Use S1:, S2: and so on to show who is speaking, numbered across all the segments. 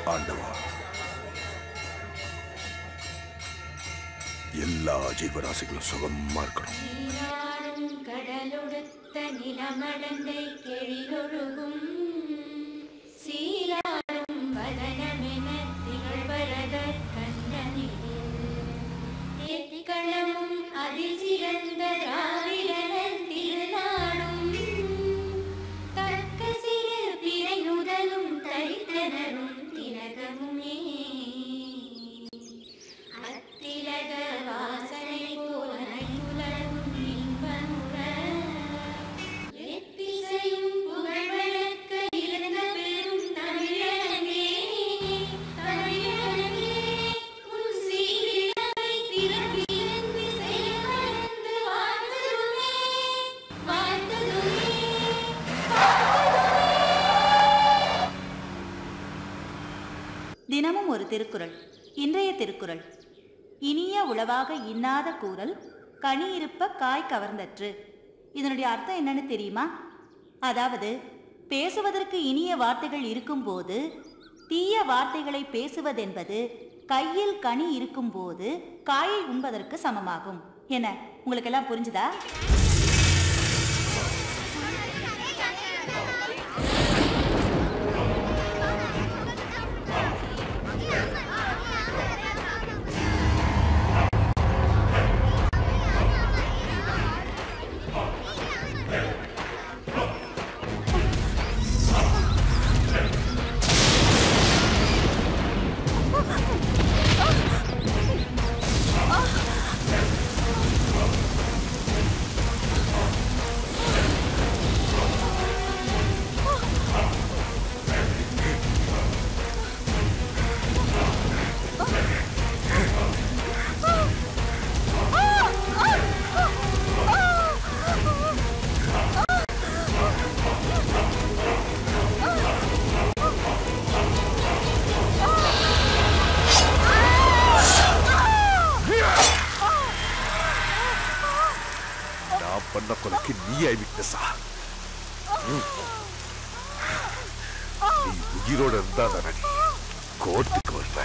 S1: ஆண்டவா எல்லா ஜீவராசிகளும் சுகமா இருக்கணும்
S2: நீராடும் கடலொடுத்த நிலமடந்தை கெழிலொழுகும் சீராடும் வதனமென திகழ்வரத கண்ணனிலே எத்திக்களமும் அதில் சிறந்த திராவிடனன் திருநாடும் தக்க சிறு பிறை நுதலும் தரித்தனரும் திலகமுமே அத்திலக வாசனை போல நையுலகும் இன்பமுற எத்திசையும் புகழ் வழக்க இருந்த பெரும் தமிழனே தமிழனே உன் சீரிழமை திறப்பியந்து செயல்படுந்து வாழ்ந்ததுமே வாழ்ந்ததுமே
S3: தினமும் ஒரு திருக்குறள் இன்றைய திருக்குறள் இனிய உளவாக இன்னாத கூறல் கனி இருப்ப காய் கவர்ந்தற்று இதனுடைய அர்த்தம் என்னன்னு தெரியுமா அதாவது பேசுவதற்கு இனிய வார்த்தைகள் இருக்கும்போது தீய வார்த்தைகளை பேசுவதென்பது கையில் கனி இருக்கும்போது காயை உண்பதற்கு சமமாகும் என்ன உங்களுக்கெல்லாம் புரிஞ்சுதா
S1: நான் பண்ண கொலைக்கு நீ விட்டசா நீ உயிரோட இருந்தா தானே நீ கோர்ட்டுக்கு வருவ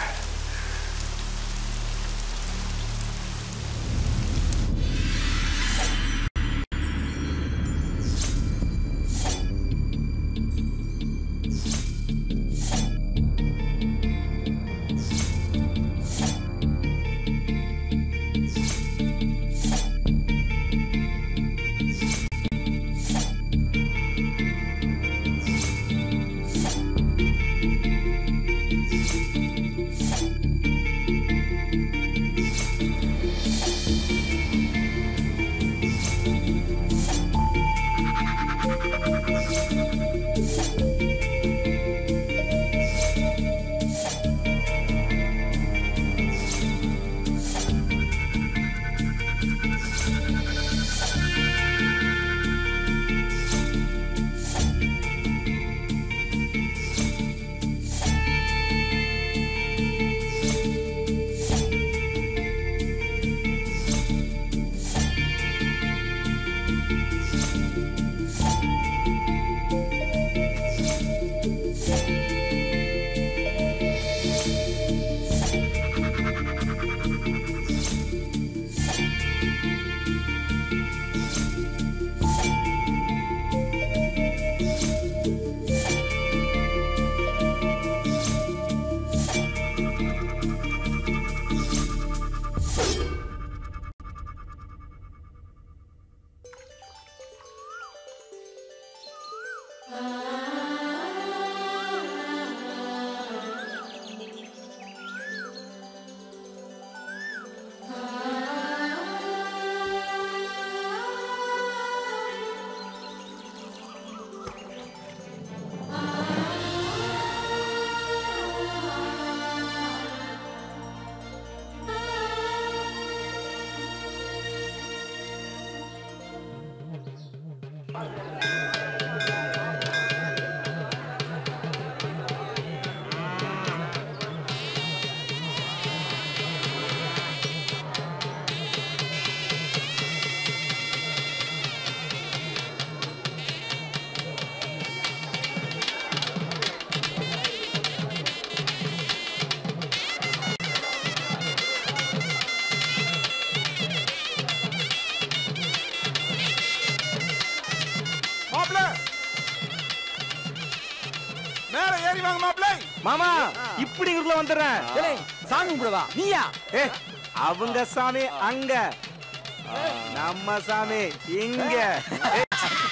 S1: மேல ஏறி வாங்க மாப்பிள்ளை
S4: மாமா இப்படி உள்ள வந்துடுறேன்
S5: ஏய், சாமி கும்பிடவா நீயா
S4: ஏ அவங்க சாமி அங்க நம்ம சாமி இங்க ஏய்,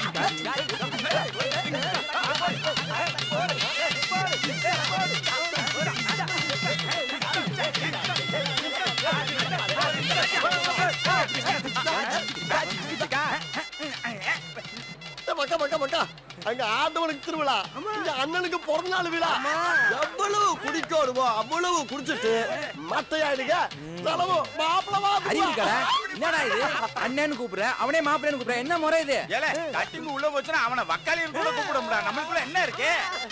S6: மக்கா மக்கா மக்கா அங்க ஆண்டவனுக்கு திருவிழா இங்க அண்ணனுக்கு பிறந்த நாள் விழா எவ்வளவு குடிக்கணுமோ அவ்வளவு குடிச்சிட்டு மட்டையாயிடுங்க செலவு மாப்பிளவா
S5: அறிவு கடை என்னடா இது அண்ணன்னு கூப்பிடுற அவனே மாப்பிள்ளைன்னு கூப்பிடுற என்ன முறை இது
S1: ஏல கட்டிங் உள்ள போச்சுன்னா அவனை வக்காலியர் கூட கூப்பிட முடியாது நம்மளுக்குள்ள என்ன இருக்கு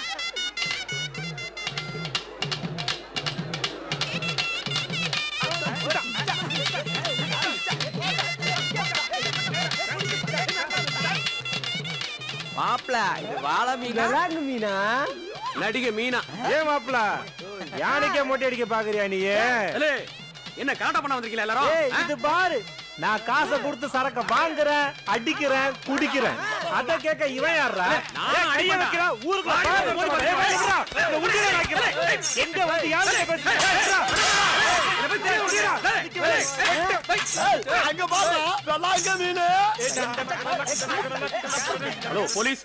S5: மாப்பிள இது வாழ மீனா மீனா
S6: நடிகை மீனா
S4: ஏன் மாப்பிள யானைக்கே மொட்டை அடிக்க பாக்குறியா நீ
S6: என்ன கலாட்டம் பண்ண வந்திருக்கீங்களா எல்லாரும்
S4: ஏய் இது பாரு நான் காசை கொடுத்து சரக்க வாங்குறேன் அடிக்கிறேன் குடிக்கிறேன் அத கேட்க இவன் யாரா கைய வைக்கிறா ஊருக்குள்ள பாரு, ஊருக்குள்ள. ஏய், வைக்கிறா. இந்த உண்டியலை வைக்கிறா. எங்க வந்து யாருமே பேசுறா? வைக்கிறா. ஏய், உண்டியலா.
S6: அங்க பாரு வெள்ளாங்க மீனு
S1: ஹலோ போலீஸ்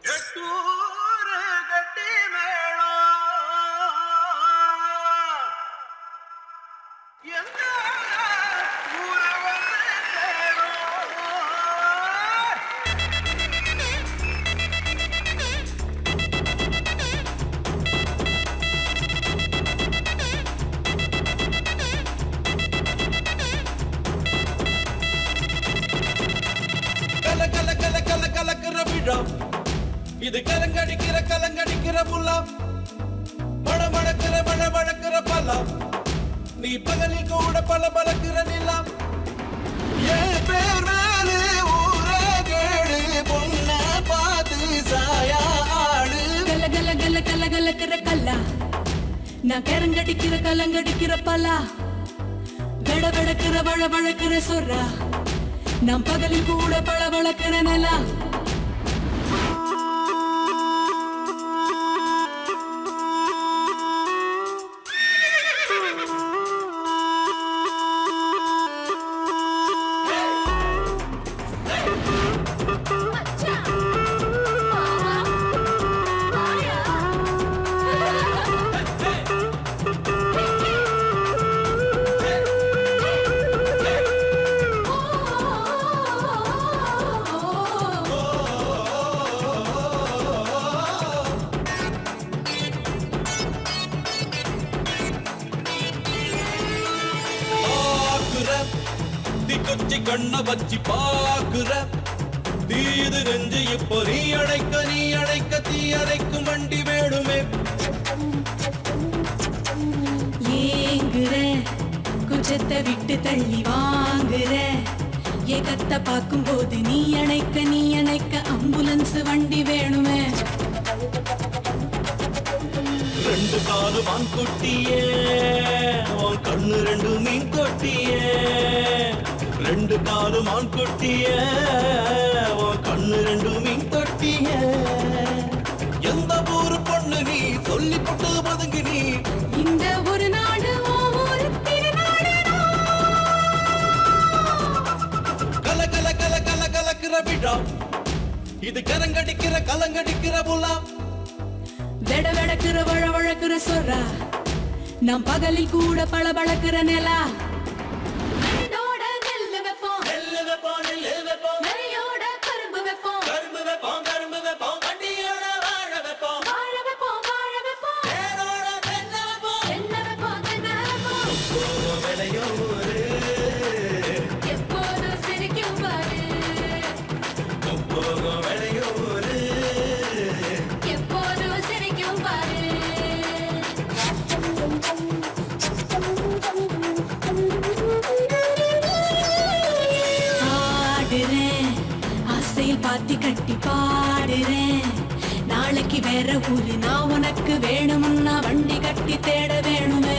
S7: கல கல கல கல கலக்கிற விழா இது கலங்கடிக்கிற கலங்கடிக்கிற புல்லாம் மழ மழக்கிற மழ மழக்கிற பல்லாம் நீ பகலில் கூட பல பலக்கிற நிலாம் என் பேர் மேலே ஊரே கேடு பொண்ண பார்த்து சாயா ஆடு
S8: கல கல கல கல கலக்கிற கல்லா நான் கரங்கடிக்கிற கலங்கடிக்கிற பலா வெட வெடக்கிற வழ வழக்கிற சொர்ரா நான் பகலில் கூட பழ வளக்கிற நிலா
S7: பாக்குற தீ கொச்சி கண்ண வச்சு பாக்குற தீது நெஞ்சு இப்போ நீ அடைக்க நீ அடைக்க தீ அடைக்கும் வண்டி வேணுமே
S8: ஏங்குற குஜத்தை விட்டு தள்ளி வாங்குற ஏகத்தை பார்க்கும்போது நீ அணைக்க நீ அணைக்க அம்புலன்ஸ் வண்டி வேணுமே
S7: ரெண்டு காலு மான் கொட்டியே உன் கண்ணு ரெண்டு மீன் கொட்டியே ரெண்டு காலு மான் கொட்டியே உன் கண்ணு ரெண்டு மீன் தொட்டியே எந்த ஊரு பொண்ணு நீ சொல்லி போட்டு பதுங்கி நீ
S8: இந்த ஒரு நாடு உன் ஊரு திருநாடு
S7: கல கல கல கல கலக்கிற விழா இது கரங்கடிக்கிற கலங்கடிக்கிற புலா
S8: வெட வெடக்கிற வழ வழக்கிற சொல்றா நாம் பகலில் கூட பள பளக்கிற நிலா நெல்லோட நெல்லு வைப்போம்
S7: நெல்லு வைப்போம் நெல்லு வைப்போம்
S8: நெறையோட கரும்பு வைப்போம்
S7: கரும்பு வைப்போம் கரும்பு வைப்போம் வண்டியோட வாழ வைப்போம்
S8: வாழ வைப்போம் வாழ வைப்போம்
S7: தேரோட தென்னை வைப்போம்
S8: தென்னை வைப்போம் தென்னை வைப்போம்
S7: விளையோரு
S8: எப்போதும் சிரிக்கும் பாரு
S7: முப்போகம் விளையோரு
S8: எப்போதும் சிரிக்கும் பாரு ஆடுறேன் ஆசையில் பாத்தி கட்டி பாடுறேன் நாளைக்கு வேற ஊரு நான் உனக்கு வேணும்னா வண்டி கட்டி தேட வேணுமே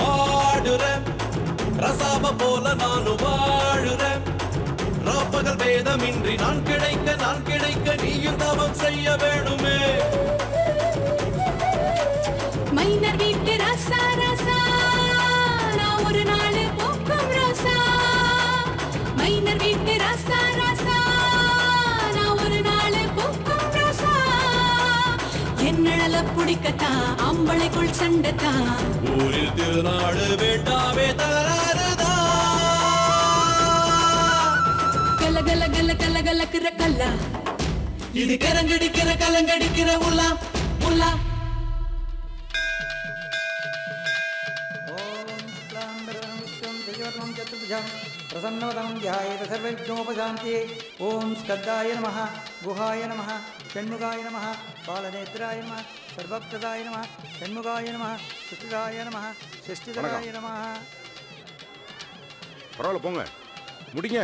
S7: பாடுறேன் ரசாப போல நானும் வாழுறேன் ராப்பகல் வேலை பேதமின்றி நான் கிடைக்க நான் கிடைக்க நீயும் தவம் செய்ய வேணுமே
S8: மைனர் வீட்டு ராசா ராசா நான் ஒரு நாள் போக்கும் ராசா மைனர் வீட்டு ராசா ராசா நான் ஒரு நாள் போக்கும் ராசா என்னழல பிடிக்கத்தான் அம்பளைக்குள் சண்டைத்தான்
S7: ஊரில் திருநாடு வேண்டாமே தகராறுதான்
S8: கல கல கல கல கலக்குற கல்லா
S7: இது கரங்கடிக்கிற கலங்கடிக்கிற உலா உலா
S9: प्रसन्नवदं ध्यायेत सर्वविघ्नोपशान्तिये ॐ स्कन्दाय नमः गुहाय नमः षण्मुगाय नमः बालनेत्राय नमः सर्वप्रदाय नमः षण्मुगाय नमः सुष्टिदाय नमः षष्टिधराय नमः
S1: பரவாயில்ல போங்க முடிங்க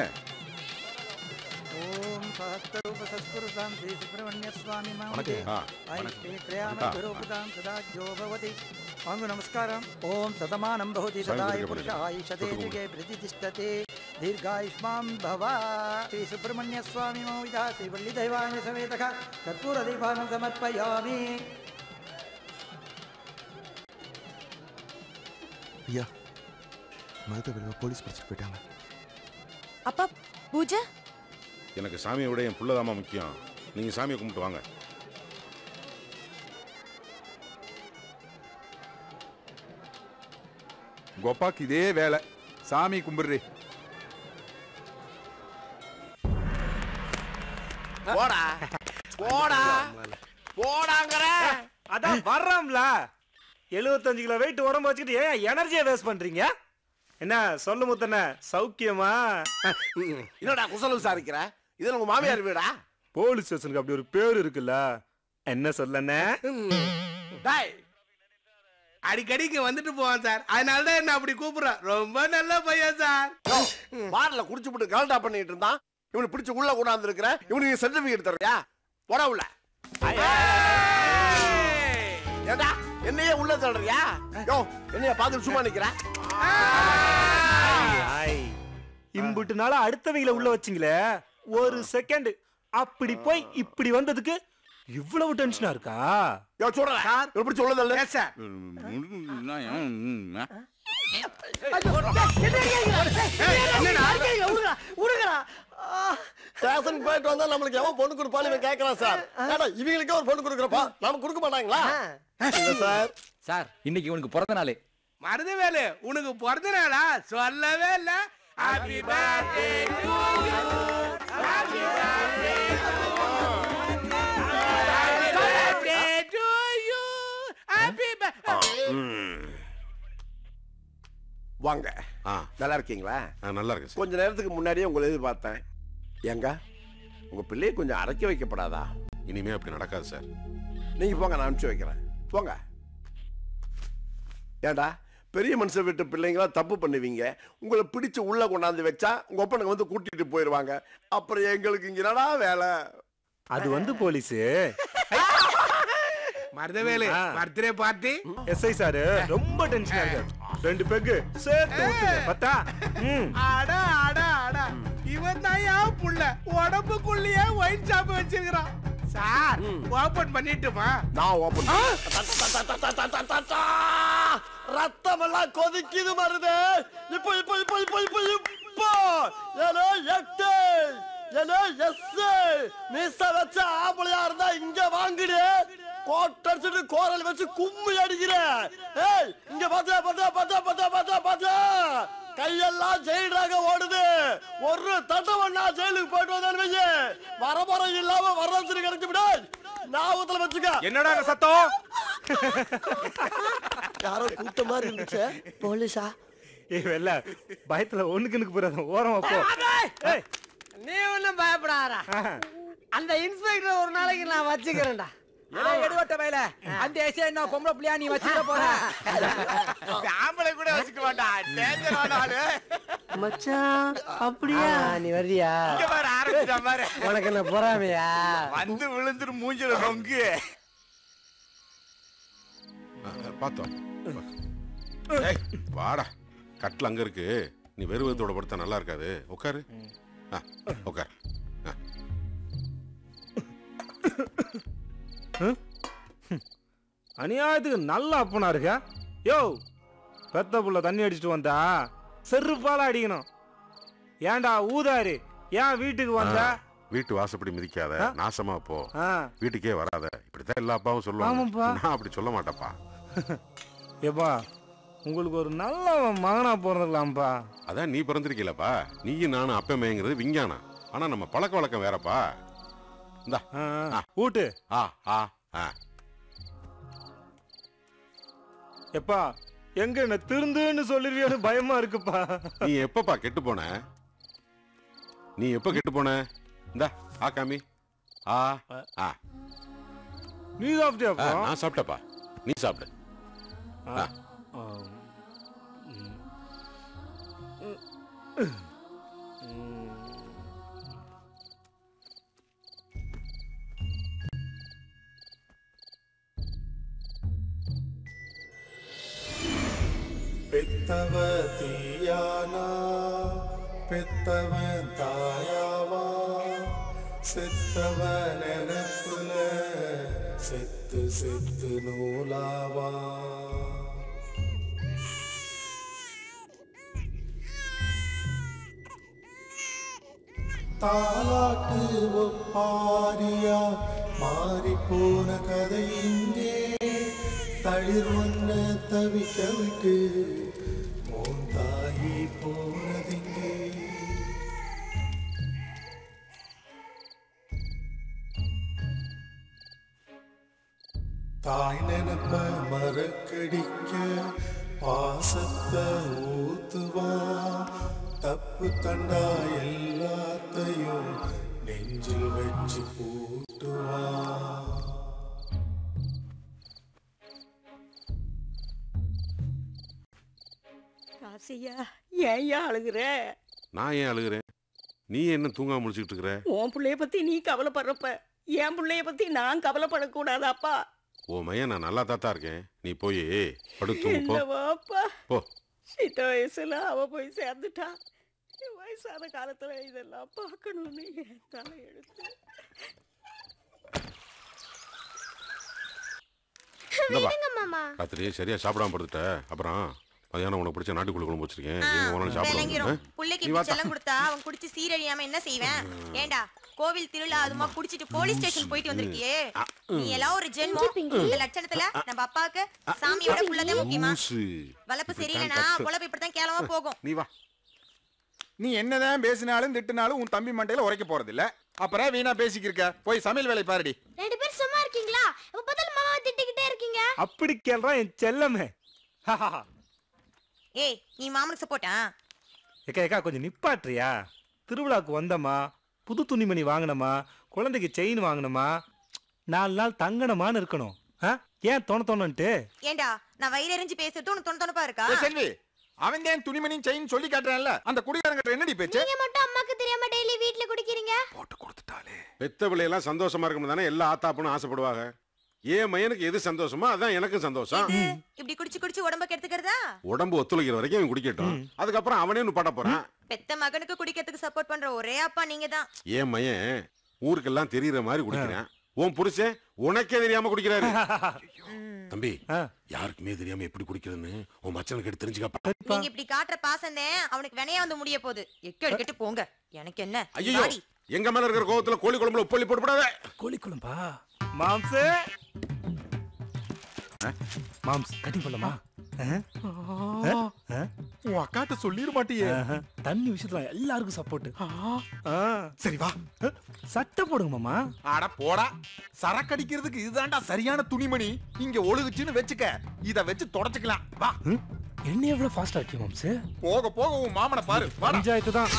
S9: ॐ सहस्ररूपसत्पुरुषां श्रीसुब्रह्मण्यस्वामी मामते
S1: ஆ,
S9: ऐश्वर्यक्रियामरूपतां सदा ज्यो भवति वाङ्गु नमस्कारम् ॐ शतमानं भवति सदाय पुरुषाय शते युगे प्रतिष्ठते दीर्घायुष्मां भव श्रीसुब्रह्मण्यस्वामी मौविदा श्रीवल्लिदैवानि समेतः कर्पूरदीपानं समर्पयामि
S6: ஐயா மருத்துவ போலீஸ் பிடிச்சிட்டு போயிட்டாங்க
S10: அப்பா பூஜை
S1: எனக்கு சாமியை விட என் புள்ளதாமா முக்கியம் நீங்க சாமியை கும்பிட்டு வாங்க
S11: கோப்பாக்கு இதே வேலை சாமி கும்பிடுறே
S6: போடா போடா போடாங்கற
S4: அதான் வர்றோம்ல 75 கிலோ வெயிட் உடம்பு வச்சுக்கிட்டு ஏன் எனர்ஜியை வேஸ்ட் பண்றீங்க என்ன சொல்லு முத்தண்ண சௌக்கியமா
S6: என்னடா குசலம் விசாரிக்கிற இது உங்க மாமியார் வீடா
S4: போலீஸ் ஸ்டேஷனுக்கு அப்படி ஒரு பேர் இருக்குல்ல என்ன சொல்லண்ணே
S12: டாய் அடிக்கடி இங்க வந்துட்டு போவான் சார் அதனால தான் என்ன அப்படி கூப்பிடுறான் ரொம்ப நல்ல பையன் சார்
S6: பார்ல குடிச்சுப்புட்டு கலட்டா பண்ணிட்டு இருந்தான் இவனை பிடிச்சு உள்ள கொண்டாந்து இருக்கிற இவனுக்கு சர்டிபிகேட் தர்றியா போடா உள்ள ஏண்டா என்னையே உள்ள தள்ளுறியா யோ என்னைய பார்த்து சும்மா நிக்கிற
S4: ஐ, இம்புட்டு நாளா அடுத்தவங்கள உள்ள வச்சிங்களே ஒரு செகண்ட் அப்படி போய் இப்படி வந்ததுக்கு இவ்வளவு டென்ஷனா இருக்கா
S6: யோ சொல்றேன் இவனை பிடிச்சு உள்ள தள்ளு
S12: சார்
S6: ஸ்டேஷனுக்கு போயிட்டு வந்தா நம்மளுக்கு எவன் பொண்ணு கொடுப்பாலும் இவன் கேட்கறான் சார் ஏடா இவங்களுக்கே ஒரு பொண்ணு கொடுக்குறப்பா நமக்கு கொடுக்க மாட்டாங்களா இல்ல சார்
S5: சார் இன்னைக்கு உனக்கு பிறந்த நாள்
S12: மருதவேலு உனக்கு பிறந்த நாளா சொல்லவே இல்ல happy birthday to you happy birthday to you happy
S6: வாங்க
S1: ஆ
S6: நல்லா இருக்கீங்களா
S1: ஆ, நல்லா இருக்கு சார்
S6: கொஞ்ச நேரத்துக்கு முன்னாடியே உங்களை எதிர்பார்த்தேன் ஏங்க உங்க பிள்ளையை கொஞ்சம் அடக்கி வைக்கப்படாதா
S1: இனிமே அப்படி நடக்காது சார்
S6: நீங்க போங்க நான் அனுப்பிச்சு வைக்கிறேன் போங்க ஏண்டா பெரிய மனுஷன் வீட்டு பிள்ளைங்களா தப்பு பண்ணுவீங்க உங்களை பிடிச்சு உள்ள கொண்டாந்து வச்சா உங்க ஒப்பனுக்கு வந்து கூட்டிட்டு போயிடுவாங்க அப்புறம் எங்களுக்கு இங்க என்னடா வேலை
S4: அது வந்து போலீஸ்
S12: மருதவேலு
S4: ஆ.
S12: பர்த்டே பார்ட்டி
S4: எஸ்ஐ சார் ரொம்ப டென்ஷனா இருக்கு ரெண்டு பெக்கு சேர்த்து விட்டுங்க பத்தா ம்
S12: அடா அடா அடா இவன் தான் ஏன் புள்ள உடம்புக்குள்ளேயே ஒயின் ஷாப் வச்சிருக்கிறான் சார் ஓபன் பண்ணிட்டுமா
S6: நான் ஓபன் ரத்தம் எல்லாம் கொதிக்குது மருது இப்போ இப்போ இப்போ இப்போ இப்போ இப்போ ஏலே எட்டு ஏலே எஸ் மிஸ் வச்ச ஆம்பளையா இருந்தா இங்க வாங்குடு கோட்டடிச்சிட்டு கோரல் வச்சு கும்மி அடிக்கிற ஏய் இங்க பார்த்தா பார்த்தா பார்த்தா பார்த்தா பார்த்தா பார்த்தா கையெல்லாம் ஜெயிலாக ஓடுது ஒரு தட்டவண்ணா ஜெயிலுக்கு போயிட்டு வந்தாலும் வையே வரமுறை இல்லாம வரதட்சணை கிடைச்சு விட ஞாபகத்துல வச்சுக்க
S4: என்னடா அங்க சத்தம்
S6: யாரோ கூட்ட மாதிரி இருந்துச்சு போலீஸா
S4: ஏய் வெல்ல பயத்துல ஒண்ணுக்கு எனக்கு போறாத ஓரமா போ ஏய்
S13: நீ ஒண்ணும் பயப்படாதடா அந்த இன்ஸ்பெக்டர் ஒரு நாளைக்கு நான் வச்சுக்கிறேன்டா
S5: எடுவட்ட வயல அந்த எஸ்ஐ என்ன பொம்பளை பிள்ளையா நீ வச்சுக்க போற
S12: ஆம்பளை கூட வச்சுக்க மாட்டான் டேஞ்சரான ஆளு
S13: மச்சான் அப்படியா நீ வர்றியா
S12: இங்க பாரு ஆரம்பிச்சா பாரு
S13: உனக்கு என்ன பொறாமையா
S12: வந்து விழுந்துரு மூஞ்சில நொங்கு
S1: ஆ, பார்த்தோம் ஏய், வாடா கட்டில் அங்க இருக்கு நீ வெறுவத்தோட படுத்தா நல்லா இருக்காது உட்காரு ஆ, உட்கார்
S4: ஹம்? ஹம். அநியாயத்துக்கு நல்ல அப்பனா இருக்க யோ பெத்த புள்ள தண்ணி அடிச்சிட்டு வந்தா செருப்பால அடிக்கணும் ஏன்டா ஊதாரி ஏன் வீட்டுக்கு வந்த
S14: வீட்டு வாசப்படி மிதிக்காத
S4: ஆ?
S14: நாசமா போ
S4: ஆ.
S14: வீட்டுக்கே வராத இப்படித்தான் எல்லா அப்பாவும் சொல்லுவாங்க
S4: ஆமாப்பா.
S14: நான் அப்படி சொல்ல மாட்டேப்பா
S4: ஏப்பா உங்களுக்கு ஒரு நல்ல மகனா பிறந்துக்கலாம்ப்பா
S14: அதான் நீ பிறந்திருக்கீலப்பா நீயும் நானும் அப்பமேங்கிறது விஞ்ஞானம் ஆனா நம்ம பழக்க வழக்கம் வேறப்பா இந்தா ஆ.
S4: ஊட்டு
S14: ஆ ஆ ஆ
S4: எப்பா எங்க என்ன திருந்துன்னு சொல்லிருவியோன்னு பயமா இருக்குப்பா
S14: நீ எப்பப்பா கெட்டு போன நீ எப்ப கெட்டு போன இந்தா ஆ காமி ஆ ஆ
S4: நீ சாப்பிட்டியாப்பா
S14: ஆ, நான் சாப்பிட்டப்பா நீ சாப்பிடு ஆ.
S15: பெத்தவ தீயானா பெத்தவன் தாயாவா செத்தவ நினப்புல செத்து செத்து நூலாவா தாலாட்டு ஒப்பாரியா மாறி போன கதை இங்கே தளிர் ஒன்ன தவிக்க விட்டு மோந்தாயி போனதிங்கே தாய் நினப்ப மறக்கடிக்க பாசத்தை ஊத்துவா தப்பு தண்டா எல்லாத்தையும் நெஞ்சில் வச்சு பூட்டுவா
S16: ராசியா ஏன் அழுகுற
S14: நான் ஏன் அழுகுறேன் நீ என்ன தூங்காம முடிச்சுக்கிட்டு இருக்கிற
S16: உன் பிள்ளைய பத்தி நீ கவலைப்படுறப்ப என் பிள்ளைய பத்தி நான் கவலைப்படக்கூடாதாப்பா
S14: ஓ மையன் நான் நல்லா தாத்தா இருக்கேன் நீ போய் படுத்து தூங்கு போ
S16: என்னவாப்பா
S14: போ
S16: சித்த வயசுல அவ போய் சேர்ந்துட்டா என் வயசான காலத்துல இதெல்லாம் பார்க்கணும்னு என் தலை எடுத்து
S14: இந்தப்பா. ராத்திரி சரியா சாப்பிடாம படுத்துட்ட அப்புறம் மதியானம் உனக்கு பிடிச்ச நாட்டுக்குள்ள குழம்பு வச்சிருக்கேன் எங்க போனாலும்
S17: விளங்கிரும்
S14: சாப்பிடுவோம்
S17: புள்ளைக்கு
S14: நீ
S17: இப்படி
S14: வாத்தா
S17: செல்லம் கொடுத்தா அவன் குடிச்சு சீரழியாம என்ன செய்வேன் ஏண்டா கோவில் திருவிழா அதுமா குடிச்சிட்டு போலீஸ் ஸ்டேஷன் போயிட்டு வந்திருக்கியே நீ எல்லாம் ஒரு ஜென்மம் இந்த லட்சணத்துல நம்ம அப்பாவுக்கு சாமியோட புள்ளதான் முக்கியமா
S14: லூசு.
S17: வளப்பு சரியில்லைனா
S11: கத்து.
S17: பொழப்பு இப்படித்தான் கேளமா போகும்
S14: நீ வா
S11: நீ என்னதான் பேசினாலும் திட்டுனாலும் உன் தம்பி மண்டையில உரைக்க போறதில்ல அப்புறம் வீணா பேசிக்கிருக்க போய் சமையல் வேலை பாருடி
S2: ரெண்டு பேரும் சும்மா இருக்கீங்களா எப்ப பார்த்தாலும் மாமாவை திட்டிக்கிட்டே இருக்கீங்க
S4: அப்படி கேள்றான் என் செல்லமே
S17: ஏய் நீ மாமனுக்கு சப்போட்டா
S4: ஏக்கா ஏக்கா கொஞ்சம் நிப்பாட்றியா திருவிழாக்கு வந்தமா புது துணிமணி வாங்கினமா குழந்தைக்கு செயின் வாங்கினமா நாலு நாள் தங்கணுமான்னு இருக்கணும் ஆ? ஏன் தோண தோணுன்ட்டு
S17: ஏண்டா நான் வயிறு எரிஞ்சு பேசுறது உனக்கு தொண தொணப்பா இருக்கா
S11: ஏய் செல்வி அவன் தான் துணிமணியும் செயின் சொல்லி காட்டுறான்ல அந்த குடிகாரங்கிட்ட என்னடி பேச்சு
S2: நீங்க மட்டும் அம்மாக்கு தெரியாம டெய்லி வீட்ல குடிக்கிறீங்க
S14: பெத்த பிள்ளையெல்லாம் சந்தோஷமா இருக்கணும் தானே எல்லா ஆத்தாப்பனும் ஆசைப்படுவாங்க ஏன் மையனுக்கு எது சந்தோஷமோ அதான் எனக்கும் சந்தோஷம்
S17: இப்படி குடிச்சு குடிச்சு உடம்ப கெடுத்துக்கிறதா
S14: உடம்பு ஒத்துழைக்கிற வரைக்கும் அவன் குடிக்கட்டும் அதுக்கப்புறம் அவனே பாட்ட போறான்
S17: பெத்த மகனுக்கு குடிக்கிறதுக்கு சப்போர்ட் பண்ற ஒரே அப்பா நீங்க தான்
S14: ஏன் மையன் ஊருக்கெல்லாம் தெரியற மாதிரி குடிக்கிறேன் உன் புருஷன் உனக்கே தெரியாம குடிக்கிறாரு தம்பி யாருக்குமே தெரியாம எப்படி குடிக்கிறதுன்னு உன் மச்சனுக்கு எடுத்து தெரிஞ்சுக்கப்பா
S17: நீங்க இப்படி காட்டுற பாசந்தேன் அவனுக்கு வினையா வந்து முடிய போகுது எக்க எடுக்கட்டு போங்க எனக்கு என்ன
S14: ஐயோ
S17: வாடி.
S14: எங்க மேல இருக்கிற கோவத்துல கோழி குழம்புல உப்பள்ளி போட்டு போடாத
S4: கோழி குழம்பா மாம்சு மாம்ஸ் கட்டிங் பண்ணலாமா
S11: உன் அக்காட்ட சொல்லிட மாட்டியே
S4: தண்ணி விஷயத்துல எல்லாருக்கும் சப்போர்ட் சரி வா சட்டை போடுங்க மாமா
S11: அட போடா சரக்கு அடிக்கிறதுக்கு இதுதான்டா சரியான துணிமணி இங்க ஒழுகுச்சுன்னு வெச்சுக்க இத வச்சு தொடச்சுக்கலாம் வா
S4: என்ன எவ்வளவு ஃபாஸ்டா இருக்கு மாம்ஸ்
S11: போக போக உன் மாமனை பாரு வாடா.
S4: பஞ்சாயத்து தான்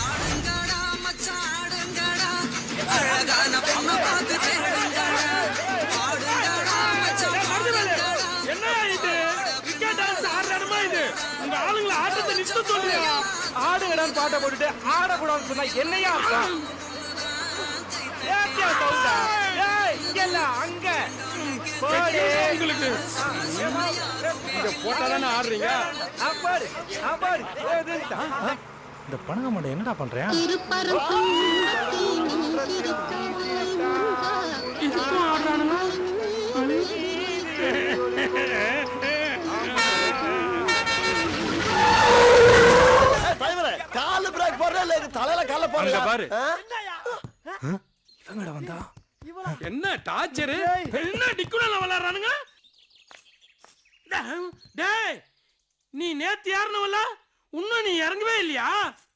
S12: என்ன இது கிரிக்கெட் டான்ஸ் ஆடுற இடமா இது உங்க ஆளுங்களை ஆட்டத்தை நிறுத்த சொல்றியா
S4: ஆடுங்கடான்னு பாட்டை போட்டுட்டு ஆடக்கூடாதுன்னு சொன்னா என்னையா அர்த்தம் ஏத்தியா சவுண்டா ஏய் இங்க இல்ல அங்க ம், போடி.
S12: உங்களுக்கு
S4: இங்க போட்டாதானே ஆடுறீங்க அப்பாடு அப்பாடு இந்த பணங்க மாட்டை என்னடா பண்றேன்
S2: இதுக்கும் ஆடுறானுங்க
S6: டிரைவரே கால் பிரேக் போடுறே இல்ல எங்க தலையில கால போடுறியா
S12: அங்க பாரு.
S6: ஆ?
S12: இவங்கடா வந்தா என்ன டார்ச்சரு என்ன டிக்குல விளையாடுறானுங்க டேய், டேய் நீ நேத்து யாருன்னு இன்னும் நீ இறங்கவே இல்லையா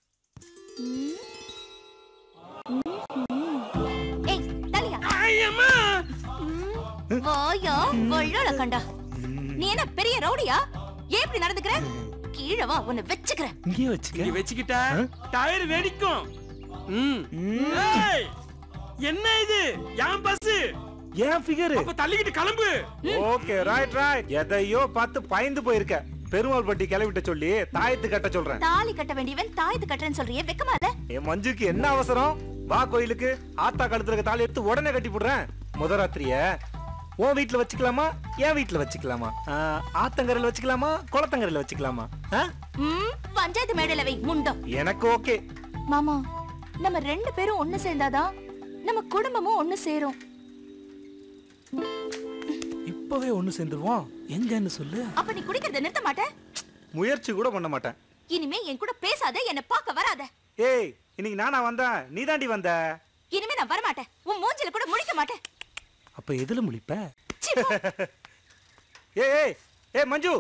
S3: ஏய் தலியா
S12: ஐயம்மா
S3: வாயா வள்ளல கண்டா நீ என்ன பெரிய ரவுடியா ஏன் இப்படி நடந்துக்கிற கீழே வா உன்னை வெச்சுக்கிறேன்
S12: இங்கே வச்சுக்க இங்க வச்சுக்கிட்ட டயர் வெடிக்கும் ம் ஏய், என்ன இது என் பஸ்
S4: ஏன் ஃபிகர்
S12: அப்ப தள்ளிக்கிட்டு கிளம்பு
S4: ஓகே ரைட் ரைட் எதையோ பார்த்து பயந்து போயிருக்க பெருமாள் பட்டி கிளவிட்ட சொல்லி தாயத்து கட்ட சொல்றேன்
S3: தாலி கட்ட வேண்டியவன் தாயத்து கட்டுறேன்னு சொல்றியே வெக்கமா இல்ல
S4: என் மஞ்சுக்கு என்ன அவசரம் வா கோயிலுக்கு ஆத்தா கழுத்துல இருக்க தாலி எடுத்து உடனே கட்டி போடுறேன் முத ராத்திரிய உன் வீட்டுல வச்சுக்கலாமா என் வீட்டுல வச்சுக்கலாமா ஆ, ஆத்தங்கரையில வச்சுக்கலாமா குளத்தங்கரையில வச்சுக்கலாமா ஆ?
S3: ம் பஞ்சாயத்து மேடையில வை முண்டம்
S4: எனக்கு ஓகே
S3: மாமா நம்ம ரெண்டு பேரும் ஒண்ணு சேர்ந்தாதான் நம்ம குடும்பமும் ஒண்ணு சேரும்
S4: இப்பவே ஒண்ணு சேர்ந்துருவோம் எங்கன்னு சொல்லு
S3: அப்ப நீ குடிக்கிறத நிறுத்த மாட்ட
S4: முயற்சி கூட பண்ண மாட்டேன்
S3: இனிமே என் கூட பேசாத என்ன பார்க்க வராத
S4: ஏய் இன்னைக்கு நானா வந்தேன் நீ தாண்டி வந்த
S3: இனிமே நான் வரமாட்டேன் உன் மூஞ்சில கூட முழிக்க மாட்டேன்
S4: அப்ப எதுல முழிப்ப
S3: சீ, போ.
S4: ஏய் ஏய் ஏய் மஞ்சு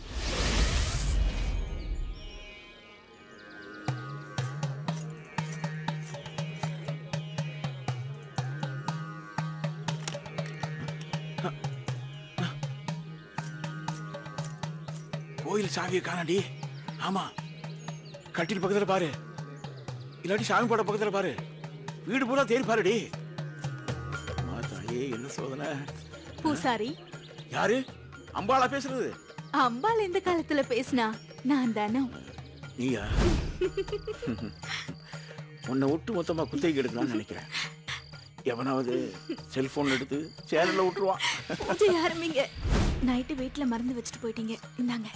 S18: கோயில் சாவியை காணடி ஆமா கட்டில் பக்கத்துல பாரு இல்லாட்டி சாமி போட பக்கத்துல பாரு வீடு பூரா தேடி பாருடி மாதாயே என்ன சோதனை
S19: பூசாரி
S18: யாரு அம்பாளா பேசுறது
S19: அம்பாள் எந்த காலத்துல பேசினா நான் தானே
S18: நீயா உன்னை ஒட்டு மொத்தமா குத்தகைக்கு எடுக்கலாம்னு நினைக்கிறேன் எவனாவது செல்போன் எடுத்து சேனல்ல விட்டுருவான்
S19: பூஜை ஆரம்பிங்க நைட்டு வீட்ல மறந்து வச்சுட்டு போயிட்டீங்க இந்தாங்க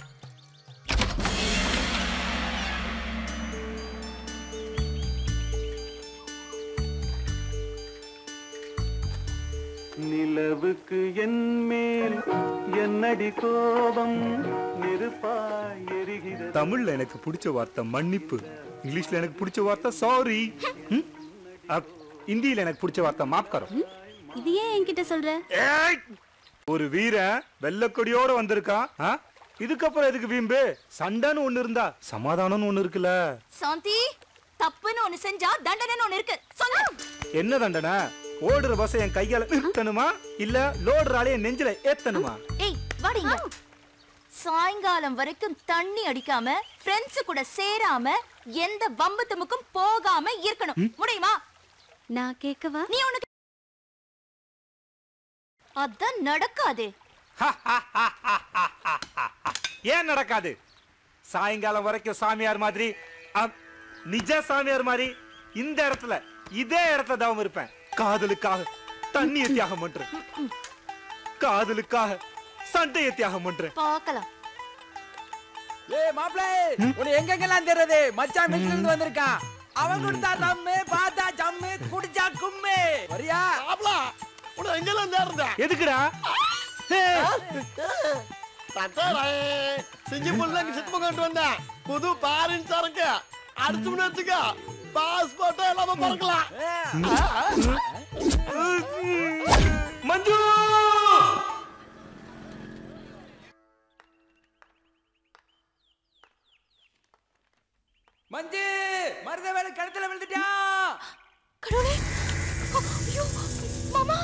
S20: நிலவுக்கு என் மேல் என்னடி கோபம் நெருப்பாய் எரிகிறது
S4: தமிழ்ல எனக்கு பிடிச்ச வார்த்தை மன்னிப்பு இங்கிலீஷ்ல எனக்கு பிடிச்ச வார்த்தை சாரி இந்தியில எனக்கு பிடிச்ச வார்த்தை மாப்கரம்
S2: இது ஏன் என்கிட்ட சொல்ற
S4: ஒரு வீரன் வெள்ளக்கொடியோட வந்திருக்கான் ஆ? இதுக்கப்புறம் எதுக்கு வீம்பு சண்டைன்னு ஒண்ணு இருந்தா சமாதானம்னு ஒண்ணு இருக்குல்ல
S3: சாந்தி தப்புன்னு ஒண்ணு செஞ்சா தண்டனைன்னு ஒண்ணு இருக்கு சொல்லு
S4: என்ன தண்டனை ஓடுற பஸ் என் கையால நிறுத்தணுமா இல்ல லோடுற ஆளைய நெஞ்சில ஏத்தணுமா
S3: ஏய் வாடிங்க சாயங்காலம் வரைக்கும் தண்ணி அடிக்காம ஃப்ரெண்ட்ஸ் கூட சேராம எந்த வம்பு துமுக்கும் போகாம இருக்கணும் முடியுமா
S2: நான் கேட்கவா
S3: நீ உனக்கு அதான் நடக்காது
S4: ஏன் நடக்காது சாயங்காலம் வரைக்கும் சாமியார் மாதிரி அம், நிஜ சாமியார் மாதிரி இந்த இடத்துல இதே இடத்துல தவம் இருப்பேன் காதலுக்காக தண்ணியை தியாகம் பண்றேன் காதலுக்காக சண்டையை தியாகம் பண்றேன்
S3: பார்க்கலாம்
S5: ஏய் மாப்ள உன்னை எங்கெங்கெல்லாம் தெரியுது மச்சான் மில்ல இருந்து வந்திருக்கான் அவன் கொடுத்தா ரம்மு பார்த்தா ஜம்மு குடிச்சா கும்மு வரியா
S6: மாப்ள உன்னை எங்கெல்லாம் தேடுறத
S4: எதுக்குடா
S6: சிங்கப்பூர்ல இங்க சிற்பம் கொண்டு வந்தேன் புது பாரின் சரக்கு அடிச்சு வச்சுக்க பாஸ்போர்ட் எல்லாமே பறக்கலாம்
S4: மஞ்சு
S5: மஞ்சு மருத வேலை கழுத்துல விழுந்துட்டான்
S3: கடவுளே ஐயோ மாமா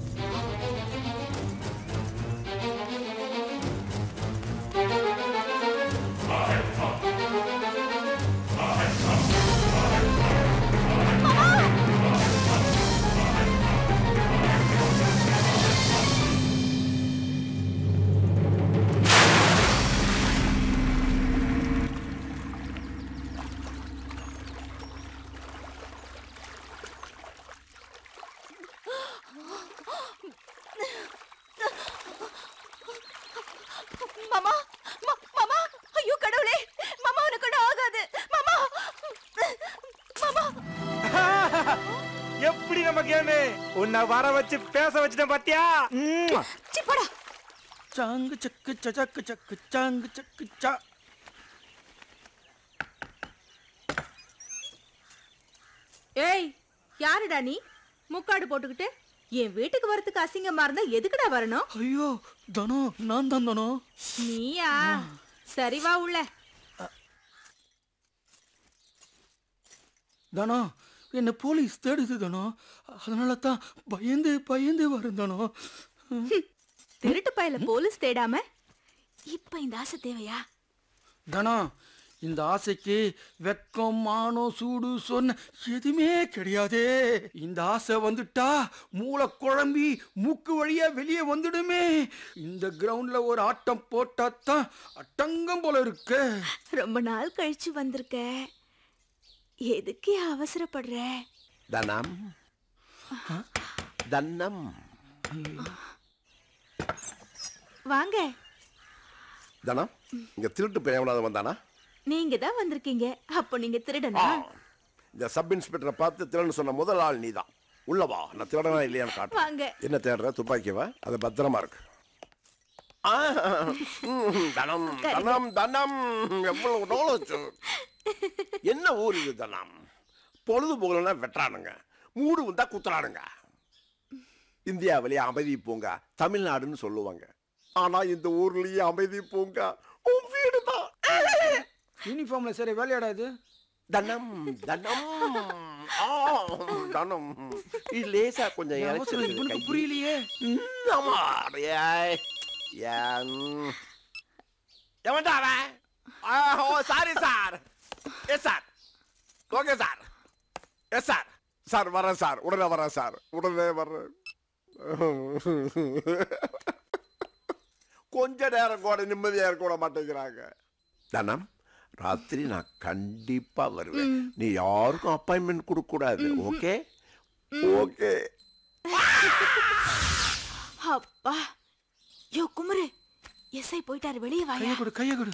S3: மாமா மா- மாமா ஐயோ கடவுளே மாமா உனக்கு ஒண்ணும் ஆகாது மாமா மாமா
S4: எப்படி நம்ம கேமு உன்னை வர வச்சு பேச வச்சுட்டேன் பாத்தியா ம்ம்.
S3: சி போடா
S18: சாங்கு சக்கு சக்கு சக்கு சாங்கு சக்கு சா
S3: ஏய் யாருடா நீ முக்காடு போட்டுக்கிட்டு என் வீட்டுக்கு வரதுக்கு அசிங்கமா இருந்தா எதுக்குடா வரணும்
S18: ஐயோ தனோ நான் தான் தனோ
S3: நீயா சரி வா உள்ள
S18: தனோ என்ன போலீஸ் தேடுது தனோ அதனால தான் பயந்து பயந்து வரேன் தனோ
S3: திருட்டு பயல போலீஸ் தேடாம இப்ப இந்த ஆசை தேவையா
S18: தனோ இந்த ஆசைக்கு வெக்கம் மானம் சூடு சொன்ன எதுவுமே கிடையாதே இந்த ஆசை வந்துட்டா மூளை குழம்பி மூக்கு வழியா வெளியே வந்துடுமே இந்த கிரவுண்ட்ல ஒரு ஆட்டம் போட்டாதான் அட்டங்கம் போல இருக்கு
S19: ரொம்ப நாள் கழிச்சு வந்திருக்க எதுக்கு அவசரப்படுற
S6: தனம் தன்னம்
S19: வாங்க
S6: தனம் இங்க திருட்டு பையன் எவனாவது வந்தானா
S19: நீங்க தான் வந்திருக்கீங்க அப்போ நீங்க திருடனா
S6: இந்த சப் இன்ஸ்பெக்டரை பார்த்து திருடன் சொன்ன முதல் ஆள் நீதான் உள்ள வா நான் திருடனா இல்லையான்னு காட்டு
S19: வாங்க
S6: என்ன தேடுற துப்பாக்கியவா அது பத்திரமா இருக்கு ஆ, ம், தனம் தனம் தனம் எவ்வளவு நாளாச்சு என்ன ஊர் இது தனம் பொழுது போகலன்னா வெட்டுறானுங்க மூடு வந்தா குத்துறானுங்க இந்தியாவிலேயே அமைதி பூங்கா தமிழ்நாடுன்னு சொல்லுவாங்க ஆனா இந்த ஊர்லயே அமைதி பூங்கா உன் வீடு தான்
S5: யூனிஃபார்ம்ல சரி வேலையாடா இது
S6: தனம் தனம் ஆ, தனம் இது லேசா கொஞ்சம்
S5: என் அவசரம்
S6: இறைச்சல்
S5: இவனுக்கு
S6: கை.
S5: புரியலையே
S6: ம், ஆமா ஏய், ஏன். எவன்டா அவன் ஆ, oh sorry sir yes sir okay sir yes sir sir வரேன் சார் உடனே வரேன் சார் உடனே வர்றேன் கொஞ்ச நேரம் கூட நிம்மதியா இருக்க விட மாட்டேங்கிறாங்க தனம் ராத்திரி நான் கண்டிப்பா வருவேன் நீ யாருக்கும் அப்பாயின்மெண்ட் கொடுக்க கூடாது ஓகே ஓகே
S19: அப்பா யோ குமரு எஸ்ஐ போயிட்டாரு வெளியே வாயா
S18: கொடு கைய கொடு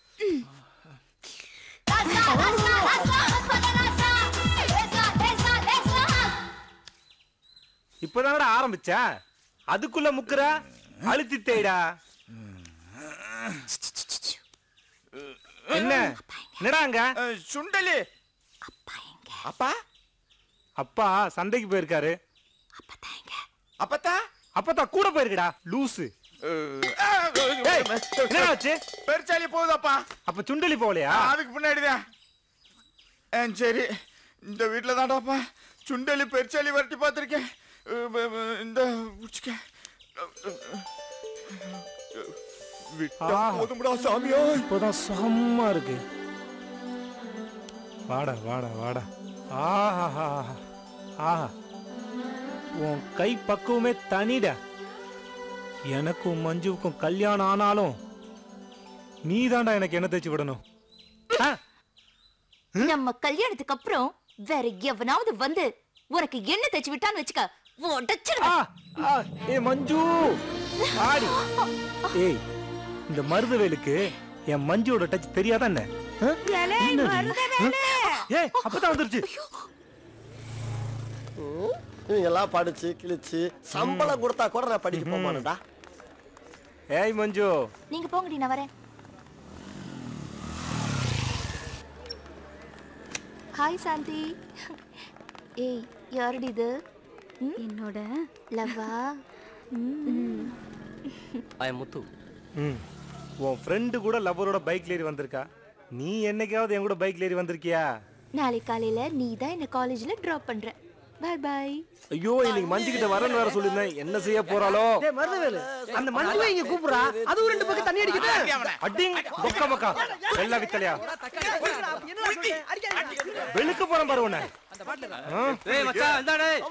S4: இப்பதானடா ஆரம்பிச்ச அதுக்குள்ள முக்குற அழுத்தி தேடா என்ன என்னடா அங்க
S12: சுண்டலி அப்பா
S4: அப்பா சந்தைக்கு போயிருக்காரு
S12: அப்பத்தா
S4: அப்பத்தா கூட போயிருக்கடா லூசு ஏய், என்னடா ஆச்சு
S12: பெருச்சாலி போகுதப்பா
S4: அப்ப சுண்டலி போகலையா
S12: அதுக்கு பின்னாடிதான் ஆ, சரி இந்த வீட்டில் தான்டாப்பா சுண்டலி பெருச்சாலி வரட்டி பார்த்துருக்கேன் இந்த பிடிச்சிக்க விட்டா போதும்டா சாமியோ
S4: இப்போதான் சுகமா இருக்கு வாடா வாடா வாடா ஆஹா ஆஹா உன் கை பக்குவமே தனிடா எனக்கும் மஞ்சுவுக்கும் கல்யாணம் ஆனாலும் நீ தாண்டா எனக்கு என்ன தேய்ச்சி விடணும்
S21: நம்ம கல்யாணத்துக்கு அப்புறம் வேற எவனாவது வந்து உனக்கு என்ன தேய்ச்சி விட்டான்னு வச்சுக்க உடைச்சிருவேன்
S4: ஏ மஞ்சு ஆடி ஏய் இந்த மருதவேலுக்கு என் மஞ்சுவோட டச் தெரியாதா என்ன ஆ? என்னடி? ஏய் அப்பதான் வந்துருச்சு
S6: நீங்க எல்லாம் படிச்சு கிழிச்சு சம்பளம் கொடுத்தா கூட நான் படிக்க போக மாட்டேன்டா
S4: ஏய் மஞ்சு
S21: நீங்க போங்கடி நான் வரேன் ஹாய் சாந்தி ஏய் யாருடி இது என்னோட லவ்வா
S22: ஐ முத்து
S4: ம் உன் ஃப்ரெண்டு கூட லவ்வரோட பைக்ல ஏறி வந்திருக்கா நீ என்னைக்காவது என் கூட பைக்ல ஏறி வந்திருக்கியா
S21: நாளை காலையில நீ தான் என்ன காலேஜ்ல டிராப் பண்ற பை பை
S4: ஐயோ இன்னைக்கு மஞ்சு கிட்ட வரேன்னு வேற சொல்லியிருந்தேன் என்ன செய்ய போறாளோ
S13: டேய் மருதவேலு அந்த மஞ்சுவை இங்க கூப்பிடுறா அதுவும் ரெண்டு பக்கம் தண்ணி அடிக்குது
S4: அடிங் பொக்க மக்கா வெள்ளா வித்தலையா வெளுக்க போறேன் பாரு உன்னை ஆ?
S22: ஏய் மச்சான் இந்தா டேய்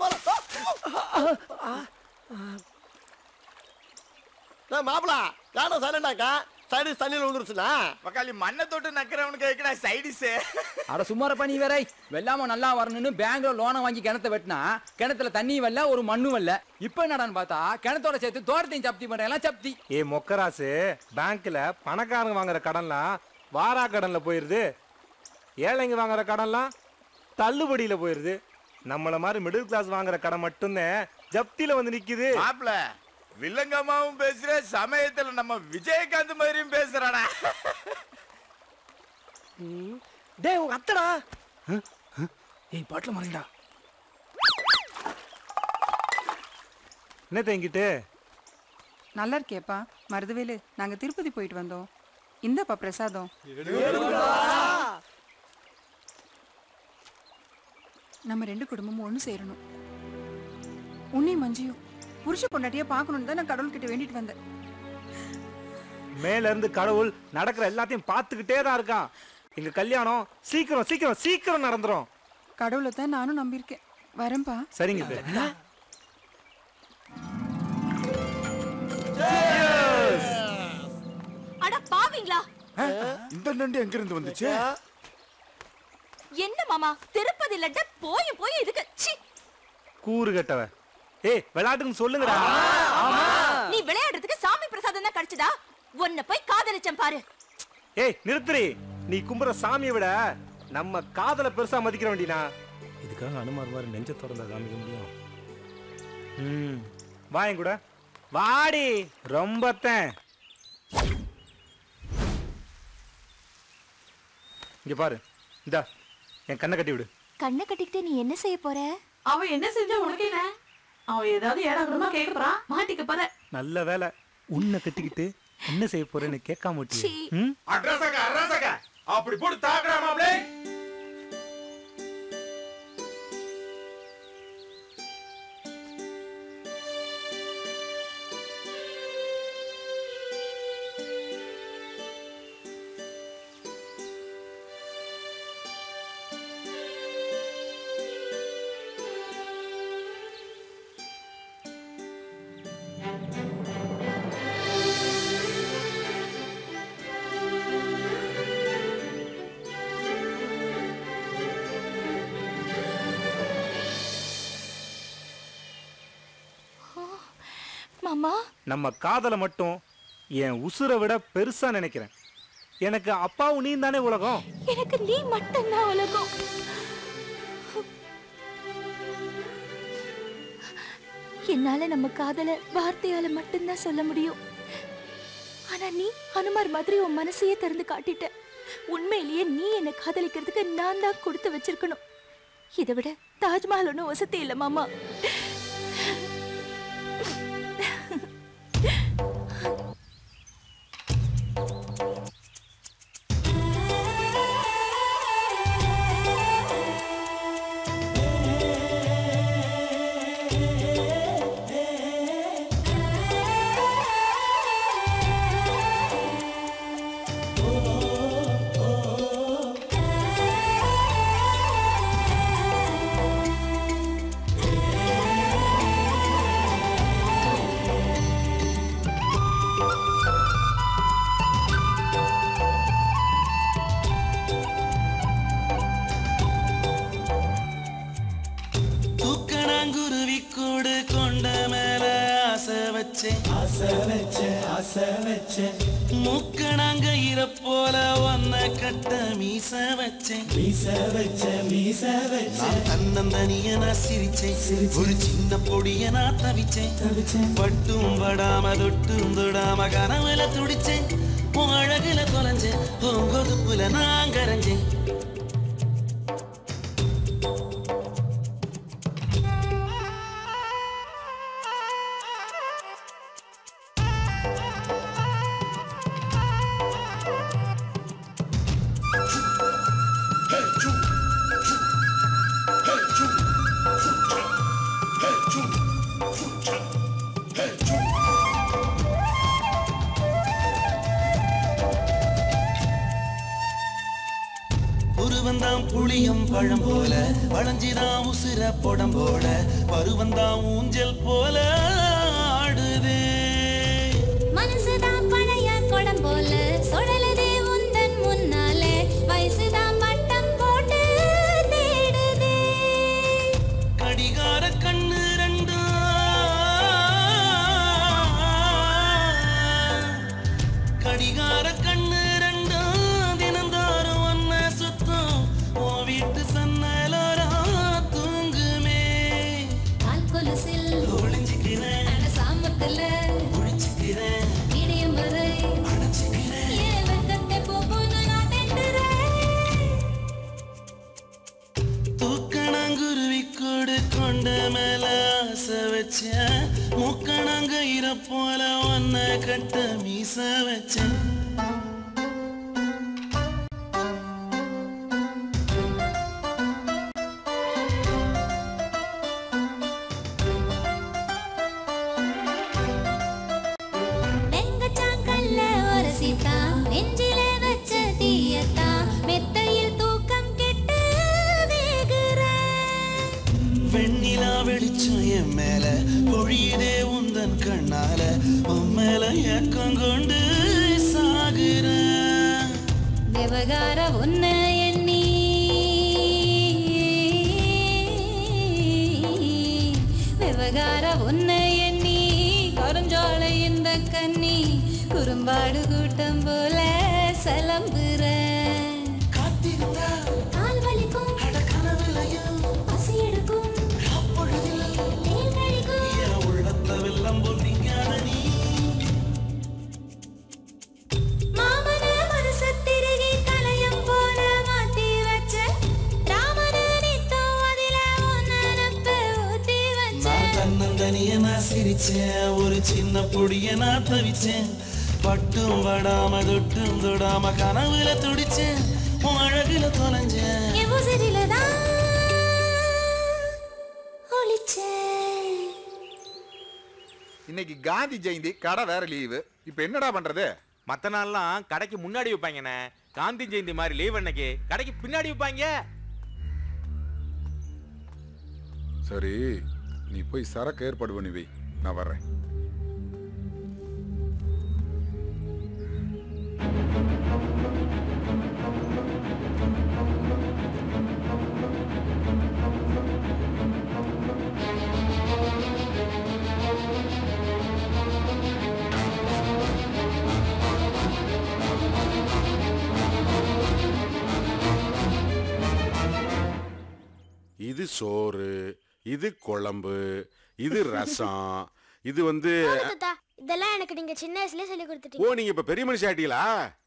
S6: மாப்பிள காரணம் சைலண்டாக்கா சைடிஸ் தண்ணியில் விழுந்துருச்சுனா
S12: பக்காளி மண்ணை தொட்டு நக்கிறவனுக்கு கேட்கடா சைடிஸ்
S5: அட சும்மாரப்பா நீ வேற வெள்ளாம நல்லா வரணும்னு பேங்க்ல லோனை வாங்கி கிணத்த வெட்டினா கிணத்துல தண்ணி வரல ஒரு மண்ணும் வரல இப்போ என்னடான்னு பார்த்தா கிணத்தோட சேர்த்து தோட்டத்தையும் சப்தி பண்றேன் சப்தி
S4: ஏ மொக்கராசு பேங்க்ல பணக்காரங்க வாங்குற கடன்லாம் வாரா கடன்ல போயிருது ஏழைங்க வாங்குற கடன்லாம் தள்ளுபடியில போயிருது நம்மள மாதிரி மிடில் கிளாஸ் வாங்குற கடன் மட்டும்தான் ஜப்தியில வந்து நிக்குது
S12: மாப்ள வில்லங்கம்மாவும் பேசுற சமயத்துல நம்ம விஜயகாந்த் மாதிரியும் பேசுறானா
S13: டேய் உங்க அத்தடா ஏய் பாட்டில் மாறிண்டா
S4: என்ன தேங்கிட்டு
S7: நல்லா இருக்கேப்பா மருதுவேலு நாங்க திருப்பதி போயிட்டு வந்தோம் இந்தப்பா பிரசாதம் நம்ம ரெண்டு குடும்பமும் ஒண்ணு சேரணும் உன்னையும் மஞ்சியும் புருஷ பொண்டாட்டிய பார்க்கணும்னு தான் நான் கடவுள்கிட்ட வேண்டிட்டு வந்தேன்
S4: மேல இருந்து கடவுள் நடக்கிற எல்லாத்தையும் பார்த்துக்கிட்டே தான் இருக்கான் எங்க கல்யாணம் சீக்கிரம் சீக்கிரம் சீக்கிரம் நடந்துரும்
S7: கடவுளை தான் நானும் நம்பியிருக்கேன் வரேன்ப்பா
S4: சரிங்க அத்தை.
S21: அட பாவிங்களா
S12: இந்த நண்டு எங்க இருந்து வந்துச்சு
S21: என்ன மாமா திருப்பதி லட்ட போய் போய் இதுக்கு சி
S4: கூறு கட்டவ ஏய் விளையாட்டுன்னு சொல்லுங்கடா
S21: நீ விளையாடுறதுக்கு சாமி பிரசாதம் தான் கிடைச்சதா உன்னை போய் காதலிச்சேன் பாரு
S4: ஏய் நிறுத்துறி நீ கும்புற சாமியை விட நம்ம காதலை பெருசா மதிக்கிற வேண்டினா
S8: இதுக்காக அனுமார் மாதிரி நெஞ்ச திறந்தா காமிக்க முடியும்
S4: ம் வாயன் கூட வாடி ரொம்பத்தேன் இங்க பாரு இந்தா என் கண்ணை கட்டி விடு
S21: கண்ணை கட்டிக்கிட்டு நீ என்ன செய்ய போற
S23: அவன் என்ன செஞ்சா உனக்கு என்ன அவன் ஏதாவது ஏடாகணுமா கேட்க போறான் மாட்டிக்க போற
S4: நல்ல வேலை உன்னை கட்டிக்கிட்டு என்ன செய்ய போறேன்னு கேட்காம விட்டியே. ம்
S12: அட்ரஸக அட்ரஸக அப்படி போட்டு தாக்குறா மாப்ளே
S21: மாமா
S4: நம்ம காதலை மட்டும் என் உசுரை விட பெருசா நினைக்கிறேன் எனக்கு அப்பாவும் நீ தானே உலகம்
S21: எனக்கு நீ மட்டும்தான் உலகம் என்னால நம்ம காதல வார்த்தையால மட்டும்தான் சொல்ல முடியும் ஆனா நீ அனுமார் மாதிரி உன் மனசையே திறந்து காட்டிட்ட உண்மையிலேயே நீ என்னை காதலிக்கிறதுக்கு நான் தான் கொடுத்து வச்சிருக்கணும் இதை விட தாஜ்மஹால் ஒன்றும் வசதி இல்லை மாமா
S24: தூக்கணாங்குருவி கூடு கொண்ட மேல ஆசை வச்சேன் ஆசை வச்சேன் ஆசை வச்சேன் மூக்கணாங்க இர போல ஒன்ன கட்ட மீச வச்சேன் மீச வச்ச மீச வச்சேன் தன்னந்தனிய நான் சிரிச்சேன் ஒரு சின்ன பொடிய நான் தவிச்சேன் தவிச்சேன் பட்டும் படாம தொட்டும் தொடாம கனவுல துடிச்சேன் உன் அழகுல தொலைஞ்சேன் உன் கொதுப்புல நான் கரைஞ்சேன் உருவந்தாம் புளியம் பழம் போல வளைஞ்சிதான் உசுர பொடம் போல பருவந்தாம் ஊஞ்சல் போல ஆடுதே
S2: மனசுதான் பழைய குடம் போல சுழலுதே உந்தன் முன்னாலே வயசுதான் வட்டம் போட்டு தேடுதே
S24: கடிகார கண்ணு ரெண்டும் கடிகார கண்ணு ரெண்டும் தினந்தோறும் ஒன்ன சுத்தம் உன் வீட்டு சன்னலோரா தூங்குமே
S2: கால் கொலுசில்
S24: ஒளிஞ்சுக்கிறேன்
S2: அட சாமத்துல
S24: கொண்ட மேல ஆசை வச்சேன் முக்கணங்கயிற போல ஒன்ன கட்ட மீச வச்சேன்
S1: வெங்கச்சாங்கல்ல ஒரு சீதா நெஞ்சில வச்ச தீயத்தா மெத்தையில் தூக்கம் கெட்டு வேகுறேன்
S24: வெண்ணிலா வெளிச்சம் என் மேல பொழியுதே உந்தன் கண்ணால உன் மேல ஏக்கம் கொண்டு சாகுறேன்
S1: விவகார உன்னை எண்ணி விவகார உன்னை எண்ணி கருஞ்சாலை இந்த கண்ணி குறும்பாடு கூட்டம் போல சலம்புற கால் வலிக்கும் பசி எடுக்கும் தேன் கழிக்கும்
S24: என் உள்ளத்துல வெள்ளம் போல் நீங்காத நீ
S1: மாமன மனச திருகி கலையம் போல மாத்தி வச்ச ராமன நித்தம் அதில உன் நினப்ப ஊத்தி வச்ச
S24: நான் தன்னந்தனிய நான் சிரிச்சேன் ஒரு சின்ன பொடிய நான் தவிச்சேன் பட்டும் படாம தொட்டும் தொடாம கனவுல துடிச்சேன் உன் அழகுல தொலைஞ்சேன்
S1: என் உசிரில தான் ஒளிச்சேன்
S11: இன்னைக்கு காந்தி ஜெயந்தி கடை வேற லீவு இப்ப என்னடா பண்றது
S4: மத்த நாள்லாம் கடைக்கு முன்னாடி வைப்பாங்கண்ணே காந்தி ஜெயந்தி மாதிரி லீவ் அன்னைக்கு கடைக்கு பின்னாடி வைப்பாங்க
S11: சரி நீ போய் சரக்கு ஏற்பாடு பண்ணி வை நான் வர்றேன்
S14: இது சோறு இது குழம்பு இது ரசம் இது வந்து
S2: போதும் தாத்தா இதெல்லாம் எனக்கு நீங்க சின்ன வயசுலயே சொல்லி
S14: ஓ
S2: கொடுத்துட்டீங்க
S14: நீங்க இப்ப பெரிய மனுஷன் ஆயிட்டீங்களா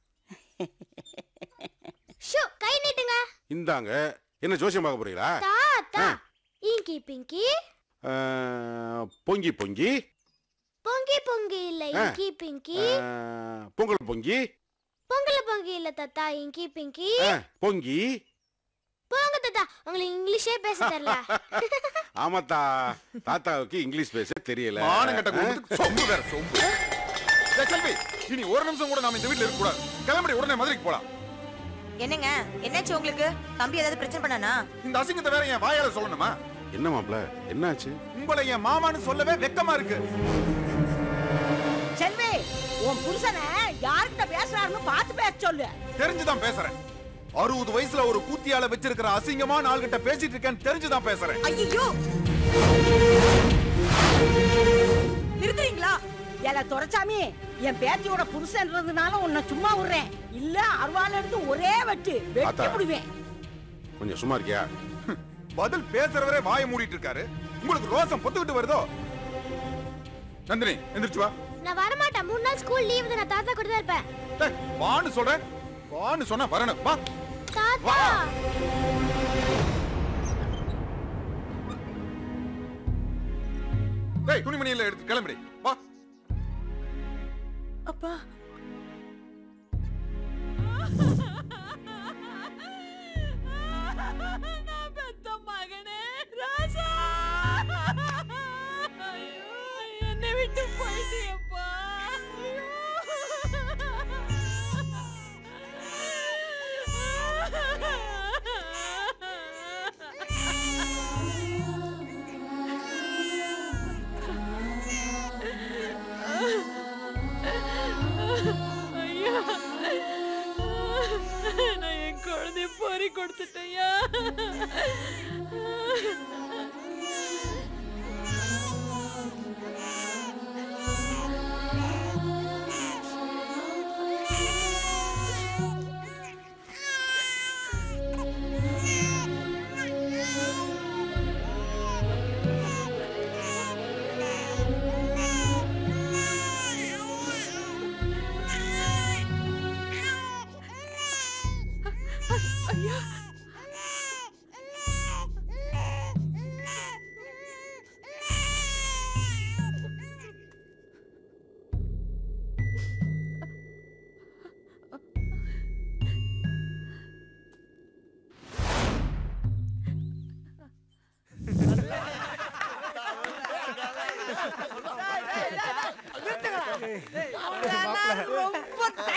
S2: ஷூ கை நீட்டுங்க
S14: இந்தாங்க என்ன ஜோசியம் பார்க்க போறீங்களா
S2: தாத்தா இங்கி பிங்கி
S14: அஹ், பொங்கி பொங்கி
S2: பொங்கி பொங்கி இல்ல
S14: ஆ.
S2: இங்கி பிங்கி
S14: அஹ், பொங்கல் பொங்கி
S2: பொங்கல பொங்கி இல்ல தாத்தா இங்கி பிங்கி
S14: அஹ், பொங்கி
S2: போங்க தாத்தா உங்களுக்கு இங்கிலீஷே பேச தெரியல
S14: ஆமாத்தா தாத்தாவுக்கு இங்கிலீஷ் பேச தெரியல
S11: மானங்கட்ட குடும்பத்துக்கு சொம்பு வேற சொம்பு டேய் செல்வி இனி ஒரு நிமிஷம் கூட நாம இந்த வீட்ல இருக்க கூடாது கிளம்பி உடனே மதுரைக்கு போலாம்
S17: என்னங்க என்னாச்சு உங்களுக்கு தம்பி ஏதாவது பிரச்சனை பண்ணானா
S11: இந்த அசிங்கத்தை வேற என் வாயால சொல்லணுமா
S14: என்ன மாப்ள என்னாச்சு
S11: உங்களை என் மாமான்னு சொல்லவே வெக்கமா இருக்கு
S16: செல்வி உன் புருஷனை யார்கிட்ட பேசுறாருன்னு பார்த்து பேச சொல்லு
S11: தெரிஞ்சுதான் பேசுறேன் அறுபது வயசுல ஒரு கூத்தியால வச்சிருக்கிற அசிங்கமான ஆள்கிட்ட பேசிட்டு இருக்கேன்னு தெரிஞ்சுதான் பேசுறேன்
S16: ஐயோ நிறுத்துறீங்களா ஏல துரைச்சாமி என் பேத்தியோட புருஷன்றதுனால உன்னை சும்மா விடுறேன் இல்ல அருவாள் எடுத்து ஒரே வெட்டு வெட்டி
S14: ஆத்தா.
S16: விடுவேன்
S14: கொஞ்சம் சும்மா இருக்கியா
S11: பதில் பேசுறவரே வாயை மூடிட்டு இருக்காரு உங்களுக்கு ரோசம் பொத்துக்கிட்டு வருதோ நந்தினி எந்திரிச்சு வா
S2: நான் வரமாட்டேன் மூணு நாள் ஸ்கூல் லீவு நான் தாத்தா கூட தான் இருப்பேன்
S11: டேய், வான்னு சொல்றேன் வான்னு சொன்னா வரணும் வா
S2: தாத்தா
S11: டேய் துணிமணியில எடுத்து கிளம்பிடு வா
S16: அப்பா
S23: நான் பெத்த மகனே ராசா ஐயோ, என்னை விட்டு போயிட்டியப்பா ஐயா நான் என் குழந்தைய பறி கொடுத்துட்டேயா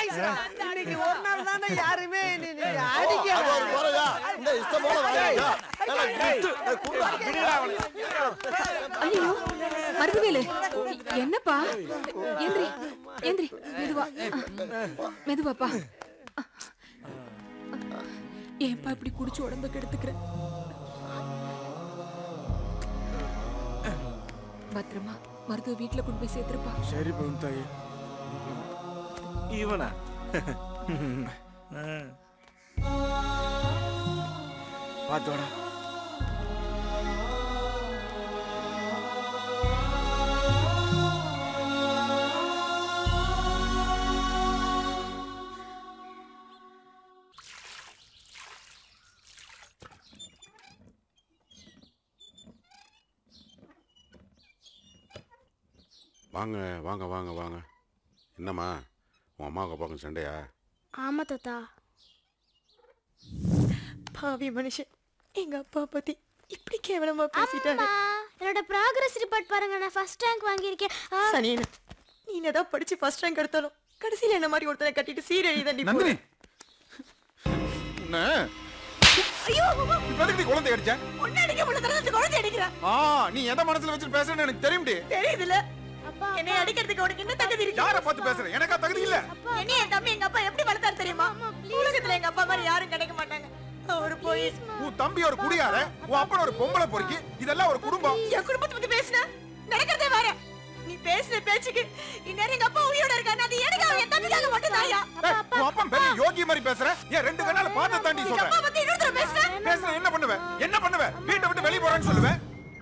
S13: ஆயிடுச்சுடா. இன்னைக்கு ஒரு நாள் தானே யாருமே நீ நீ
S6: அது
S13: அடிக்கல.
S6: ஒரு முறையா இந்த இஷ்டம் போல வாங்கிக்கோ. நல்லா கிஃப்ட். ஏய், குடுடா.
S21: ஐயோ மருதுவேலு என்னப்பா எந்திரி எந்திரி மெதுவா மெதுவாப்பா ஏன்பா இப்படி குடிச்சு உடம்ப கெடுத்துக்கிற பத்திரமா மருத்துவ வீட்டுல கொண்டு போய் சேர்த்துருப்பா
S12: சரி பவுன் தாயே
S4: இவனா
S12: பார்த்தோடா
S14: வாங்க வாங்க வாங்க வாங்க என்னம்மா உன் அம்மாவுக்கு அப்பாவுக்கும் சண்டையா
S2: ஆமா தாத்தா
S9: பாவி மனுஷன் எங்க அப்பா பத்தி இப்படி கேவலமா பேசிட்டாரு
S2: என்னோட ப்ராக்ரஸ் ரிப்போர்ட் பாருங்க நான் ஃபர்ஸ்ட் ரேங்க் வாங்கியிருக்கேன் ஆ,
S9: சனியன நீ என்னதான் படிச்சு ஃபர்ஸ்ட் ரேங்க் எடுத்தாலும் கடைசியில என்ன மாதிரி ஒருத்தனை கட்டிட்டு சீரழி தான்
S12: நந்தினி உன்னை
S9: ஐயோ
S12: இப்ப எதுக்கு நீ குழந்தை அடிச்ச
S9: ஒன்னு அடிக்க முடியல அந்த குழந்தை அடிக்கிற
S12: ஆ நீ எந்த மனசுல வச்சு பேசுறேன்னு எனக்கு தெரியும்டி
S9: தெரியுதுல என்னை அடிக்கிறதுக்கு உனக்கு என்ன தகுதி இருக்கு
S12: யார பார்த்து பேசுற எனக்கா தகுதி இல்ல
S9: என்ன என் தம்பி எங்க அப்பா எப்படி வளர்த்தாரு தெரியுமா உலகத்துல எங்க அப்பா மாதிரி யாரும் கிடைக்க மாட்டாங்க அவரு போய்
S12: உன் தம்பி ஒரு குடியார உன் அப்பன் ஒரு பொம்பளை பொறுக்கி இதெல்லாம் ஒரு குடும்பம்
S9: என் குடும்பத்தை பத்தி பேசுன நடக்கிறதே வேற நீ பேசுன பேச்சுக்கு இந்நேரம் எங்க அப்பா உயிரோட இருக்காரு அது எனக்கு அவன் என் தம்பிக்காக மட்டும் தாயா
S12: ஏய், உன் அப்பன் பெரிய யோகி மாதிரி பேசுற ஏன் ரெண்டு கண்ணால பார்த்து தாண்டி
S9: எங்க அப்பா
S12: சொல்ற
S9: பத்தி இன்னொருத்தர பேசுன
S12: பேசுற என்ன பண்ணுவ என்ன பண்ணுவ வீட்டை விட்டு வெளிய போறேன்னு சொல்லுவேன்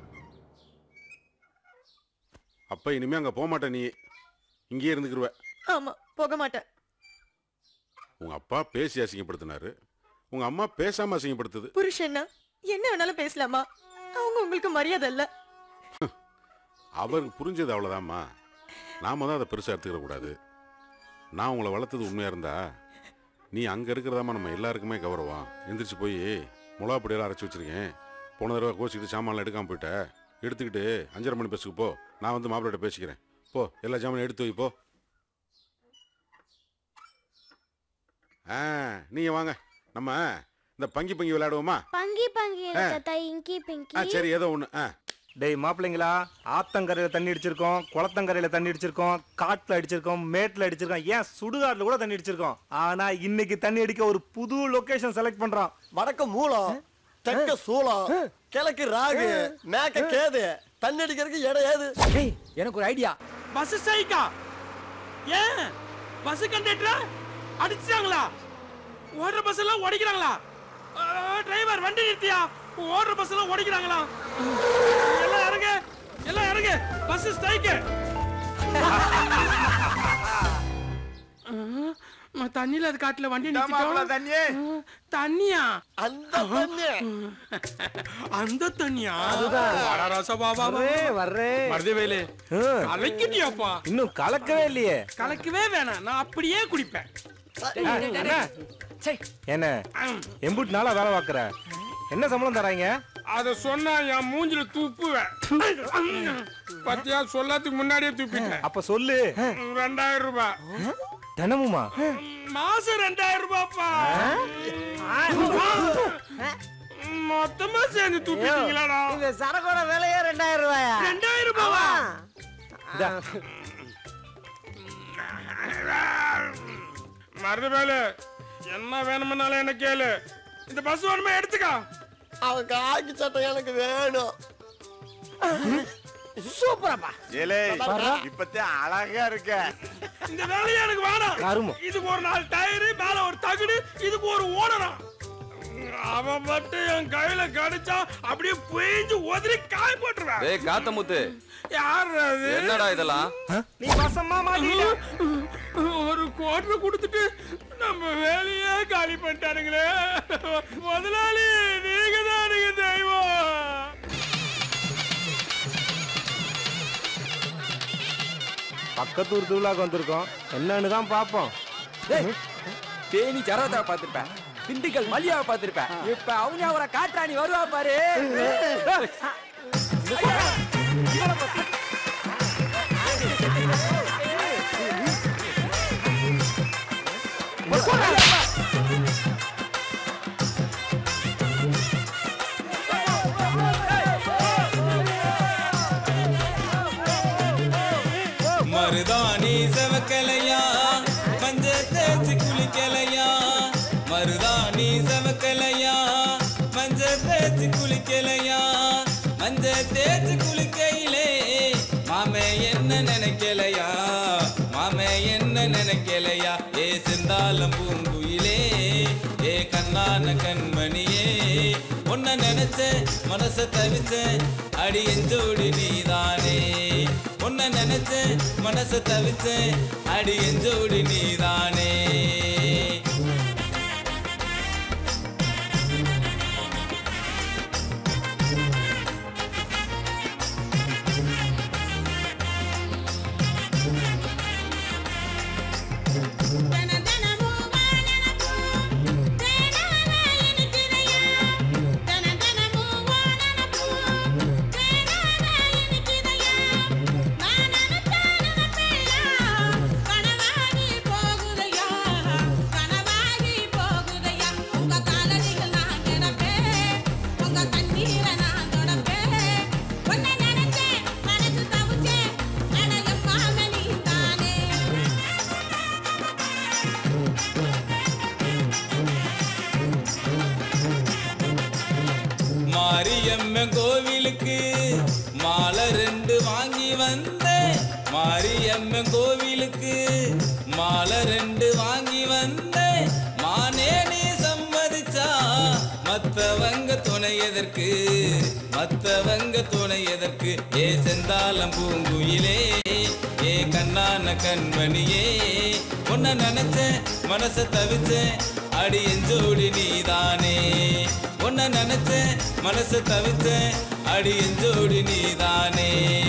S14: அப்ப இனிமே அங்க போக மாட்டே நீ இங்கேயே இருந்துக்கிருவ
S9: ஆமா போக மாட்டேன்
S14: உங்க அப்பா பேசி அசிங்கப்படுத்தினாரு உங்க அம்மா பேசாம அசிங்கப்படுத்துது
S9: புருஷன்னா என்ன வேணாலும் பேசலாமா அவங்க உங்களுக்கு மரியாதை இல்ல
S14: அவருக்கு புரிஞ்சது அவ்வளோதாம்மா நாம தான் அதை பெருசாக எடுத்துக்கிற கூடாது நான் உங்களை வளர்த்தது உண்மையாக இருந்தா நீ அங்கே இருக்கிறதாம்மா நம்ம எல்லாருக்குமே கௌரவம் எந்திரிச்சு போய் மிளகா பொடியெல்லாம் அரைச்சி வச்சிருக்கேன் போன தடவை கோச்சிக்கிட்டு சாமான்லாம் எடுக்காமல் போயிட்ட எடுத்துக்கிட்டு அஞ்சரை மணி பஸ்ஸுக்கு போ நான் வந்து மாப்பிள்ளைகிட்ட பேசிக்கிறேன் போ எல்லா சாமானும் எடுத்து வை போ ஆ நீங்கள் வாங்க நம்ம இந்த பங்கி பங்கி விளையாடுவோமா
S2: பங்கி பங்கி இல்ல
S14: ஆ.
S2: தாத்தா இங்கி
S14: ஆ
S2: பிங்கி
S14: சரி ஏதோ ஒன்று ஆ
S4: டேய் மாப்பிள்ளைங்களா ஆத்தங்கரையில தண்ணி அடிச்சிருக்கோம் குளத்தங்கரையில தண்ணி அடிச்சிருக்கோம் காட்டுல அடிச்சிருக்கோம் மேட்ல அடிச்சிருக்கோம் ஏன் சுடுகாட்டுல கூட தண்ணி அடிச்சிருக்கோம் ஆனா இன்னைக்கு தண்ணி அடிக்க ஒரு புது லொகேஷன் செலக்ட் பண்றோம்
S6: வடக்கு மூலம் தெற்க சூளம் கிழக்கு ராகு மேக்க கேது தண்ணி அடிக்கிறதுக்கு இடம் ஏது
S5: எனக்கு ஒரு ஐடியா
S18: பஸ் ஸ்ட்ரைக்கா ஏன் பஸ் கண்டக்டர் அடிச்சாங்களா ஓடுற பஸ் எல்லாம் உடைக்கிறாங்களா டிரைவர் வண்டி நிறுத்தியா ஓடுற பஸ் எல்லாம் உடைக்கிறாங்களா எல்லாம் இறங்க எல்லாம் இறங்க பஸ் ஸ்ட்ரைக்கு தண்ணியில அது காட்டுல வண்டி
S12: மாப்பிள்ளை, தண்ணி.
S18: தண்ணியா
S6: அந்த தண்ணி
S18: அந்த தண்ணியா
S4: அதுதான்.
S18: வாடா ராசபாபா.
S4: வர்றேன், வர்றேன்.
S18: மருதவேலு கலக்கிட்டியாப்பா
S4: இன்னும் கலக்கவே இல்லையே
S18: கலக்கவே வேணாம் நான் அப்படியே குடிப்பேன்
S4: ஆ, அண்ணா. என்ன எம்புட்டு நாளா வேலை பார்க்குற என்ன சம்பளம் தராங்க
S18: அத சொன்னா என் மூஞ்சில துப்புவேன் பத்தியா சொல்லாதுக்கு முன்னாடியே துப்பிட்டேன்
S4: அப்ப சொல்லு
S18: ரெண்டாயிரம் ரூபாய்
S4: தினமுமா
S18: மாசம் ரெண்டாயிரம் ரூபாய்ப்பா மொத்தமா சேர்ந்து துப்பிட்டீங்களாடா
S13: இந்த சரக்கோட விலையே ரெண்டாயிரம் ரூபாயா
S18: ரெண்டாயிரம் ரூபாவா
S4: இதா.
S18: மருதவேலு என்ன வேணும்னாலும் என்ன கேளு இந்த பஸ் வேணுமா எடுத்துக்கா
S6: அவன் காக்கி சட்டை எனக்கு வேணும்
S13: சூப்பரப்பா
S12: ஏலே
S6: பாரா.
S12: இப்பத்தே அழகா இருக்க
S18: இந்த வேலையை எனக்கு வேணாம்
S4: கருமம்.
S18: இதுக்கு ஒரு நாலு டயரு மேல ஒரு தகுடு இதுக்கு ஒரு ஓனரா அவன் மட்டும் என் கையில கடிச்சா அப்படியே புயஞ்சு உதறி காய் போட்டுருவேன்
S10: டேய் காத்தமுத்து
S18: யார் அது
S10: என்னடா இதெல்லாம்
S4: நீ வசமா மாட்டிட்ட
S18: ஒரு குவார்டர் கொடுத்துட்டு நம்ம வேலையே காலி பண்ணிட்டானுங்களே முதலாளி நீங்க தான் தெய்வம்
S4: பக்கத்தூர் திருவிழாக்கு வந்திருக்கோம் என்னன்னு தான் பார்ப்போம்
S5: தேனி சரவத்தாவை பார்த்திருப்பேன் திண்டுக்கல் மல்லியாவை பார்த்திருப்பேன் இப்ப அவங்க அவரை காட்டுறாணி வருவா பாரு
S24: மருதாணி செவக்கலையா மஞ்ச தேய்ச்சி குளிக்கலையா மருதாணி செவக்கலையா மஞ்ச தேய்ச்சி குளிக்கலையா மஞ்ச தேய்ச்சி குளிக்கையிலே மாமே என்ன நினைக்கலையா மாமே என்ன நினைக்கலையா ஏ செந்தாலம் பூங்குயிலே ஏ கண்ணான கண்மணியே உன்னை நினைச்சேன் மனச தவிச்சேன் அடி எஞ்சோடி நீதானே உன்னை நினைச்சேன் மனச தவிச்சேன் அடி எஞ்சோடி நீதானே மாரியம்மன் கோவிலுக்கு மாலை ரெண்டு வாங்கி வந்தேன் மாரியம்மன் கோவிலுக்கு மாலை ரெண்டு வாங்கி வந்தேன் மானே நீ சம்மதிச்சா மத்தவங்க துணை எதற்கு மத்தவங்க துணை எதற்கு ஏ செந்தாலம் பூங்குயிலே ஏ கண்ணான கண்மணியே உன்னை நினைச்சேன் மனச தவிச்சேன் அடி எஞ்சோடி நீதானே உன்னை நினைச்சேன் மனச தவிச்சேன் அடி எஞ்சோடி நீதானே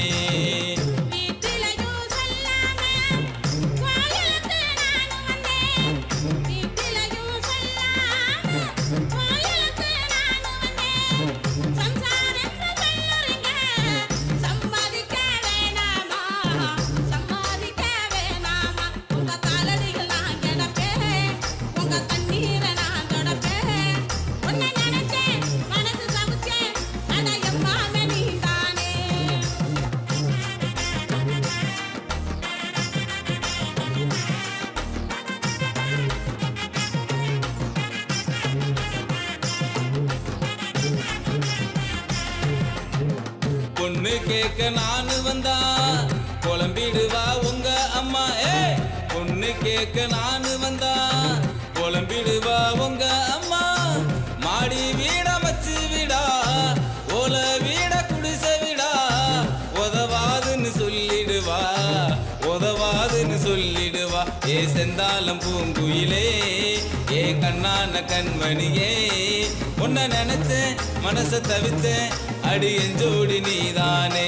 S24: பொண்ணு கேட்க நானு வந்தா குழம்பிடுவா உங்க அம்மா ஏ பொண்ணு கேட்க நானு வந்தா குழம்பிடுவா உங்க அம்மா மாடி வீட மச்சு விடா ஓல வீட குடிசை விடா உதவாதுன்னு சொல்லிடுவா உதவாதுன்னு சொல்லிடுவா ஏ செந்தாலம் பூங்குயிலே ஏ கண்ணான கண்மணியே உன்னை நினைச்சேன் மனச தவிச்சேன் அடி எஞ்சோடி நீதானே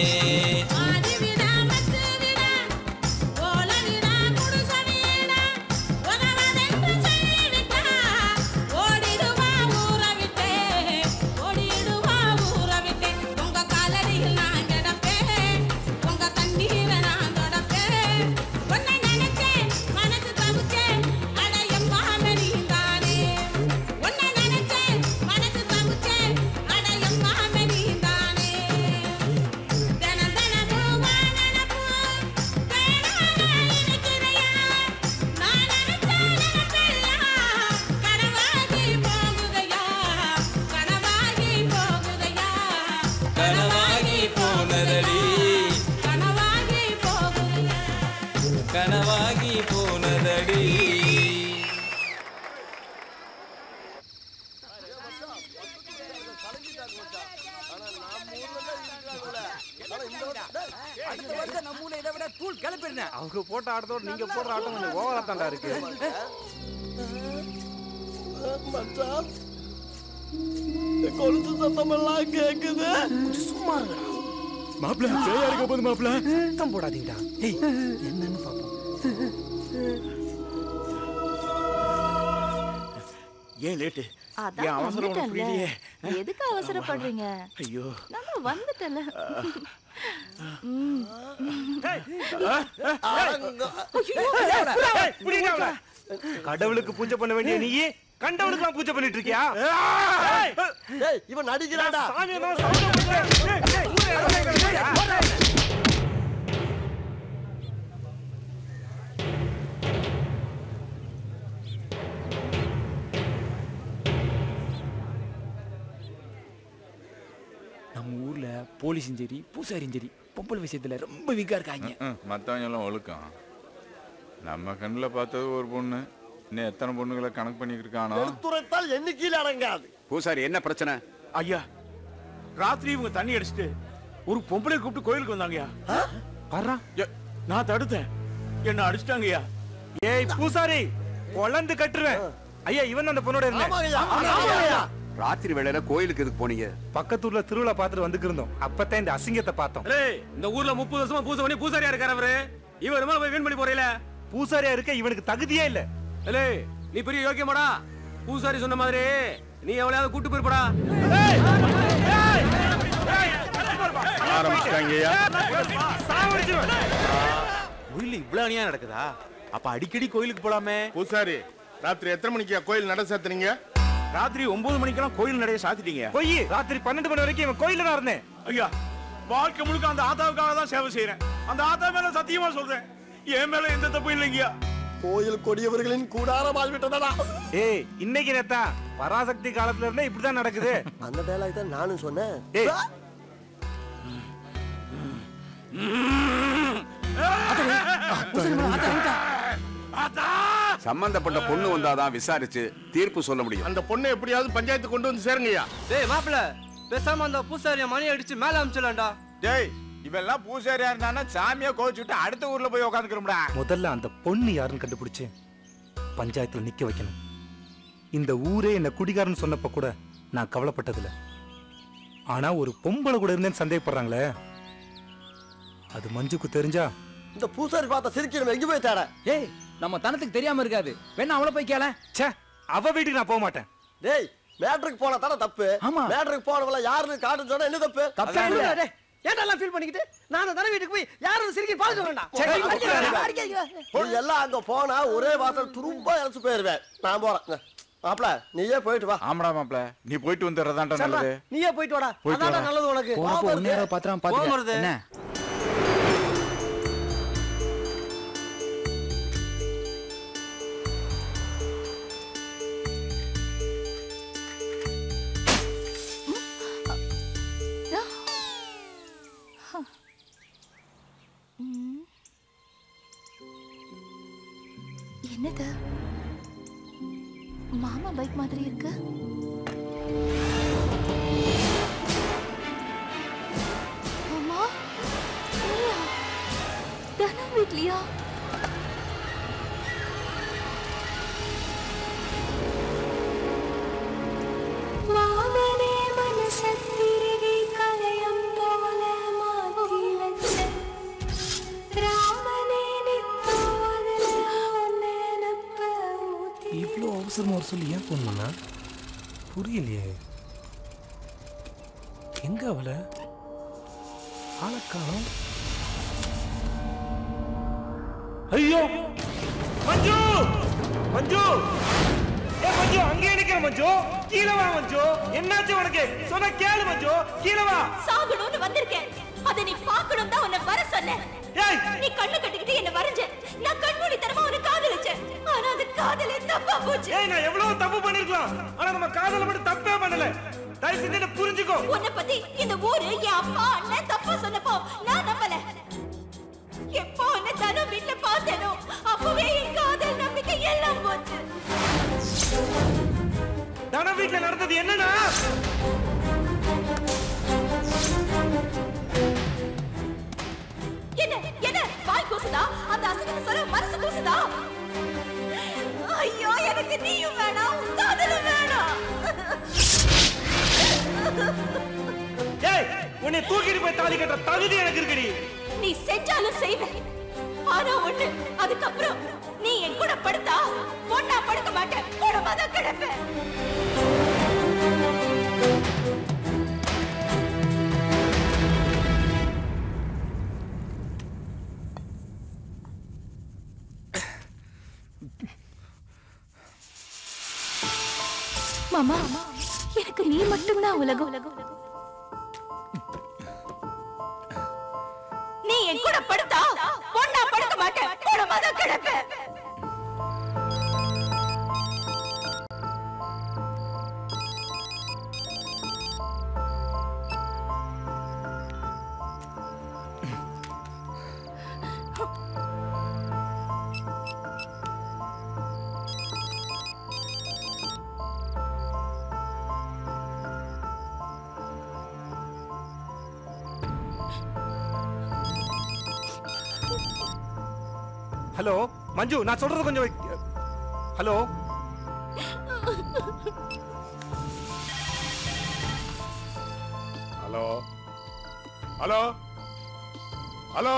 S24: கனவாகி போனதடி கனவாகி போனதடி
S5: நம்ம ஊர்ல இதை விட தூள் கிளப்பிடுறேன்
S4: அவங்க போட்ட ஆட்டத்தோட நீங்க போடுற ஆட்டம் கொஞ்சம் ஓவரா தாண்டா இருக்கு
S6: மச்சான் இந்த கொலுசு சத்தம் எல்லாம் கேக்குது
S4: சும்மா இருங்கடா மாப்ள பேயா இருக்க போது மாப்ள சத்தம் போடாதீங்கடா ஏய் என்னன்னு பாப்போம்
S12: ஏன் லேட்டு
S21: அதான்
S12: ஏன் அவசரம் உனக்கு
S21: வந்துட்டேன்ல.
S12: புரியலையே
S21: எதுக்கு அவசரப்படுறீங்க
S12: ஐயோ
S21: நம்ம வந்துட்டல ம்.
S4: கடவுளுக்கு பூஜை பண்ண வேண்டிய நீ கண்டவளுக்கு பூஜை பண்ணிட்டு இருக்கியா
S6: ஏய் இவன் நடிக்கிறான்டா
S4: சாமியை தான் சவுண்ட் பண்றேன். ஏய், ஏய், ஊரே இறங்க, இறங்க, இறங்க.
S5: போலீஸும் சரி பூசாரியும் சரி பொம்பளை விஷயத்துல ரொம்ப வீக்கா இருக்காங்க
S12: மற்றவங்க எல்லாம் ஒழுக்கம் நம்ம கண்ணில் பார்த்தது ஒரு பொண்ணு இன்னும் எத்தனை பொண்ணுகளை கணக்கு பண்ணிக்கிருக்கானோ
S6: எடுத்துரைத்தால் எண்ணிக்கையில் அடங்காது
S3: பூசாரி என்ன பிரச்சனை
S18: ஐயா ராத்திரி இவங்க தண்ணி அடிச்சிட்டு ஒரு பொம்பளை கூப்பிட்டு கோயிலுக்கு வந்தாங்கய்யா
S4: வர்றா
S18: நான் தடுத்தேன் என்ன அடிச்சிட்டாங்கய்யா
S4: ஏய் பூசாரி குழந்து கட்டுருவேன் ஐயா இவன் அந்த பொண்ணோட இருந்தேன்
S3: ராத்திரி வேளையில கோயிலுக்கு எதுக்கு போனீங்க
S4: பக்கத்தூர்ல திருவிழா பார்த்துட்டு வந்துட்டு இருந்தோம் அப்பதான் இந்த அசிங்கத்தை பார்த்தோம்
S22: இந்த ஊர்ல முப்பது வருஷமா பூசை பண்ணி பூசாரியா இருக்காரு அவரு இவர் மேல போய் வீண் பண்ணி போறீல
S4: பூசாரியா இருக்க இவனுக்கு தகுதியே இல்ல
S22: ஏலே நீ பெரிய யோக்கியமாடா பூசாரி சொன்ன மாதிரி நீ எவ்வளவு கூட்டு போயிருப்படா
S12: ஆரம்பிச்சிட்டாங்கய்யா
S10: கோயில் இவ்வளவு அநியாயம் நடக்குதா அப்ப அடிக்கடி கோயிலுக்கு போலாமே
S11: பூசாரி ராத்திரி எத்தனை மணிக்கு கோயில் நட சேர்த்துனீங்க
S18: ராத்திரி ஒன்பது மணிக்கெல்லாம் கோயில் நடைய சாத்திட்டீங்க
S4: பொய் ராத்திரி பன்னெண்டு மணி வரைக்கும் இவன் கோயில்ல தான் இருந்தேன்
S18: ஐயா வாழ்க்கை முழுக்க அந்த ஆத்தாவுக்காக தான் சேவை செய்யறேன் அந்த ஆத்தா மேல சத்தியமா சொல்றேன் என் மேல எந்த தப்பு இல்லைங்கய்யா
S6: கோயில் கொடியவர்களின் கூடாரமாகி விட்டதடா
S4: ஏய் இன்னைக்கு நேத்தா பராசக்தி காலத்துல இருந்தே இப்படிதான் நடக்குது
S6: அந்த டயலாக் தான் நானும் சொன்னேன்
S4: ஏய்
S3: சம்பந்தப்பட்ட பொண்ணு வந்தாதான் விசாரிச்சு தீர்ப்பு சொல்ல முடியும்
S11: அந்த பொண்ணை எப்படியாவது பஞ்சாயத்து கொண்டு வந்து சேருங்கய்யா
S22: டேய் மாப்பிள பேசாம அந்த பூசாரிய மணி அடிச்சு மேல அமிச்சிடலாம்டா
S12: டேய் இவெல்லாம் பூசாரியா இருந்தானா சாமியா கோச்சுட்டு அடுத்த ஊர்ல போய் உட்காந்துக்கிறோம்டா
S4: முதல்ல அந்த பொண்ணு யாருன்னு கண்டுபிடிச்சு பஞ்சாயத்துல நிக்க வைக்கணும் இந்த ஊரே என்ன குடிகாரன்னு சொன்னப்ப கூட நான் கவலைப்பட்டதில்ல ஆனா ஒரு பொம்பளை கூட இருந்தேன்னு சந்தேகப்படுறாங்களே அது மஞ்சுக்கு தெரிஞ்சா
S6: இந்த பூசாரி பார்த்த சிரிக்கி நம்ம எங்க போய் தேட
S5: ஏய் நம்ம தனத்துக்கு தெரியாம இருக்காது வேணா அவளை போய் கேள
S4: ச்சே அவ வீட்டுக்கு நான் போக மாட்டேன்
S6: டேய் மேட்ருக்கு போனா தானே தப்பு
S5: ஆமா.
S6: மேட்ருக்கு போனவள யாருன்னு காட்டுன்னு சொன்னா என்ன தப்பு
S5: தப்பே இல்ல.
S22: டேய், ஏன்டா எல்லாம் ஃபீல் பண்ணிக்கிட்டு நான் தானே வீட்டுக்கு போய் யாரும் சிரிக்கி பார்க்க வேண்டாம்
S6: நீ எல்லாம் அங்க போனா ஒரே வாசல் துரும்பா இழைச்சு போயிருவேன் நான் போறேன் மாப்ள நீயே போயிட்டு வா
S12: ஆமாடா மாப்ள நீ போயிட்டு வந்துடுறதான்டா நல்லது
S22: நீயே போயிட்டு வாடா
S12: போயிட்டு
S22: அதான்டா
S12: வாடா.
S22: நல்லது உனக்கு
S5: போறப்போ ஒரு நேரம் பாத்திரம்
S22: போக
S5: பாத்துக்க
S22: மருது.
S5: என்ன
S21: ம். என்னது மாமா பைக் மாதிரி இருக்கு மாமா நீயா தனா வீட்லயா
S1: மாமனே மனசத்திருகி கலையம் போல மாத்தி வச்ச ராமனே நித்தோதல நினப்ப ஊத்தி
S8: இவ்வளோ அவசரமா வர சொல்லி ஏன் ஃபோன் பண்ணா புரியலையே எங்க அவள ஆளக்கானம்
S4: ஐயோ மஞ்சு மஞ்சு ஏ மஞ்சு அங்கே நிக்கிற மஞ்சு கீழே வா மஞ்சு என்னாச்சு உனக்கு சொன்ன கேளு மஞ்சு கீழே வா
S21: சாகணும்னு வந்திருக்கேன் அதை நீ பார்க்கணும் தான் உன்னை வர சொன்னேன் நீ கண்ணு கட்டிக்கிட்டு என்ன வரைஞ்ச நான் கண்மூடி தரமா உன்னை காதலிச்சேன் ஆனா அது காதலே தப்பா போச்சு
S4: ஏய் நான் எவ்வளவு தப்பு பண்ணிருக்கலாம் ஆனா நம்ம காதல மட்டும் தப்பே பண்ணல தயவு செஞ்சு என்ன புரிஞ்சுக்கோ
S21: உன்னை பத்தி இந்த ஊரு என் அப்பா அண்ணன் தப்பா சொன்னப்போ நான் நம்பல எப்போ உன்னை தனம் வீட்டுல பார்த்தேனோ அப்பவே என் காதல் நம்பிக்கை எல்லாம் போச்சு
S4: தன வீட்டுல நடந்தது என்னன்னா
S21: என்ன என்ன வாய் கூசுதா அந்த அசிங்கத்தை சொல்ல மனசு கூசுதா ஐயோ எனக்கு நீயும் வேணாம் உன் காதலும் வேணாம்
S4: ஏய் உன்னை தூக்கிட்டு போய் தாலி கட்டுற தகுதி எனக்கு இருக்குடி
S21: நீ செஞ்சாலும் செய்வேன் ஆனா ஒண்ணு அதுக்கப்புறம் நீ என் கூட படுத்தா பொண்ணா படுக்க மாட்டேன் உடம்பா தான் கிடப்பேன் மாமா எனக்கு நீ மட்டும்தான் உலகம் நீ என் கூட படுத்தா பொண்ணா படுக்க மாட்டேன் உடம்பா தான் கிடப்பேன்
S4: ஹலோ மஞ்சு நான் சொல்றது கொஞ்சம் வை- ஹலோ
S11: ஹலோ ஹலோ ஹலோ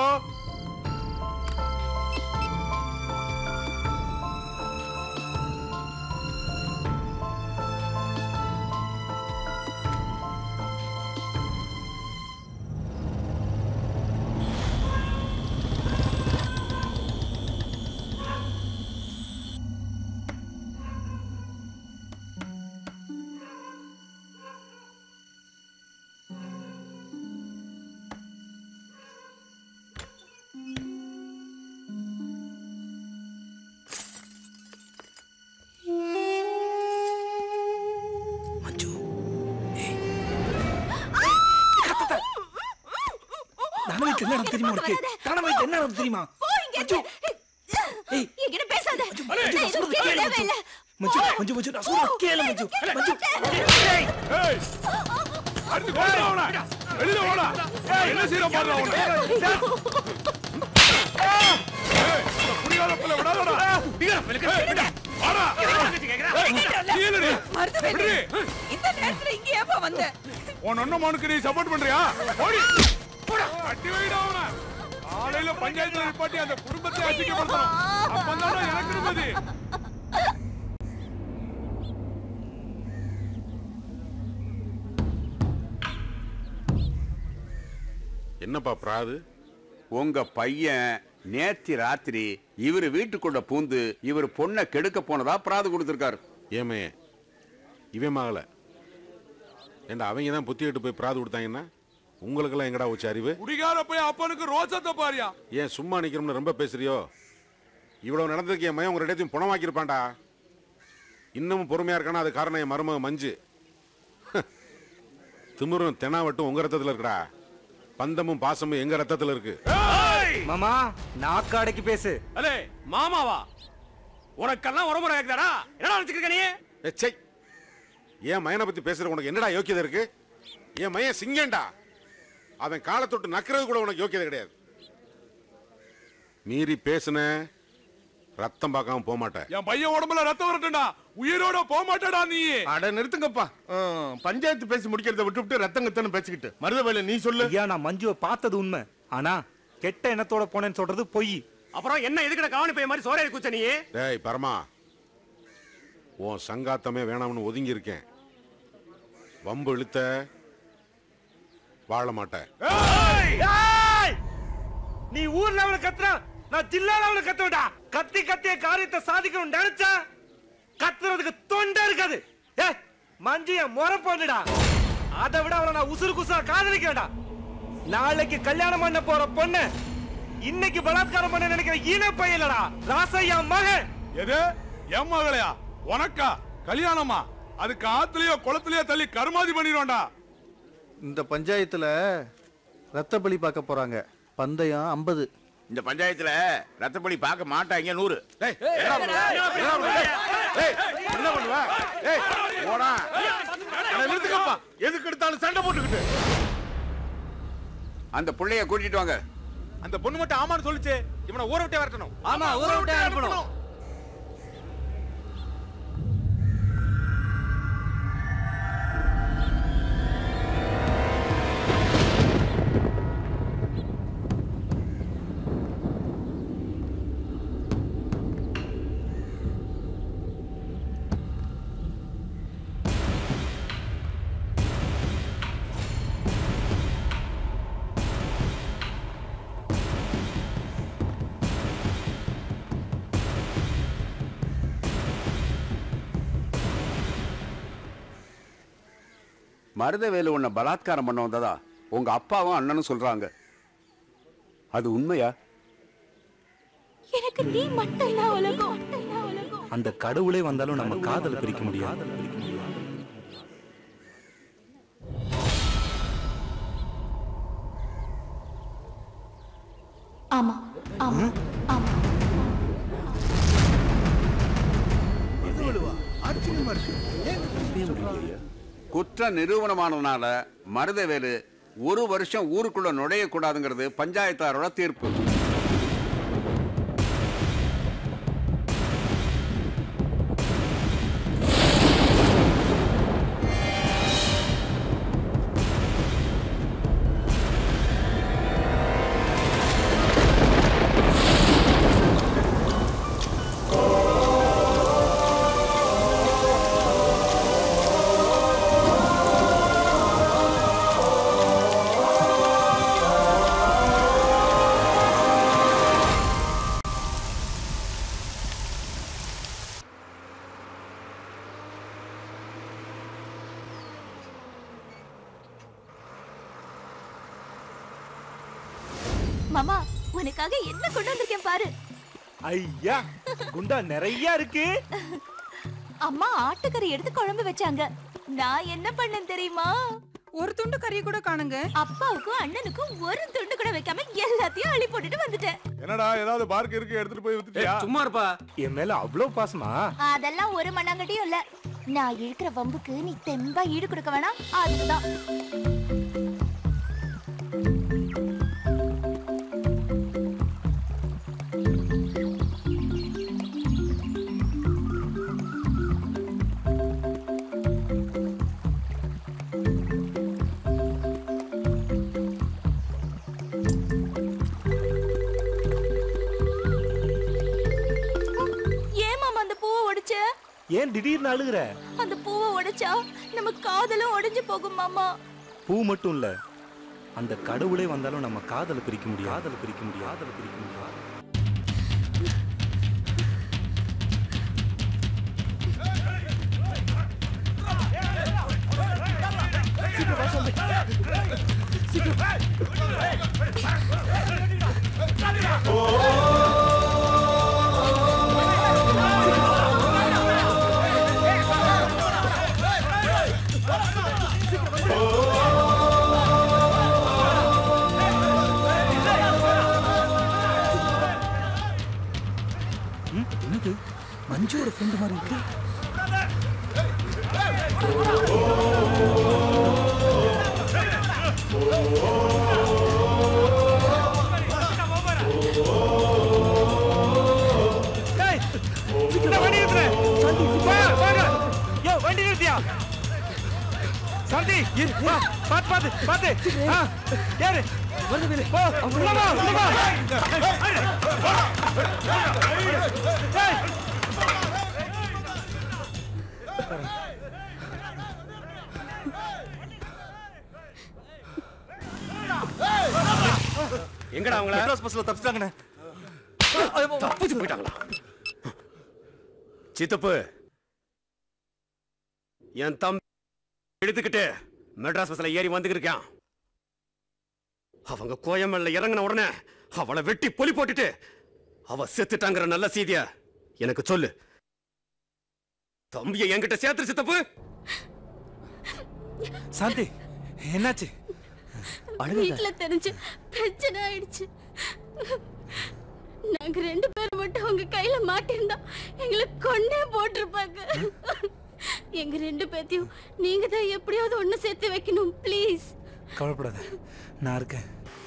S18: தனவைக்கு என்ன நடக்குது தெரியுமா உனக்கு தனவைக்கு என்ன நடக்குது தெரியுமா மஞ்சு ஏய்
S21: என்கிட்ட பேசாத
S18: மஞ்சு,
S21: நான்
S18: நான்
S21: எதுவும்
S18: சொல்றது கேளு
S21: கேட்கவே
S18: மஞ்சு.
S21: இல்ல.
S18: மஞ்சு மஞ்சு மஞ்சு நான் சொல்றது கேளு மஞ்சு மஞ்சு
S11: ஏய் அடுத்து கொண்டு வா அவனை. வெளியில வாடா ஏய், என்ன செய்யற பாரு அவனை ஏய், இந்த குடிகார பிள்ளை விடாதடா ஏய், வாடா ஏய், கீழடி. விடுடி.
S9: இந்த நேரத்துல இங்க ஏப்பா வந்த
S11: உன் நொண்ணமானுக்கு நீ சப்போர்ட் பண்றியா ஓடி அட்டி வைடா அவனை காலையில பஞ்சாயத்துல நிப்பாட்டி அந்த குடும்பத்தை அசிங்கப்படுத்தணும் அப்பந்தாடா எனக்கு இருந்தது
S14: என்னப்பா பிராது
S3: உங்க பையன் நேத்தி ராத்திரி இவர் வீட்டுக்குள்ள பூந்து இவர் பொண்ணை கெடுக்க போனதா பிராது கொடுத்திருக்காரு
S14: ஏமே இவன் மகள ஏண்டா அவங்க தான் புத்தி விட்டு போய் பிராது கொடுத்தாங்கன்னா உங்களுக்கெல்லாம் எங்கடா வச்சு அறிவு
S11: குடிகார போய் அப்பனுக்கு ரோசத்தை பாரியா
S14: ஏன் சும்மா நிக்கிறோம்னு ரொம்ப பேசுறியோ இவ்வளவு நடந்ததுக்கு என் மகன் உங்க ரெட்டையும் புணமாக்கியிருப்பான்டா இன்னமும் பொறுமையா இருக்கானா அது காரணம் என் மருமக மஞ்சு திமிரும் தெனாவட்டும் உங்க ரத்தத்துல இருக்குடா பந்தமும் பாசமும் எங்க ரத்தத்துல இருக்கு
S4: மாமா நாக்கு அடக்கி பேசு
S22: அலே மாமாவா உனக்கெல்லாம் உரமுறை கேக்குதாடா என்னடா நினைச்சுக்க நீ
S14: எச்சை என் மயனை பத்தி பேசுற உனக்கு என்னடா யோக்கியதை இருக்கு என் மயன் சிங்கண்டா அவன் காலை தொட்டு நக்கிறது கூட உனக்கு யோக்கியதை கிடையாது மீறி பேசுன ரத்தம் பார்க்காம போக மாட்டேன்
S11: என் பையன் உடம்புல ரத்தம் வரட்டும்டா உயிரோட போக மாட்டடா நீ
S6: அட நிறுத்துங்கப்பா ஆ, பஞ்சாயத்து பேசி முடிக்கிறத விட்டுவிட்டு ரத்தம் கத்தன்னு பேசிக்கிட்டு மருதவேலை நீ சொல்லு
S4: ஐயா நான் மஞ்சுவை பார்த்தது உண்மை ஆனா கெட்ட எண்ணத்தோட போனேன்னு சொல்றது பொய்
S22: அப்புறம் என்ன எதுக்குடா கவனி பைய மாதிரி சோறையை குச்ச நீ
S14: டேய் பரமா உன் சங்காத்தமே வேணாம்னு ஒதுங்கி இருக்கேன் வம்பு இழுத்த வாழ மாட்டேன்
S4: ஏய்! நீ ஊர் லெவல கத்துற நான் ஜில்லா லெவல கத்துவடா கத்தி கத்திய காரியத்தை சாதிக்கணும் நினைச்சா கத்துறதுக்கு தொண்டை இருக்காது ஏ மஞ்சு என் முறை பொண்ணுடா அதை விட அவளை நான் உசுறு குசுரா காதலிக்க வேண்டாம் நாளைக்கு கல்யாணம் பண்ண போற பொண்ணு இன்னைக்கு பலாத்காரம் பண்ண நினைக்கிற ஈன பையலடா ராசையா மகன்
S11: எது என் மகளையா உனக்கா கல்யாணமா அதுக்கு ஆத்துலயோ குளத்துலயோ தள்ளி கருமாதி பண்ணிடுவான்டா
S7: இந்த பஞ்சாயத்துல ரத்த பலி பார்க்க போறாங்க பந்தயம் ஐம்பது
S12: இந்த பஞ்சாயத்துல ரத்தப்படி பார்க்க மாட்டாங்க நூறு
S6: என்ன பண்ணுவ ஏய் போடா அட நிறுத்துக்கப்பா எதுக்கு எடுத்தாலும் சண்டை போட்டுக்கிட்டு
S3: அந்த புள்ளைய கூட்டிட்டு வாங்க
S10: அந்த பொண்ணு மட்டும் ஆமான்னு சொல்லுச்சு இவனை ஊரை விட்டே வரட்டணும்
S18: ஆமா ஊரை விட்டே அனுப்பணும்
S3: மருதவேலு உன்னை பலாத்காரம் பண்ண வந்ததா உங்க அப்பாவும் அண்ணனும் சொல்றாங்க அது உண்மையா
S21: எனக்கு நீ மட்டும் தான் உலகம்
S8: அந்த கடவுளே வந்தாலும் நம்ம காதலை பிரிக்க முடியாது
S21: ஆமா ஆமா ஆமா
S6: ஆச்சரியமா இருக்கு
S3: குற்ற நிரூபணமானதுனால மருதவேலு ஒரு வருஷம் ஊருக்குள்ள நுழைய கூடாதுங்கிறது பஞ்சாயத்தாரோட தீர்ப்பு
S21: மாமா உனக்காக என்ன கொண்டு வந்திருக்கேன் பாரு
S4: ஐயா குண்டா நிறைய இருக்கு
S21: அம்மா ஆட்டுக்கறி எடுத்து குழம்பு வச்சாங்க நான் என்ன பண்ணேன் தெரியுமா
S9: ஒரு துண்டு கறியை கூட காணுங்க
S21: அப்பாவுக்கும் அண்ணனுக்கும் ஒரு துண்டு கூட வைக்காம எல்லாத்தையும் அள்ளி போட்டுட்டு வந்துட்டேன்
S11: என்னடா ஏதாவது பார்க் இருக்கு எடுத்துட்டு போய் வித்துட்டியா
S4: சும்மா இருப்பா என் மேல அவ்வளோ பாசமா
S21: அதெல்லாம் ஒரு மண்ணாங்கட்டியும் இல்ல நான் இழுக்கிற வம்புக்கு நீ தெம்பா ஈடு கொடுக்க வேணாம் அதுதான் ஏன் மாமா அந்த பூவை உடைச்ச
S4: ஏன் திடீர்னு அழுகுற
S21: அந்த பூவை உடைச்சா நம்ம காதலும் உடைஞ்சு போகும் மாமா
S8: பூ மட்டும் இல்ல அந்த கடவுளே வந்தாலும் நம்ம காதலை பிரிக்க முடியாது காதலை பிரிக்க முடியாது காதலை பிரிக்க முடியாது ம், என்னது மஞ்சுவோட ஃப்ரெண்டு மாதிரி இருக்கு
S4: டேய், சீக்கிரம் வண்டி நிறுத்துற. வா, வாங்க. யோ, வண்டி நிறுத்தியா? சாந்தி, இரு, வா, பாத்து, பாத்து, பாத்து. ஆ, ஏறு. போ, உள்ள வா, உள்ள வா. டேய்.
S22: எங்கடா அவங்கள
S7: மெட்ராஸ் பஸ்ல தப்பிச்சிட்டாங்கண்ணே
S22: தப்பிச்சு போயிட்டாங்களா சித்தப்பு என் தம்பி எடுத்துக்கிட்டு மெட்ராஸ் பஸ்ல ஏறி வந்துகிட்டு இருக்கான் அவங்க கோயம்பேடுல இறங்கின உடனே அவளை வெட்டி பொலி போட்டுட்டு அவ செத்துட்டாங்கிற நல்ல செய்திய எனக்கு சொல்லு தம்பியை என்கிட்ட சேர்த்து சித்தப்பு
S8: சாந்தி என்னாச்சு
S1: வீட்ல தெரிஞ்சு பிரச்சனை ஆயிடுச்சு நாங்க ரெண்டு பேரும் மட்டும் உங்க கையில மாட்டிருந்தா எங்களை கொண்டே போட்டிருப்பாங்க எங்க ரெண்டு பேத்தையும் நீங்க தான் எப்படியாவது ஒண்ணு சேர்த்து வைக்கணும் ப்ளீஸ்
S8: கவலைப்படாத நான் இருக்கேன்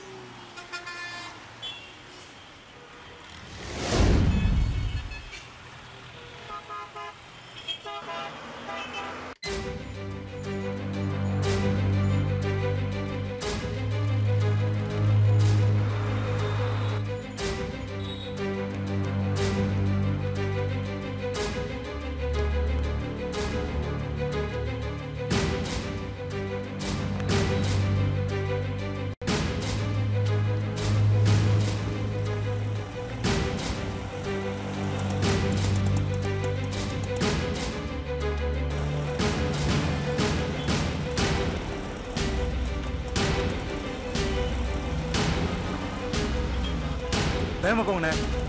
S8: வேகமா போங்கண்ணே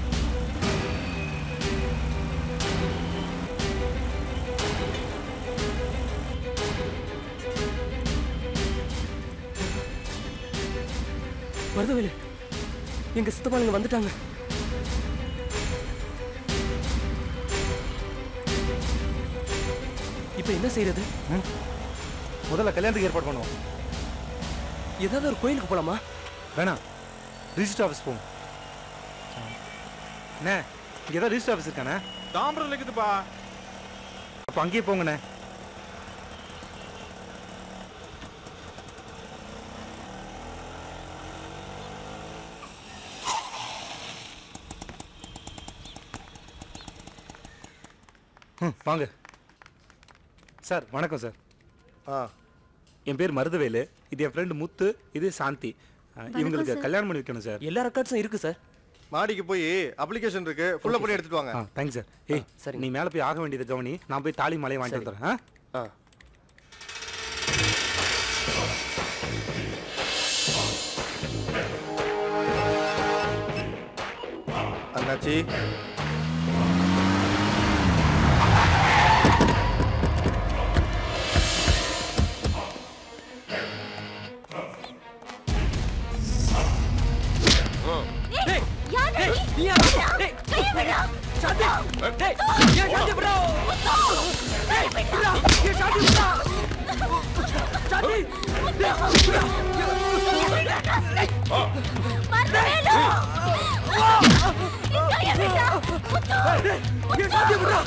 S15: மருதவேலு எங்க சித்தப்பாளுங்க வந்துட்டாங்க இப்ப என்ன செய்யறது
S8: முதல்ல கல்யாணத்துக்கு ஏற்பாடு பண்ணுவோம்
S15: ஏதாவது ஒரு கோயிலுக்கு போலாமா
S8: வேணாம் ரிஜிஸ்டர் ஆஃபீஸ் போவோம் அண்ணே இங்கே ஏதாவது ரிஜிஸ்டர் ஆஃபீஸ் இருக்காண்ணே
S11: தாம்பரம் இருக்குதுப்பா
S8: அப்போ அங்கேயே போங்கண்ணே ம் வாங்க சார் வணக்கம் சார்
S7: ஆ
S8: என் பேர் மருதவேலு இது என் ஃப்ரெண்டு முத்து இது சாந்தி ஆ, இவங்களுக்கு
S7: சார்.
S8: கல்யாணம் பண்ணி வைக்கணும் சார்
S15: எல்லா ரெக்கார்ட்ஸும் இருக்கு சார்
S7: மாடிக்கு போய் அப்ளிகேஷன் இருக்கு ஃபுல்லா பண்ணி எடுத்துட்டு வாங்க
S8: ஆ தேங்க்ஸ் சார் ஏய் நீ மேலே போய் ஆக வேண்டியதை கவனி நான் போய் தாலி மலையை வாங்கிட்டு வந்துடுறேன் ஆ
S7: ஆ என்னாச்சு
S1: ஏய், யாரு நீ? கையை விடுடா. முத்து. முத்து. ஏய், விடுடா. மறந்துவேலு. என் கையை விடுடா. முத்து. முத்து.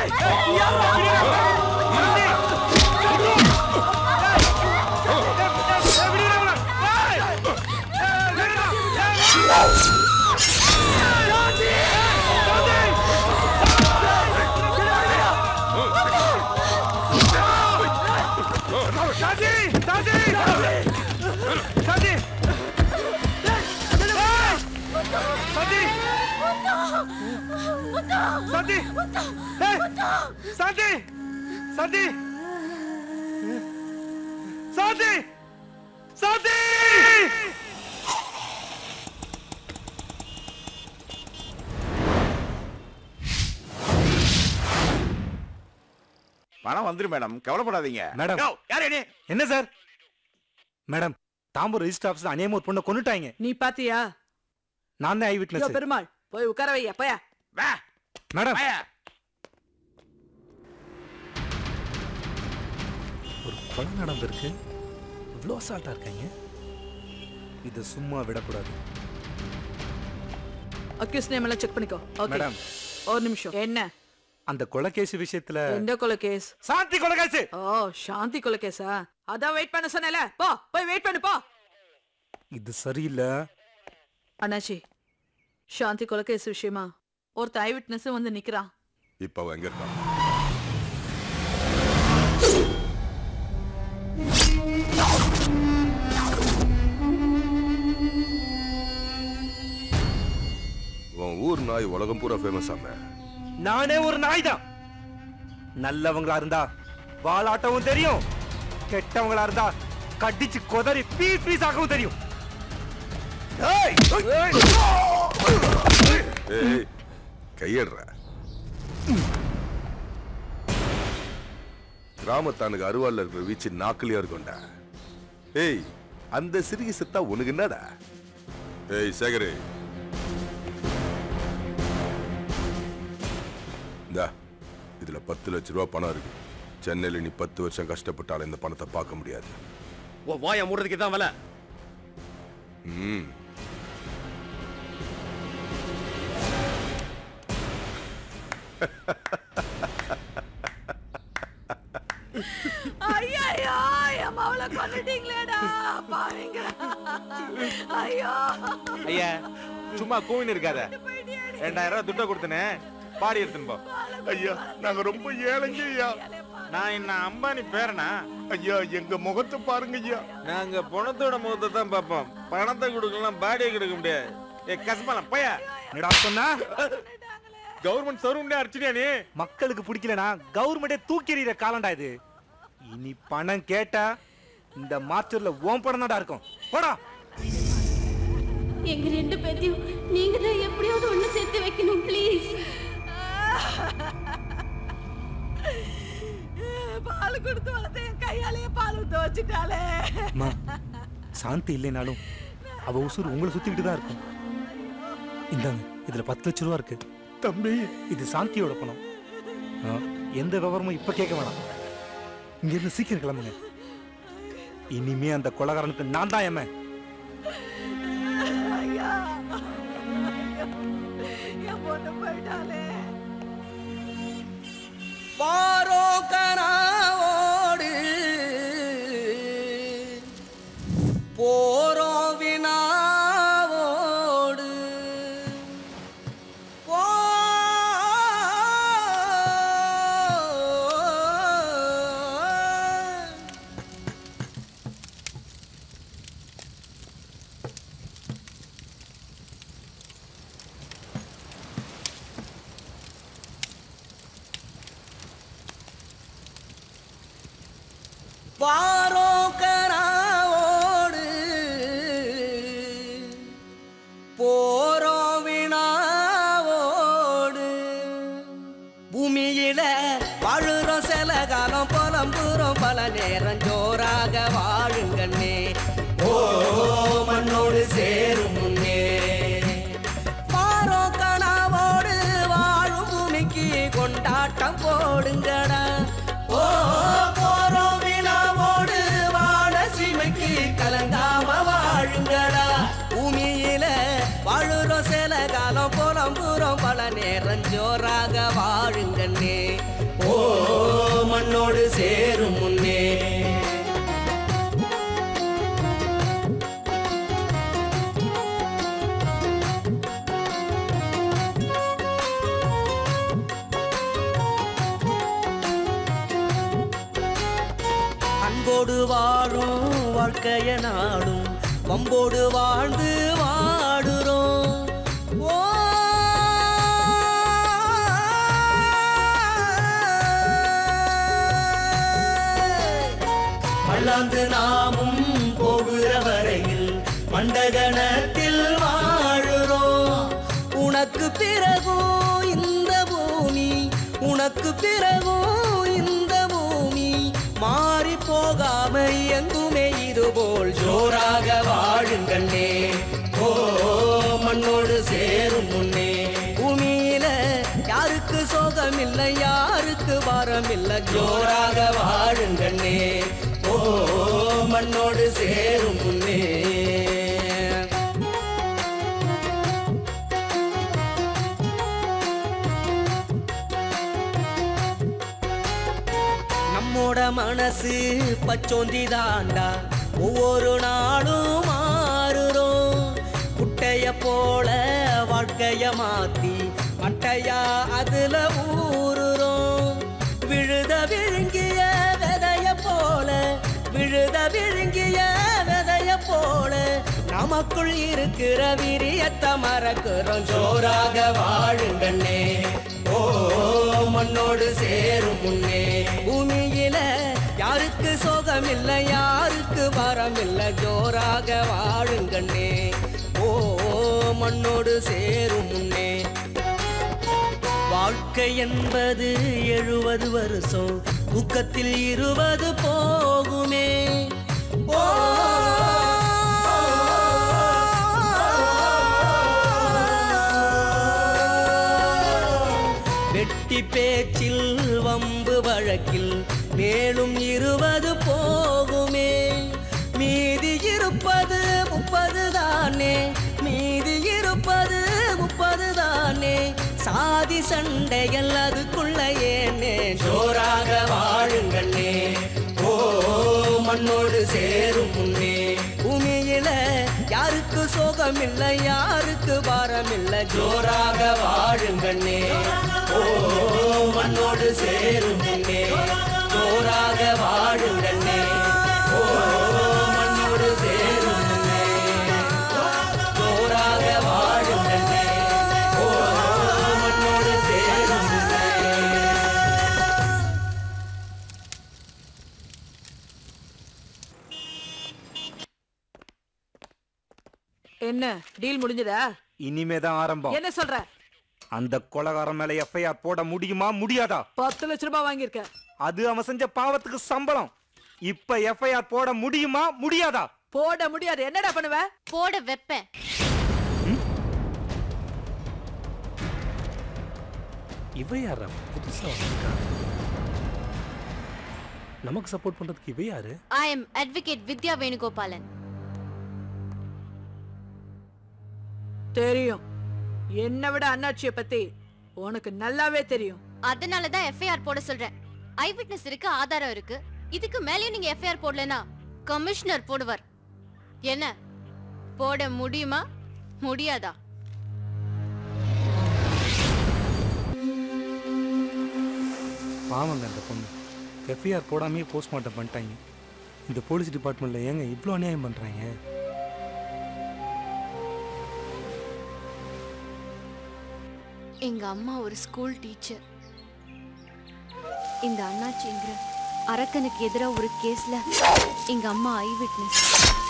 S4: சாந்தி சாந்தி சாந்தி சாந்தி சாந்தி ஏய், சாந்தி சாந்தி சாந்தி சாந்தி
S12: பணம் வந்துரும் மேடம் கவலைப்படாதீங்க
S8: மேடம்
S12: யோ, யாரு நீ
S8: என்ன சார் மேடம் தாம்பூர் ரெஜிஸ்டர் ஆஃபீஸ் அநியமா ஒரு பொண்ணை கொண்டுட்டாங்க
S23: நீ பாத்தியா
S8: நான் தான் ஐ
S23: யோ,
S8: விட்னஸ்
S23: பெருமாள் போய் உட்கார வையா போயா
S8: மேடம் ஒரு கொலை நடந்திருக்கு இவ்வளோ அசால்ட்டா இருக்காங்க இதை சும்மா விடக்கூடாது
S23: அக்யூஸ் நேம் எல்லாம் செக் பண்ணிக்கோ ஓகே
S8: மேடம்.
S23: ஒரு நிமிஷம் என்ன
S8: அந்த கொலைகேஸ் விஷயத்துல
S23: எந்த கொலை கேஸ்
S8: சாந்தி கொலை கேஸ்
S23: ஓ சாந்தி கொலை கேஸா அதான் வெயிட் பண்ண சொன்னேல போ போய் வெயிட் பண்ணு போ
S8: இது சரியில்லை
S23: அண்ணாச்சி சாந்தி கொலை கேஸ் விஷயமா ஒருத்த ஐ விட்னஸ் வந்து நிக்கிறான்
S16: இப்ப அவன் எங்க இருக்கான் உன் ஊர் நாய் உலகம் பூரா ஃபேமஸ் ஆமே
S8: நானே ஒரு நாய் தான் நல்லவங்களா இருந்தா வாலாட்டவும் தெரியும் கெட்டவங்களா இருந்தா கடிச்சு கொதறி பீஸ் பீஸ் ஆகவும் தெரியும்
S16: ஏய் கையடுற கிராமத்தானுக்கு அருவாள்ல இருக்கிற வீச்சு நாக்கிலியா இருக்கும்டா ஏய் அந்த சிறுகி செத்தா உனக்கு என்னடா ஏய் சேகரே இந்தா இதுல பத்து லட்ச ரூபா பணம் இருக்கு சென்னையில நீ பத்து வருஷம் கஷ்டப்பட்டாலும் இந்த பணத்தை பார்க்க முடியாது
S22: ஓ வாய மூடுறதுக்கு தான் வேலை
S16: ம்
S23: ஐயோ என் மவளை கொண்டுட்டீங்களேடா பாருங்க ஐயோ
S12: ஐயா சும்மா கூவின்னு இருக்காத ரெண்டாயிரம் ரூபாய் துட்ட கொடுத்தனே பாடி எடுத்துன்னு போ ஐயா நாங்க ரொம்ப ஏழைங்க ஐயா நான் என்ன அம்பானி பேரனா ஐயா எங்க முகத்தை பாருங்க ஐயா நாங்க பணத்தோட முகத்தை தான் பார்ப்போம் பணத்தை கொடுக்கலாம் பாடியை கொடுக்க முடியாது ஏ கசமாலாம் பையா
S8: என்னடா சொன்னா
S12: கவர்மெண்ட் சர்வன்டே அடிச்சிட்டியா நீ
S8: மக்களுக்கு பிடிக்கலனா கவர்மெண்டே தூக்கி எறிகிற காலம்டா இது இனி பணம் கேட்டா இந்த மாஸ்டர்ல ஓம் படம் தான்டா இருக்கும் போடா
S1: எங்க ரெண்டு பேத்தையும் நீங்க தான் எப்படியாவது ஒண்ணு சேர்த்து வைக்கணும் ப்ளீஸ்
S23: பால் கொடுத்து வளர்த்த என் கையாலேயே பால் ஊத்த வச்சுட்டாளே
S8: அம்மா சாந்தி இல்லைனாலும் அவ உசுறு உங்களை சுத்திக்கிட்டு தான் இருக்கும் இந்தாங்க இதுல பத்து லட்ச ரூபா இருக்கு தம்பி இது சாந்தியோட பணம் ஆ, எந்த விவரமும் இப்ப கேட்க வேணாம் இங்க இருந்து சீக்கிரம் கிளம்புங்க இனிமே அந்த கொலகாரனுக்கு நான் தான் எம்மன்
S23: ஐயா என் பொண்ணு போயிட்டாளே
S24: பாரோ கனாவோடு போரோ வினாவோடு போ ஜோராக வாழுங்கண்ணே ஓ மண்ணோடு சேரும் முன்னே அன்போடு வாழும் வாழ்க்கைய நாடும் வம்போடு வாழ்ந்து வாடுறோம் ஓ மல்லாந்து நாமும் போகிற வரையில் மண்டகணத்தில் வாழுறோம் உனக்கு பிறகும் இந்த பூமி உனக்கு பிறகும் இந்த பூமி மாறி போகாம எங்குமே இதுபோல் ஜோராக வாழுங்கண்ணே ஓ மண்ணோடு சேரும் முன்னே பூமியில யாருக்கு சோகம் இல்லை யாருக்கு வாரம் இல்லை ஜோராக வாழுங்கண்ணே ஓ மண்ணோடு சேரும் முன்னே நம்மோட மனசு பச்சோந்தி தாண்டா ஒவ்வொரு நாளும் மாறுறோம் குட்டைய போல வாழ்க்கைய மாத்தி மட்டையா அதுல ஊறுறோம் விழுத விழுங்கிய விதைய போல விழுத விழுங்கிய விதைய போல நமக்குள் இருக்கிற விரியத்தை மறக்கிறோம் ஜோராக வாழுங்கண்ணே ஓ மண்ணோடு சேரும் முன்னே பூமியில யாருக்கு சோகம் இல்லை யாருக்கு வரம் இல்லை ஜோராக வாழுங்கண்ணே ஓ மண்ணோடு சேரும் முன்னே வாழ்க்கை என்பது எழுபது வருஷம் தூக்கத்தில் இருபது போகுமே ஓ வெட்டி பேச்சில் வம்பு வழக்கில் மேலும் இருபது போகுமே மீதி இருப்பது முப்பது தானே மீதி இருப்பது முப்பது தானே சாதி சண்டைகள் அதுக்குள்ள ஏனே ஜோராக வாழுங்கண்ணே ஓ மண்ணோடு சேரும் முன்னே பூமியில யாருக்கு சோகம் இல்லை யாருக்கு பாரம் இல்லை ஜோராக வாழுங்கண்ணே ஓ மண்ணோடு சேரும் முன்னே ஜோராக வாழுங்கண்ணே ஓ மண்ணோடு சேரும் முன்னே ஜோராக வாழுங்கண்ணே ஓ மண்ணோடு சேரும் முன்னே
S23: என்ன டீல் முடிஞ்சதா
S8: இனிமே தான் ஆரம்பம்
S23: என்ன சொல்ற
S8: அந்த கொலகாரன் மேல எஃப்ஐஆர் போட முடியுமா முடியாதா
S23: பத்து லட்ச ரூபாய் வாங்கியிருக்க
S8: அது அவன் செஞ்ச பாவத்துக்கு சம்பளம் இப்ப எஃப்ஐஆர் போட முடியுமா முடியாதா
S23: போட முடியாது என்னடா பண்ணுவ
S1: போட வைப்பேன்
S8: இவ யாரா புதுசா வந்திருக்கா நமக்கு சப்போர்ட் பண்றதுக்கு இவ யாரு
S1: I'm advocate Vidya Venugopalan
S23: தெரியும் என்னை விட அண்ணாச்சிய பத்தி உனக்கு நல்லாவே தெரியும்
S1: அதனால தான் எஃப்ஐஆர் போட சொல்றேன் ஐ விட்னஸ் இருக்கு ஆதாரம் இருக்கு இதுக்கு மேலயும் நீங்க எஃப்ஐஆர் போடலனா கமிஷனர் போடுவார் என்ன போட முடியுமா முடியாதா
S8: பாவங்க அந்த பொண்ணு எஃப்ஐஆர் போடாமையே போஸ்ட்மார்ட்டம் பண்ணிட்டாங்க இந்த போலீஸ் டிபார்ட்மெண்ட்ல ஏங்க இவ்வளோ அநியாயம் பண்றாங்க
S1: எங்க அம்மா ஒரு ஸ்கூல் டீச்சர் இந்த அண்ணாச்சிங்கிற அரக்கனுக்கு எதிராக ஒரு கேஸ்ல எங்க அம்மா ஐ விட்னஸ்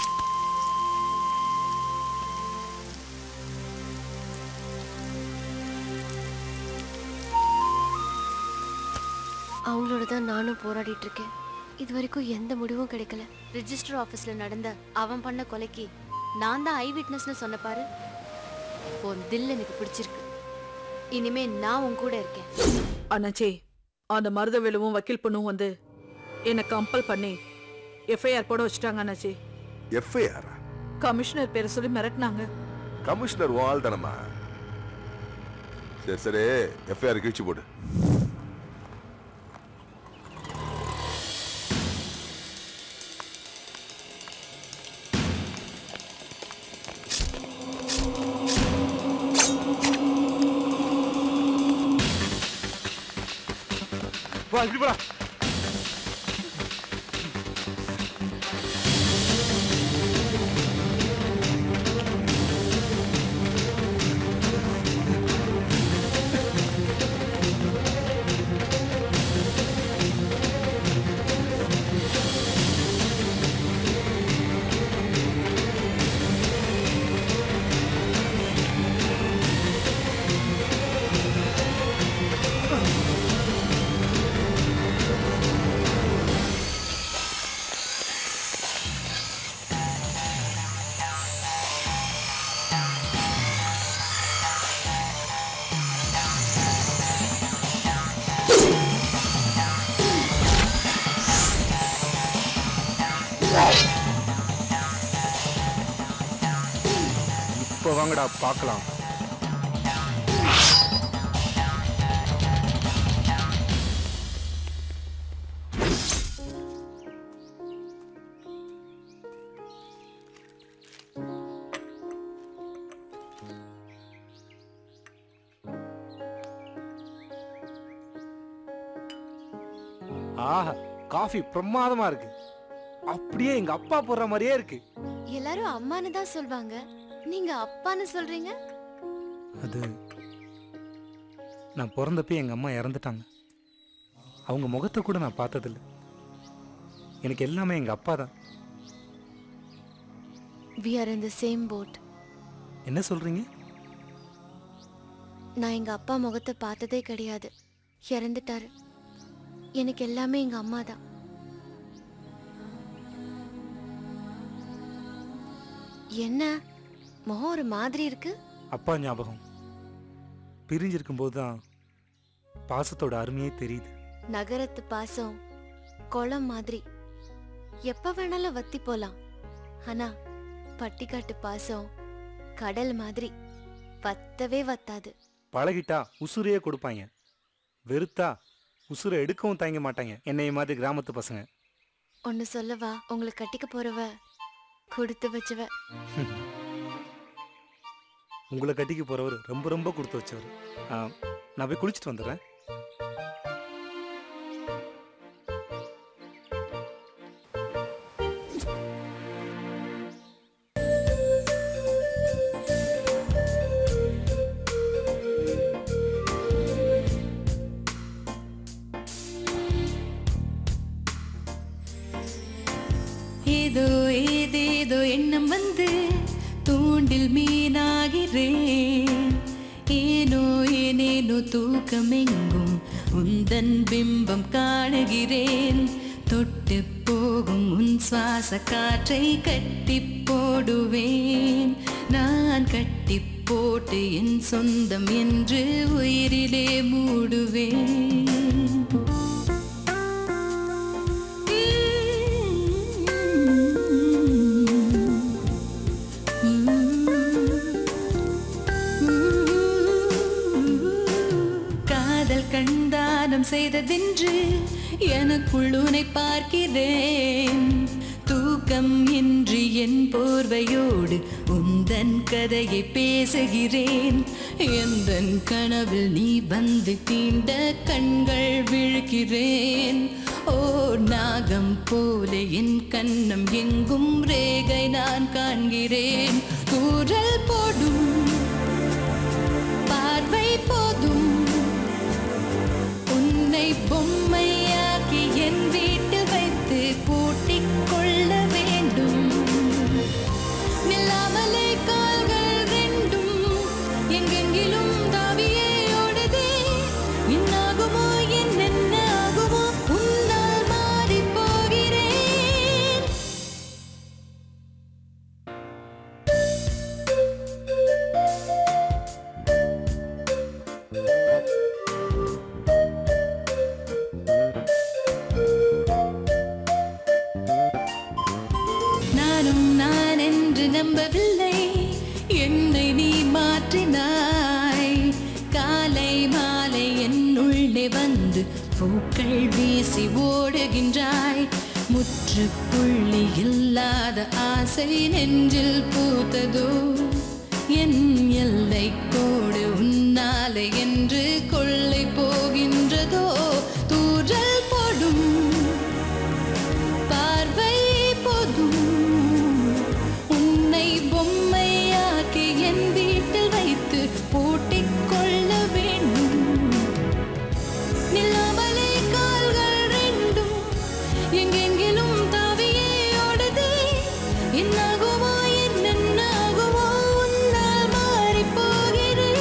S1: அவங்களோட தான் நானும் போராடிட்டு இருக்கேன் இது வரைக்கும் எந்த முடிவும் கிடைக்கல ரிஜிஸ்டர் ஆபீஸ்ல நடந்த அவன் பண்ண கொலைக்கு நான் தான் ஐ விட்னஸ்னு சொன்ன பாரு உன் தில் எனக்கு பிடிச்சிருக்கு இனிமே நான் உன் கூட இருக்கேன்
S23: அண்ணாச்சி அந்த மருதவேலுவும் வக்கீல் பொண்ணும் வந்து என்னை கம்பல் பண்ணி எஃப்ஐஆர் போட வச்சுட்டாங்க அண்ணாச்சி
S16: எஃப்ஐஆர்
S23: கமிஷனர் பேரை சொல்லி மிரட்டினாங்க
S16: கமிஷனர் வாழ் தானம்மா சரி சரி எஃப்ஐஆர் கிழிச்சு போடு
S4: வா இப்படி போடா இப்போ வாங்கடா பார்க்கலாம் ஆஹா காஃபி பிரமாதமா இருக்கு அப்படியே எங்க அப்பா போடுற மாதிரியே இருக்கு
S1: எல்லாரும் அம்மான்னு தான் சொல்வாங்க நீங்க அப்பான்னு சொல்றீங்க
S8: அது நான் பிறந்தப்ப எங்க அம்மா இறந்துட்டாங்க அவங்க முகத்தை கூட நான் பார்த்ததில்ல எனக்கு எல்லாமே எங்க அப்பா தான்
S1: we are in the same boat
S8: என்ன சொல்றீங்க
S1: நான் எங்க அப்பா முகத்தை பார்த்ததே கிடையாது இறந்துட்டாரு எனக்கு எல்லாமே எங்க அம்மா தான் என்ன முகம் ஒரு மாதிரி இருக்கு
S8: அப்பா ஞாபகம் பிரிஞ்சிருக்கும் போது தான் பாசத்தோட அருமையே தெரியுது
S1: நகரத்து பாசம் குளம் மாதிரி எப்ப வேணாலும் வத்தி போலாம் ஆனா பட்டிக்காட்டு பாசம் கடல் மாதிரி வத்தவே வத்தாது
S8: பழகிட்டா உசுரையே கொடுப்பாங்க வெறுத்தா உசுரை எடுக்கவும் தயங்க மாட்டாங்க என்னைய மாதிரி கிராமத்து பசங்க
S1: ஒன்னு சொல்லவா உங்களை கட்டிக்க போறவ கொடுத்து வச்சவ
S8: உங்களை கட்டிக்க போறவர் ரொம்ப ரொம்ப கொடுத்து வச்சவர் ஆ, நான் போய் குளிச்சுட்டு வந்துடுறேன்
S2: ஏதோ ஏதேதோ எண்ணம் வந்து தூண்டில் மீனாகிறேன் ஏனோ ஏனேனோ தூக்கமெங்கும் உந்தன் பிம்பம் காணுகிறேன் தொட்டு போகும் உன் சுவாச காற்றை கட்டி போடுவேன் நான் கட்டி போட்டு என் சொந்தம் என்று உயிரிலே மூடுவேன் காதல் கண்தானம் செய்ததென்று எனக்குள் உனை பார்க்கிறேன் தூக்கம் இன்றி என் போர்வையோடு உந்தன் கதையை பேசுகிறேன் எந்தன் கனவில் நீ வந்து தீண்ட கண்கள் விழுகிறேன் ஓர் நாகம் போல என் கண்ணம் எங்கும் ரேகை நான் காண்கிறேன் கூறல் போடும் பார்வை போதும் உன்னை பொம்மையாக்கி என் வீட்டில் வைத்து பூட்டிக் கொள்ள வேண்டும் நில்லாமலே கால்கள் ரெண்டும் எங்கெங்கிலும் தாவியே ஓடுதே என்னாகுமோ என்னென்ன ஆகுமோ உன்னால் மாறிப் போகிறேன் பூக்கள் வீசி ஓடுகின்றாய் முற்றுப்புள்ளி இல்லாத ஆசை நெஞ்சில் பூத்ததோ என் எல்லை கோடு உன்னாலே என்று கொள்ளை போகின்றதோ தூரல் போடும் பார்வை போதும் உன்னை பொம்மையாக்கி என் வீட்டில் வைத்து பூட்டிக் கொள்ள வேண்டும் நில்லாமலே கால்கள் ரெண்டும் எங்கெங்கிலும் தாவியே ஓடுதே என்னாகுமோ என்னென்னாகுமோ உன்னால் மாறிப் போகிறேன்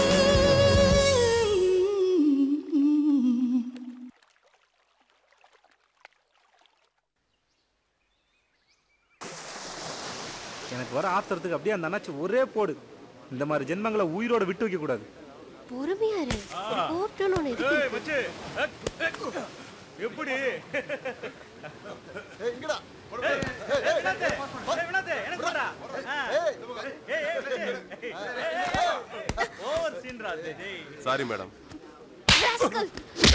S8: எனக்கு வர ஆத்திரத்துக்கு அப்படியே அந்த அண்ணாச்சி ஒரே போடு இந்த மாதிரி ஜென்மங்களை உயிரோட விட்டு வைக்க கூடாது
S1: பொறுமையா இரு ஒரு போர்ட்டோன்னு ஒண்ணு இருக்கு
S12: எப்படி
S16: sorry madam
S1: rascal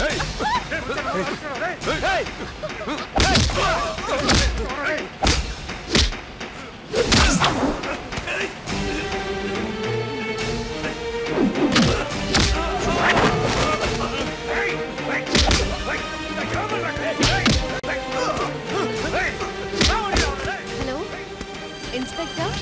S1: hello inspector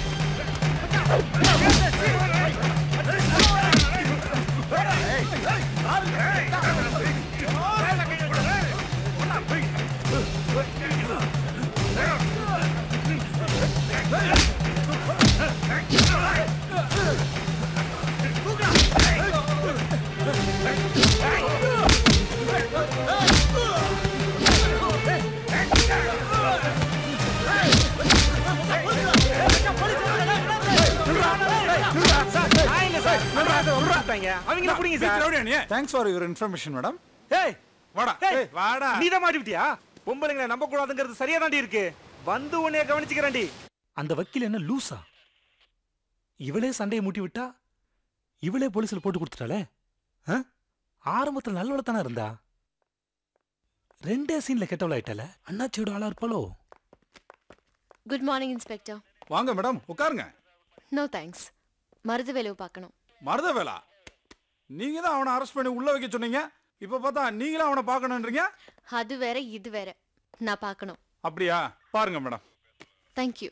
S8: அவங்க புடிங்க sir
S7: thanks for your information madam
S8: ஏய் வாடா ஏய் வாடா நீ தான் மாட்டிவிட்டியா பொம்பளைங்களை நம்ப கூடாதுங்கிறது சரியா தாண்டி இருக்கு வந்து உன்னைய கவனிச்சுக்கிறேன்டி அந்த வக்கீல் என்ன லூசா இவளே சண்டையை மூட்டி விட்டா இவளே போலீஸ்ல போட்டு கொடுத்துட்டாளே ஆ? ஆரம்பத்துல நல்லவள தானே இருந்தா ரெண்டே சீன்ல கெட்டவளாயிட்டால அண்ணாச்சியோட ஆளா இருப்பாளோ
S1: குட் மார்னிங் இன்ஸ்பெக்டர்
S7: வாங்க மேடம் உட்காருங்க
S1: நோ தேங்க்ஸ் மருது வேலையை பார்க்கணும்
S7: மருதவேலா நீங்க தான் அவனை அரெஸ்ட் பண்ணி உள்ள வைக்க சொன்னீங்க இப்ப பார்த்தா நீங்களும் அவனை பார்க்கணுன்றீங்க
S1: அது வேற இது வேற நான் பார்க்கணும்
S7: அப்படியா பாருங்க மேடம்
S1: தேங்க்யூ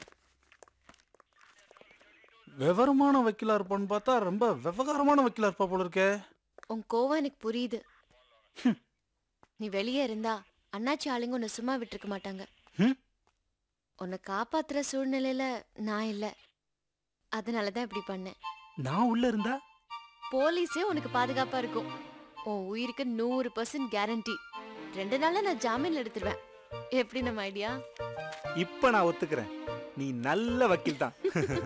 S7: விவரமான வக்கீலா இருப்பான்னு பார்த்தா ரொம்ப விவகாரமான வக்கீலா இருப்பா போல இருக்கே
S1: உன் கோவம் எனக்கு புரியுது நீ வெளியே இருந்தா அண்ணாச்சி ஆளுங்க உன்னை சும்மா விட்டுருக்க மாட்டாங்க
S8: ஹம்?
S1: உன்னை காப்பாத்துற சூழ்நிலையில நான் இல்ல அதனாலதான் இப்படி பண்ணேன்
S8: நான் உள்ள இருந்தா
S1: போலீஸே உனக்கு பாதுகாப்பா இருக்கும் உன் உயிருக்கு நூறு பர்சன்ட் கேரண்டி ரெண்டு நாள்ல நான் ஜாமீன்ல எடுத்துருவேன் எப்படி நம்ம ஐடியா
S8: இப்ப நான் ஒத்துக்கிறேன் நீ நல்ல வக்கீல் தான்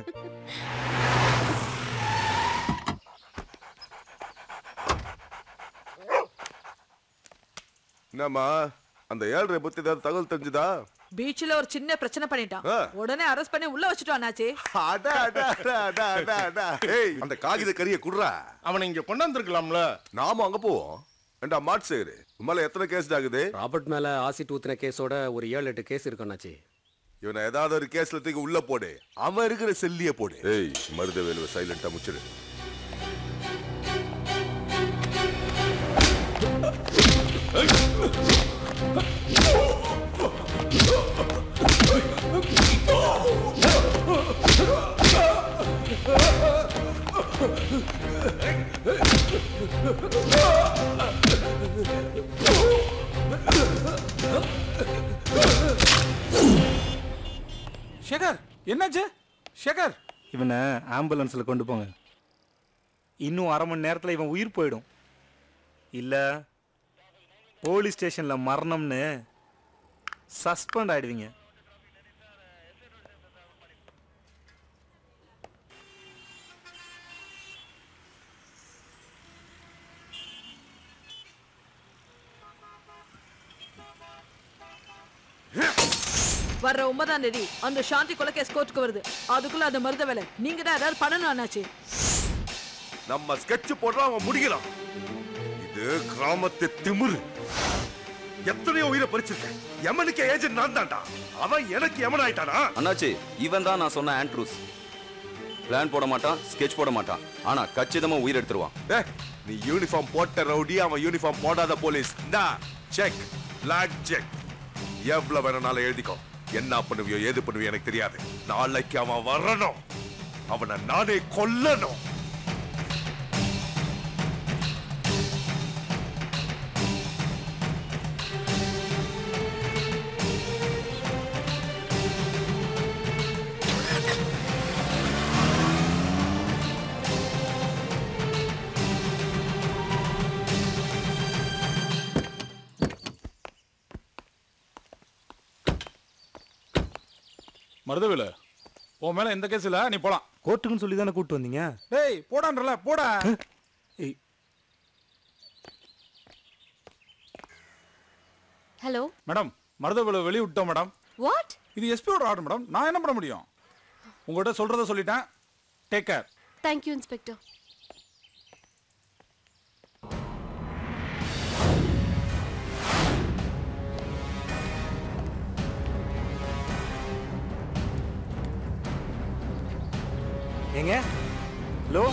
S16: என்னம்மா அந்த ஏழரை பத்தி ஏதாவது தகவல் தெரிஞ்சுதா
S23: பீச்ல ஒரு சின்ன பிரச்சனை பண்ணிட்டான்
S16: ஆ.
S23: உடனே அரெஸ்ட் பண்ணி உள்ள வச்சுட்டோம் அண்ணாச்சி
S16: அட, அட, அட, அட, அட, அட. ஏய் அந்த காகித கரிய குடுறா
S12: அவனை இங்க கொண்டாந்துருக்கலாம்ல
S16: நாம அங்க போவோம் ஏண்டா மாட் சேரு உமால எத்தனை கேஸ் ஆகுது
S15: ராபர்ட் மேல ஆசிட் ஊத்தின கேஸோட ஒரு ஏழு எட்டு கேஸ் இருக்கு அண்ணாச்சி
S16: இவனை ஏதாவது ஒரு கேஸ்ல தூக்கி உள்ள போடு அவன் இருக்கிற செல்லிய போடு ஏய் மருத வேலுவ சைலண்டா முச்சிடு
S7: சேகர் என்னாச்சு சேகர்
S8: இவனை ஆம்புலன்ஸ்ல கொண்டு போங்க இன்னும் அரை மணி நேரத்துல இவன் உயிர் போயிடும் இல்ல போலீஸ் ஸ்டேஷன்ல மரணம்னு சஸ்பெண்ட் ஆயிடுவீங்க
S23: வர்ற ஒன்பதாம் தேதி அந்த சாந்தி கொலை கேஸ் கோர்ட்டுக்கு வருது அதுக்குள்ள அந்த மருத வேலை நீங்க தான் ஏதாவது பண்ணணும் அண்ணாச்சி
S16: நம்ம ஸ்கெட்ச் போடுறோம் அவன் முடிக்கலாம் இது கிராமத்து திமிரு எத்தனையோ உயிரை பறிச்சிருக்கேன் எமனுக்கு ஏஜென்ட் நான் தான்டா அவன் எனக்கு எமன் ஆயிட்டானா
S13: அண்ணாச்சி இவன் தான் நான் சொன்ன ஆண்ட்ரூஸ் பிளான் போட மாட்டான் ஸ்கெட்ச் போட மாட்டான் ஆனா கச்சிதமா உயிர் எடுத்துருவான்
S16: ஏய், நீ யூனிஃபார்ம் போட்ட ரவுடி அவன் யூனிஃபார்ம் போடாத போலீஸ் இந்தா செக் பிளாக் செக் எவ்வளவு வேணும்னாலும் எழுதிக்கோ என்ன பண்ணுவியோ ஏது பண்ணுவியோ எனக்கு தெரியாது நாளைக்கு அவன் வரணும் அவனை நானே கொல்லணும்
S11: மருதவேலு உன் மேல எந்த கேஸ் இல்ல நீ போலாம்
S8: கோர்ட்டுக்குன்னு சொல்லி தானே கூட்டு வந்தீங்க
S11: டேய் போடான்றல போடா
S8: ஏய்
S1: ஹலோ
S11: மேடம் மருதவேலு வெளிய விட்டோம் மேடம்
S1: வாட்
S11: இது எஸ்பியோட ஆர்டர் மேடம் நான் என்ன பண்ண முடியும் உங்கள்கிட்ட சொல்றத சொல்லிட்டேன் டேக் கேர்
S1: தேங்க்யூ இன்ஸ்பெக்டர்
S8: ஏங்க ஹலோ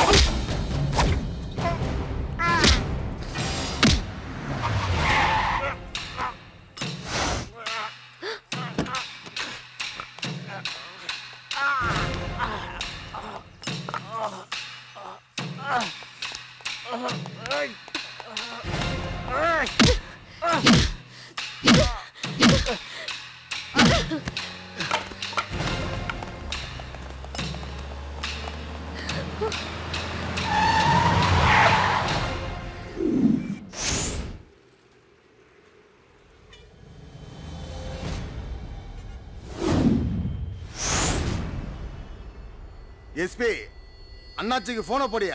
S6: எஸ்பி அண்ணாச்சிக்கு போனை போடியா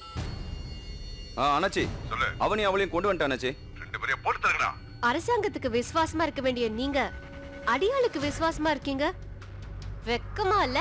S13: ஆ அண்ணாச்சி அவனையும் அவளையும் கொண்டு வந்துட்டான் அண்ணாச்சி
S16: ரெண்டு பேரையும் போட்டு தருங்கடா
S1: அரசாங்கத்துக்கு விசுவாசமா இருக்க வேண்டிய நீங்க அடியாளுக்கு விசுவாசமா இருக்கீங்க வெக்கமா இல்ல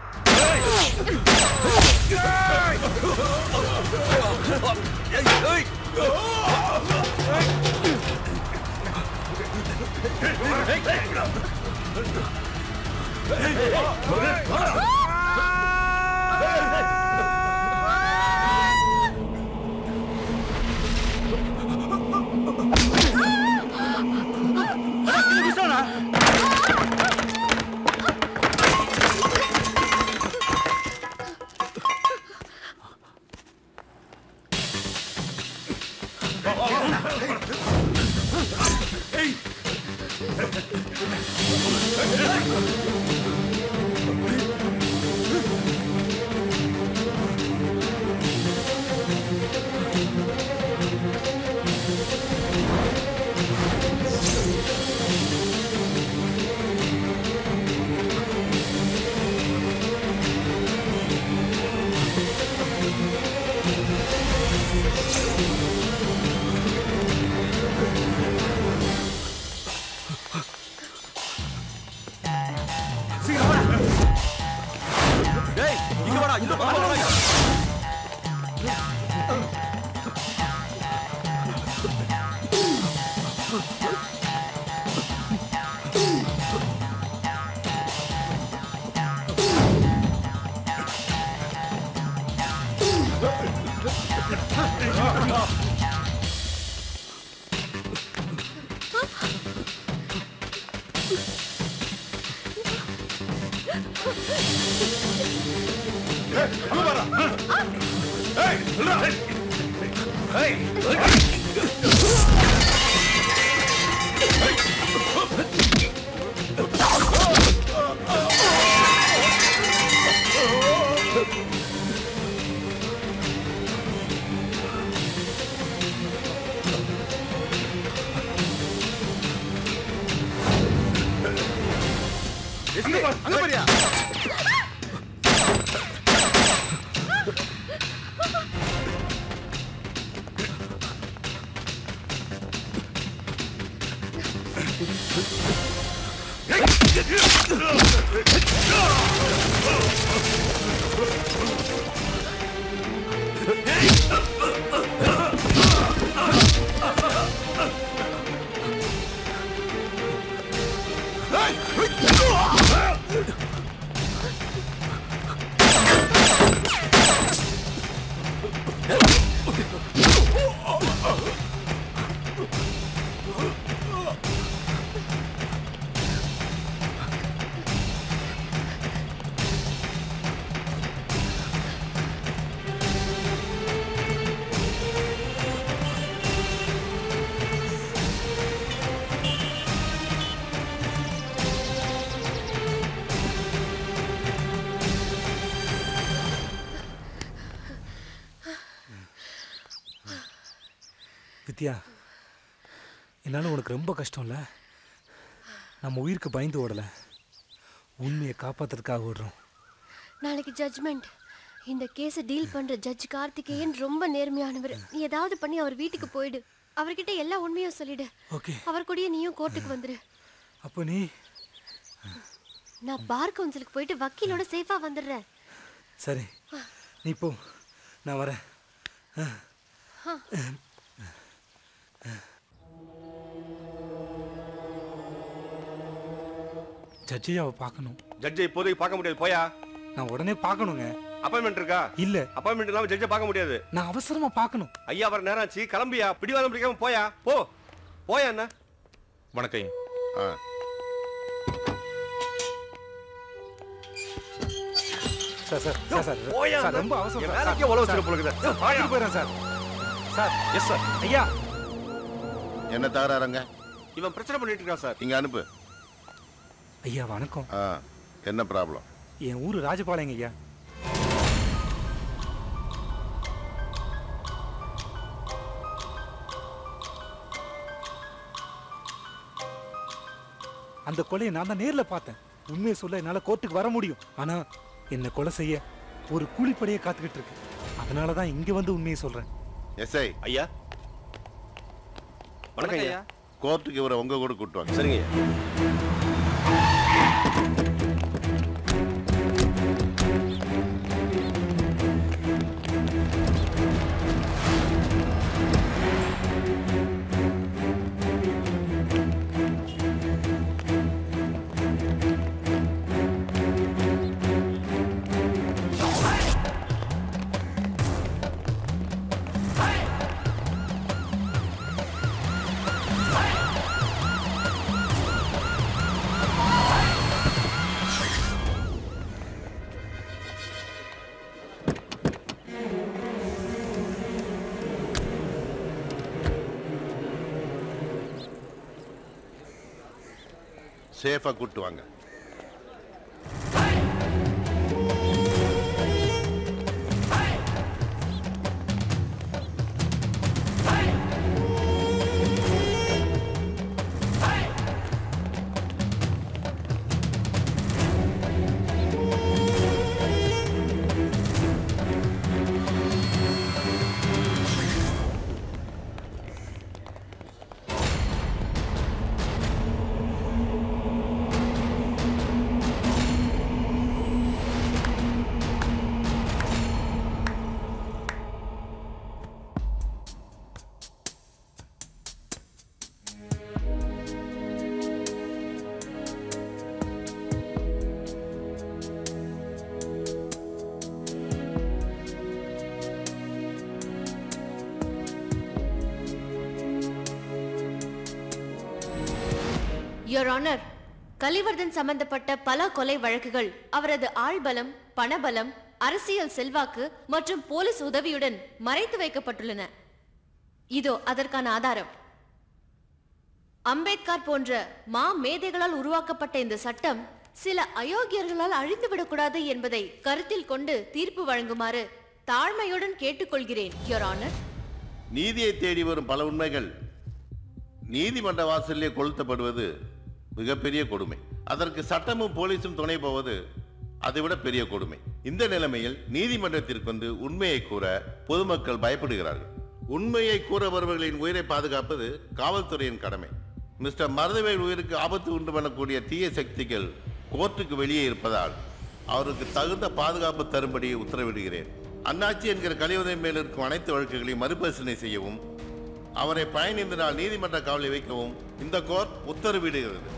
S13: டேய் இங்க வாடா இந்த பக்கம் வாடா
S6: அங்க போறியா
S16: ஏய்
S8: வித்யா என்னால் உனக்கு ரொம்ப கஷ்டம்ல நம்ம உயிருக்கு பயந்து ஓடலை உண்மையை காப்பாத்துறதுக்காக ஓடுறோம்
S5: நாளைக்கு ஜட்ஜ்மெண்ட் இந்த கேஸை டீல் பண்ற ஜட்ஜ் கார்த்திகேயன் ரொம்ப நேர்மையானவர் நீ ஏதாவது பண்ணி அவர் வீட்டுக்கு போயிடு அவர்கிட்ட எல்லா உண்மையும் சொல்லிடு
S8: ஓகே
S5: அவர் கூடயே நீயும் கோர்ட்டுக்கு வந்துரு
S8: அப்போ நீ
S5: நான் பார் கவுன்சிலுக்கு போயிட்டு வக்கீலோட சேஃபா வந்துடுறேன்
S8: சரி நீ போ நான் வரேன்
S5: ஆ.
S8: ஜட்ஜையாவை பார்க்கணும்
S10: ஜட்ஜை இப்போதைக்கு பார்க்க முடியாது போயா
S8: நான் உடனே பார்க்கணுங்க
S10: அப்பாயின்மெண்ட் இருக்கா
S8: இல்ல
S10: அப்பாயின்மெண்ட் இல்லாம ஜட்ஜை பார்க்க முடியாது
S8: நான் அவசரமா பார்க்கணும்
S10: ஐயா வர நேரம் ஆச்சு கிளம்பியா பிடிவாதம் பிடிக்காம போயா போ போயா என்ன
S12: வணக்கம்
S8: சார் சார் சார் சார்
S10: போயா
S8: சார் ரொம்ப அவசரம்
S10: என்
S8: சார்.
S10: வேலைக்கே
S8: சார்,
S10: உழவு
S8: சார்,
S10: வச்சிட போல இருக்குது.
S8: சார், பார்த்துட்டு போயிடுறேன் சார் சார்
S10: எஸ் சார்
S8: ஐயா
S17: என்ன தகராறுங்க
S10: இவன் பிரச்சனை பண்ணிட்டு இருக்கான் சார்
S17: இங்க அனுப்பு
S8: ஐயா வணக்கம்
S17: ஆ என்ன ப்ராப்ளம்
S8: என் ஊர் ராஜபாளையங்க ஐயா அந்த கொலையை நான் தான் நேர்ல பார்த்தேன் உண்மையை சொல்ல என்னால கோர்ட்டுக்கு வர முடியும் ஆனா என்னை கொலை செய்ய ஒரு கூலிப்படையை காத்துக்கிட்டு இருக்கு அதனால தான் இங்க வந்து உண்மையை சொல்றேன்
S17: எஸ்ஐ
S10: ஐயா வணக்கம் ஐயா
S17: கோர்ட்டுக்கு இவரை உங்க கூட கூட்டு வாங்க
S10: சரிங்க
S17: சேஃபா கூட்டு வாங்க
S1: யோர் ஆனர் கலிவர்தன் சம்பந்தப்பட்ட பல கொலை வழக்குகள் அவரது ஆள்பலம் பணபலம் அரசியல் செல்வாக்கு மற்றும் போலீஸ் உதவியுடன் மறைத்து வைக்கப்பட்டுள்ளன இதோ அதற்கான ஆதாரம் அம்பேத்கர் போன்ற மா மேதைகளால் உருவாக்கப்பட்ட இந்த சட்டம் சில அயோக்கியர்களால் அழிந்துவிடக்கூடாது என்பதை கருத்தில் கொண்டு தீர்ப்பு வழங்குமாறு தாழ்மையுடன் கேட்டுக்கொள்கிறேன் யோர் ஆனர்
S17: நீதியை தேடி வரும் பல உண்மைகள் நீதிமன்ற வாசலிலே கொளுத்தப்படுவது மிகப்பெரிய கொடுமை அதற்கு சட்டமும் போலீஸும் துணை போவது அதைவிட பெரிய கொடுமை இந்த நிலைமையில் நீதிமன்றத்திற்கு வந்து உண்மையை கூற பொதுமக்கள் பயப்படுகிறார்கள் உண்மையை கூற வருபவர்களின் உயிரை பாதுகாப்பது காவல்துறையின் கடமை மிஸ்டர் மருதவேல் உயிருக்கு ஆபத்து உண்டு பண்ணக்கூடிய தீய சக்திகள் கோர்ட்டுக்கு வெளியே இருப்பதால் அவருக்கு தகுந்த பாதுகாப்பு தரும்படி உத்தரவிடுகிறேன் அண்ணாச்சி என்கிற கலிவதன் மேல் இருக்கும் அனைத்து வழக்குகளையும் மறுபரிசீலனை செய்யவும் அவரை பயணிந்த நாள் நீதிமன்ற காவலில் வைக்கவும் இந்த கோர்ட் உத்தரவிடுகிறது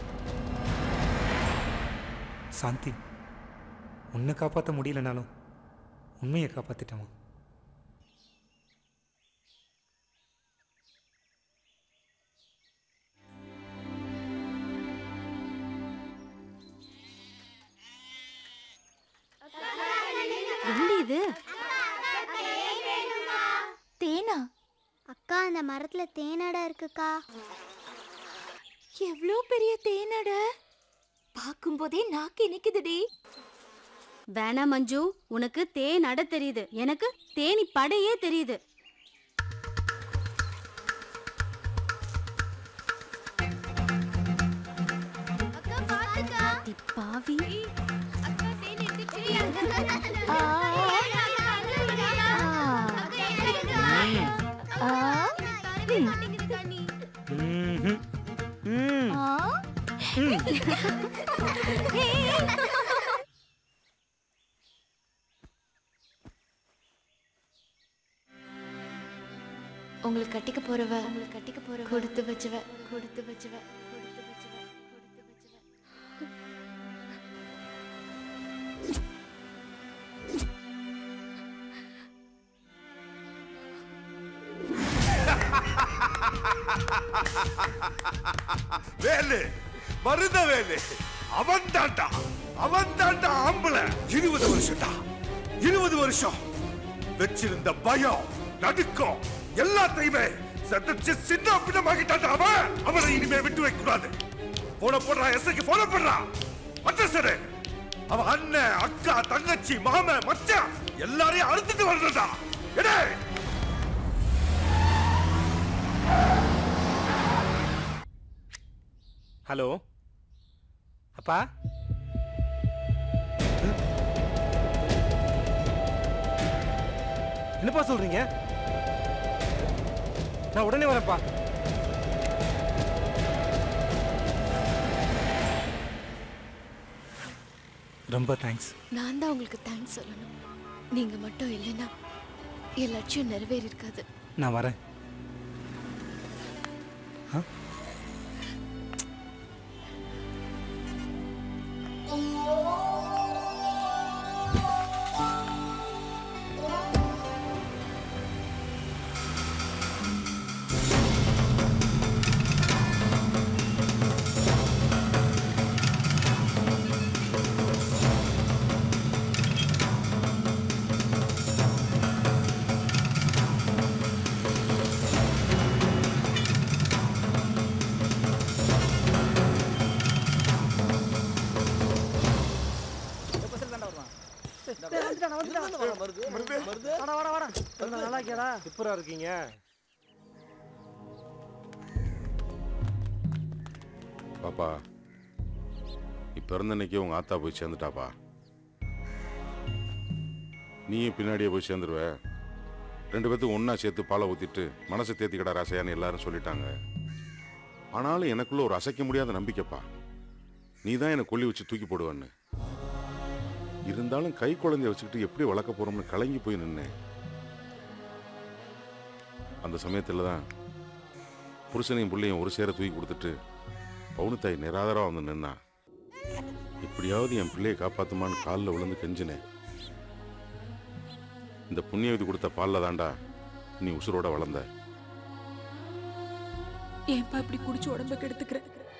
S8: சாந்தி உன்னை காப்பாற்ற முடியலனாலும் உண்மையை காப்பாத்திட்டமா
S21: என்னடி இது தேனா
S19: அக்கா அந்த மரத்துல தேனடை இருக்குக்கா
S21: எவ்வளோ பெரிய தேனட பார்க்கும்போதே நாக்கு இனிக்குதுடி
S20: வேணா மஞ்சு உனக்கு தேன் அட தெரியுது எனக்கு தேனி படையே தெரியுது
S21: அடி பாவி ஆ.
S4: ம்ஹும். ம்.
S21: ஆ.
S1: உங்களுக்கு கட்டிக்க போறவ உங்களுக்கு கட்டிக்க போறவ கொடுத்து வச்சவ கொடுத்து வச்சவ கொடுத்து வச்சவ கொடுத்து வச்சவ
S16: வேலு மருத வேலு அவன் தாண்டா அவன் தாண்டா ஆம்பளை இருபது வருஷம்டா இருபது வருஷம் வச்சிருந்த பயம் நடுக்கம் எல்லாத்தையுமே சதச்சு சின்ன பின்னமாக்கிட்டான் அவன் அவனை இனிமே விட்டு வைக்க கூடாது போன போடுறா எஸ்ஐக்கு போன போடுறா அட்ரஸ் அவன் அண்ணன் அக்கா தங்கச்சி மாமன் மச்சான் எல்லாரையும் அறுத்துட்டு வர்றதா எடே
S4: ஹலோ அப்பா என்னப்பா சொல்றீங்க நான் உடனே வரேன்ப்பா
S8: ரொம்ப தேங்க்ஸ்
S5: நான் தான் உங்களுக்கு தேங்க்ஸ் சொல்லணும் நீங்க மட்டும் இல்லைன்னா என் லட்சியம் நிறைவேறி இருக்காது
S8: நான் வரேன்
S4: சூப்பரா இருக்கீங்க
S16: பாப்பா இப்ப பிறந்த அன்னைக்கு உங்க ஆத்தா போய் சேர்ந்துட்டாப்பா நீயும் பின்னாடியே போய் சேர்ந்துருவ ரெண்டு பேர்த்துக்கும் ஒண்ணா சேர்த்து பாலை ஊத்திட்டு மனசை தேத்திக்கடா ராசையான்னு எல்லாரும் சொல்லிட்டாங்க ஆனாலும் எனக்குள்ள ஒரு அசைக்க முடியாத நம்பிக்கைப்பா நீ தான் என்னை கொல்லி வச்சு தூக்கி போடுவேன்னு இருந்தாலும் கை குழந்தைய வச்சுக்கிட்டு எப்படி வளர்க்க போறோம்னு கலங்கி போய் நின்னேன் அந்த சமயத்துல தான் புருஷனையும் பிள்ளையும் ஒரு சேர தூக்கி கொடுத்துட்டு பவுனுத்தாய் நிராதரா வந்து நின்னா எப்படியாவது என் பிள்ளையை காப்பாத்துமான்னு காலில் விழுந்து கெஞ்சினேன் இந்த புண்ணியவதி கொடுத்த பால்ல தாண்டா நீ உசுரோட வளர்ந்த
S23: ஏன்பா இப்படி குடிச்சு உடம்ப கெடுத்துக்கிற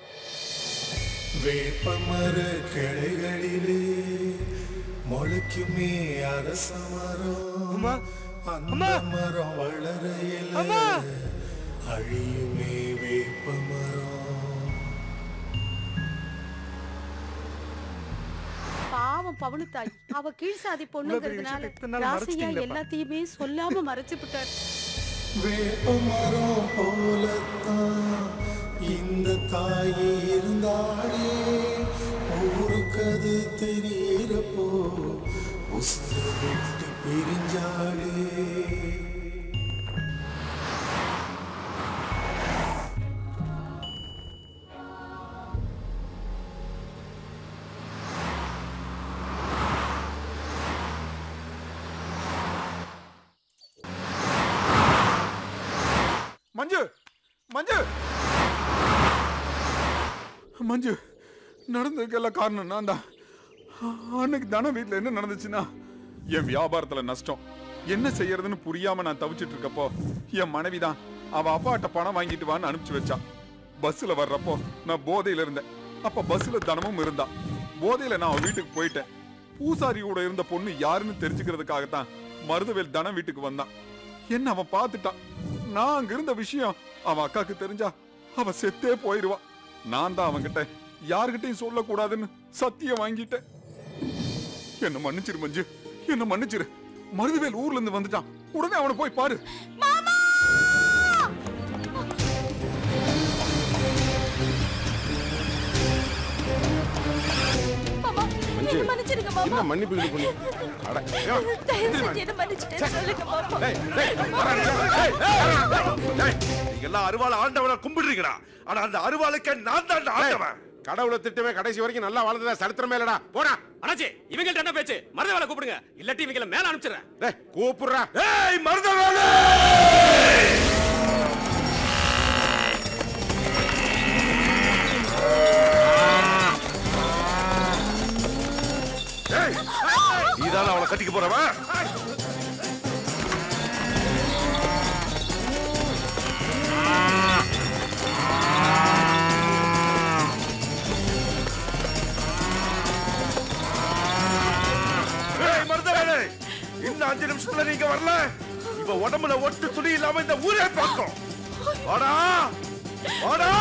S3: வேப்பமர கிளைகளிலே முளைக்குமே அரச மரம் அந்த மரம் வளரையில அழியுமே வேப்பமரம்
S23: பாவம் பவனுத்தாய் அவ கீழ்சாதி பொண்ணுங்கிறதுனால
S3: இத்தனை நாள்
S23: ராசையா
S3: மறைச்சிட்டீங்களேப்பா.
S23: எல்லாத்தையுமே சொல்லாம மறைச்சு விட்டார்
S3: வேப்பமரம் போலத்தான் இந்த தாயி இருந்தாளே ஊருக்கு அது தெரியறப்போ உசுர விட்டு பிரிஞ்சாளே
S11: மஞ்சு மஞ்சு மஞ்சு நடந்ததுக்கெல்லாம் காரணம் நான் தான் அன்னைக்கு தானே வீட்டில் என்ன நடந்துச்சுன்னா என் வியாபாரத்துல நஷ்டம் என்ன செய்யறதுன்னு புரியாம நான் தவிச்சிட்டு இருக்கப்போ என் மனைவி தான் அவ அப்பாட்ட பணம் வாங்கிட்டு வான்னு அனுப்பிச்சு வச்சா பஸ்ல வர்றப்போ நான் போதையில இருந்தேன் அப்ப பஸ்ல தனமும் இருந்தா போதையில நான் அவ வீட்டுக்கு போயிட்டேன் பூசாரி கூட இருந்த பொண்ணு யாருன்னு தெரிஞ்சுக்கிறதுக்காகத்தான் மருதவேல் தனம் வீட்டுக்கு வந்தான் என்ன அவன் பார்த்துட்டான் நான் அங்க இருந்த விஷயம் அவன் அக்காக்கு தெரிஞ்சா அவ செத்தே போயிருவா நான் தான் அவன்கிட்ட யார்கிட்டயும் சொல்லக்கூடாதுன்னு சத்தியம் வாங்கிட்டேன் என்ன மன்னிச்சிரு மஞ்சு என்ன மன்னிச்சிரு மருதுவேல் ஊர்ல இருந்து வந்துட்டான் உடனே அவனை போய் பாரு
S9: என்னாச்சு
S21: என்னை மன்னிச்சிடுங்க மாமா.
S9: என்ன மன்னிப்பு இது பண்ணி அட
S21: தயவு செஞ்சு என்ன மன்னிச்சிட்டேன்னு சொல்லுங்க மாமா
S16: நீங்க எல்லாம் அருவாளை ஆண்டவனை கும்பிடுறீங்கடா ஆனா அந்த அருவாளுக்கு நான் தான் ஆண்டவன்
S9: கடவுளை திட்டமே கடைசி வரைக்கும் நல்லா வாழ்ந்ததா சரித்திரமே இல்லடா போடா
S15: அண்ணாச்சி இவங்கள்ட்ட என்ன பேச்சு மருத வேலை கூப்பிடுங்க இல்லாட்டி இவங்கள மேல அனுப்பிச்சிடுறேன்
S9: டேய் கூப்பிடுறா
S16: ஏய் மருதவேலு ஏய் நீதான் அவளை கட்டிக்க போறவன் ஏய் மருதவேலு இன்னும் அஞ்சு நிமிஷத்துல நீங்க வரல இவ உடம்புல ஒட்டு துணி இல்லாம இந்த ஊரே பார்க்கும் வாடா வாடா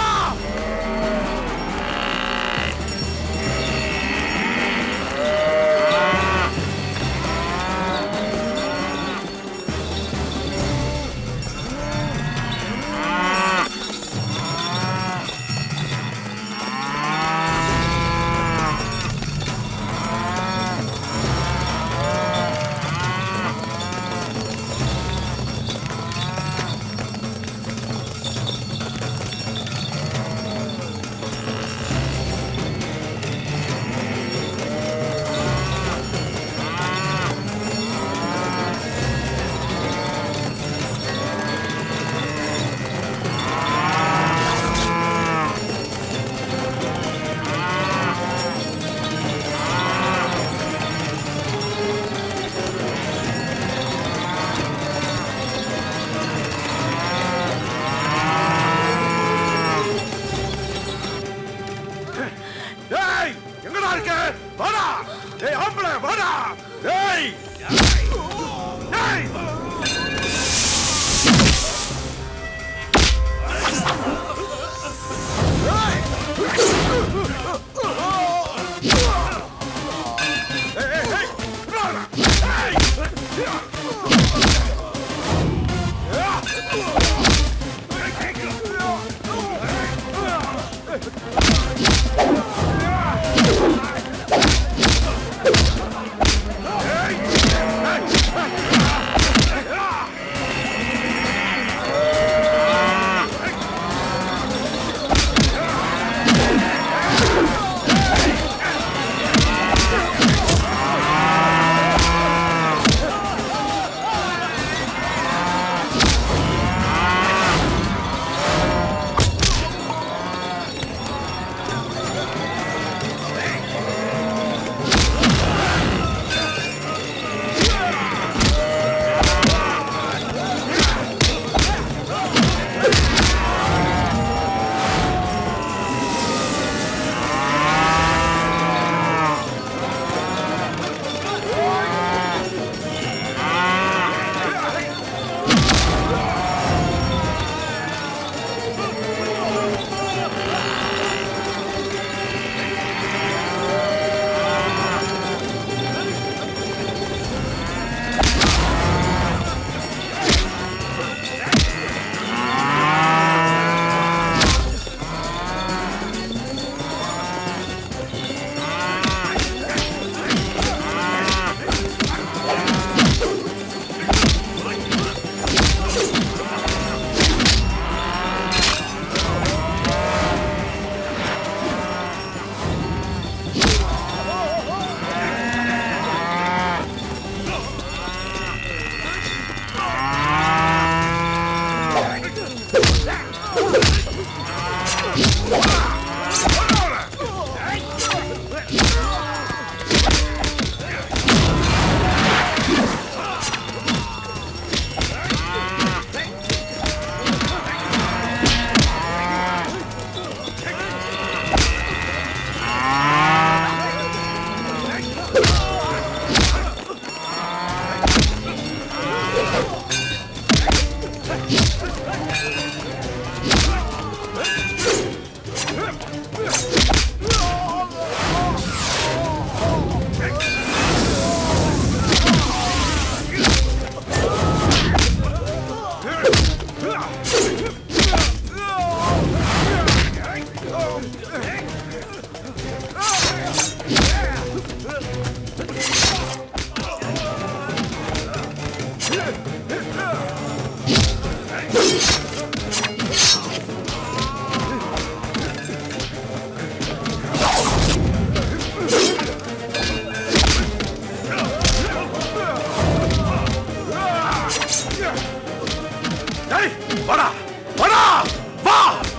S16: வாடா வாடா வா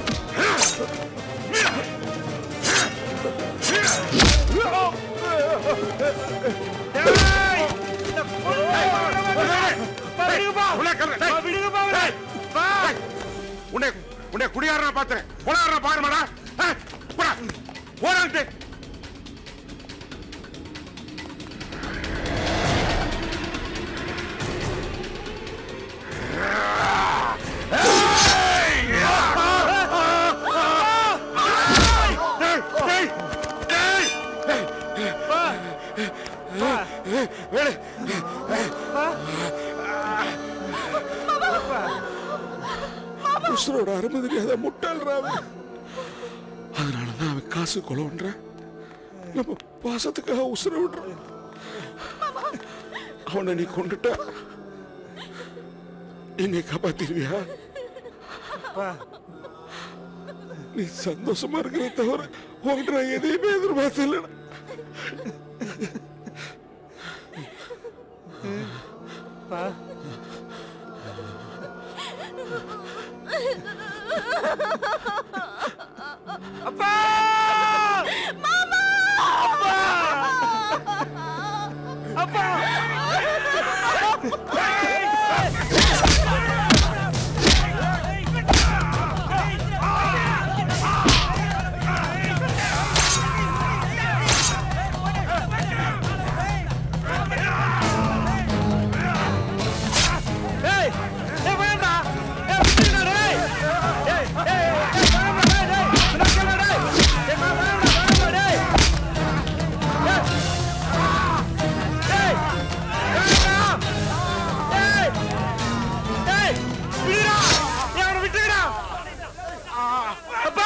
S9: உன்னை உன்னை குடியாரனா பாத்துறேன் கொலையாரனா பாருமாடா போறான்ட்டு
S14: உசுரோட அருமை தெரியாத முட்டாள்றா அவன் அதனாலதான் அவன் காசு கொலை பண்றான் நம்ம பாசத்துக்காக உசுர விடுறான் அவனை நீ கொண்டுட்டா என்னை காப்பாத்திருவியா நீ சந்தோஷமா இருக்கிற தவிர உங்ககிட்ட நான் எதையுமே எதிர்பார்த்தல
S4: அப்பா மாமா அப்பா அப்பா ஏய் ஏய் வேண்டா ஏய் விட்டுடா டேய் ஏய் ஏய் ஏய் வேண்டா டேய் டேய் நடக்கல டேய் ஏய் வேண்டா வேண்டா டேய் ஏய் ஏய் வேண்டா ஏய் ஏய் விடுடா ஏய் அவனை விட்டுடா அப்பா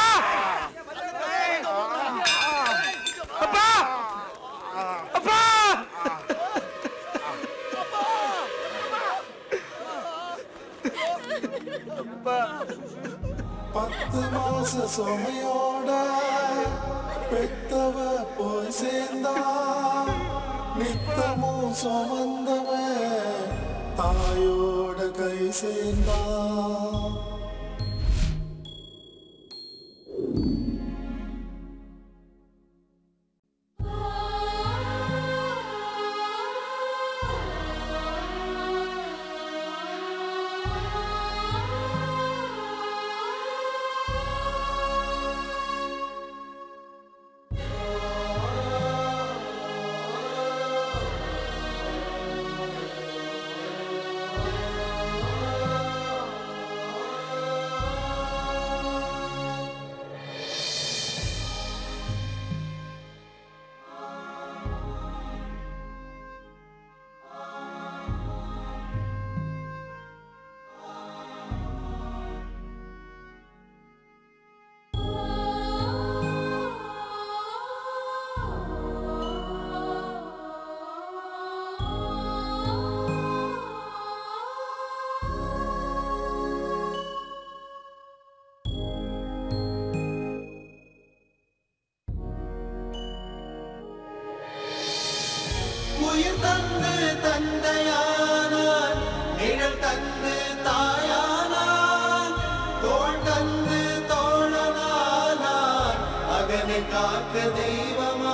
S4: அப்பா அப்பா
S3: பத்து மாச சுமையோட பெத்தவ போய் சேர்ந்தா நித்தமும் சுமந்தவ தாயோட கை சேர்ந்தா
S2: உயிர் தந்து தந்தையானான் நிழல் தந்து தாயானான் தோள் தந்து தோழனானான் மகனை காக்க தெய்வமானான்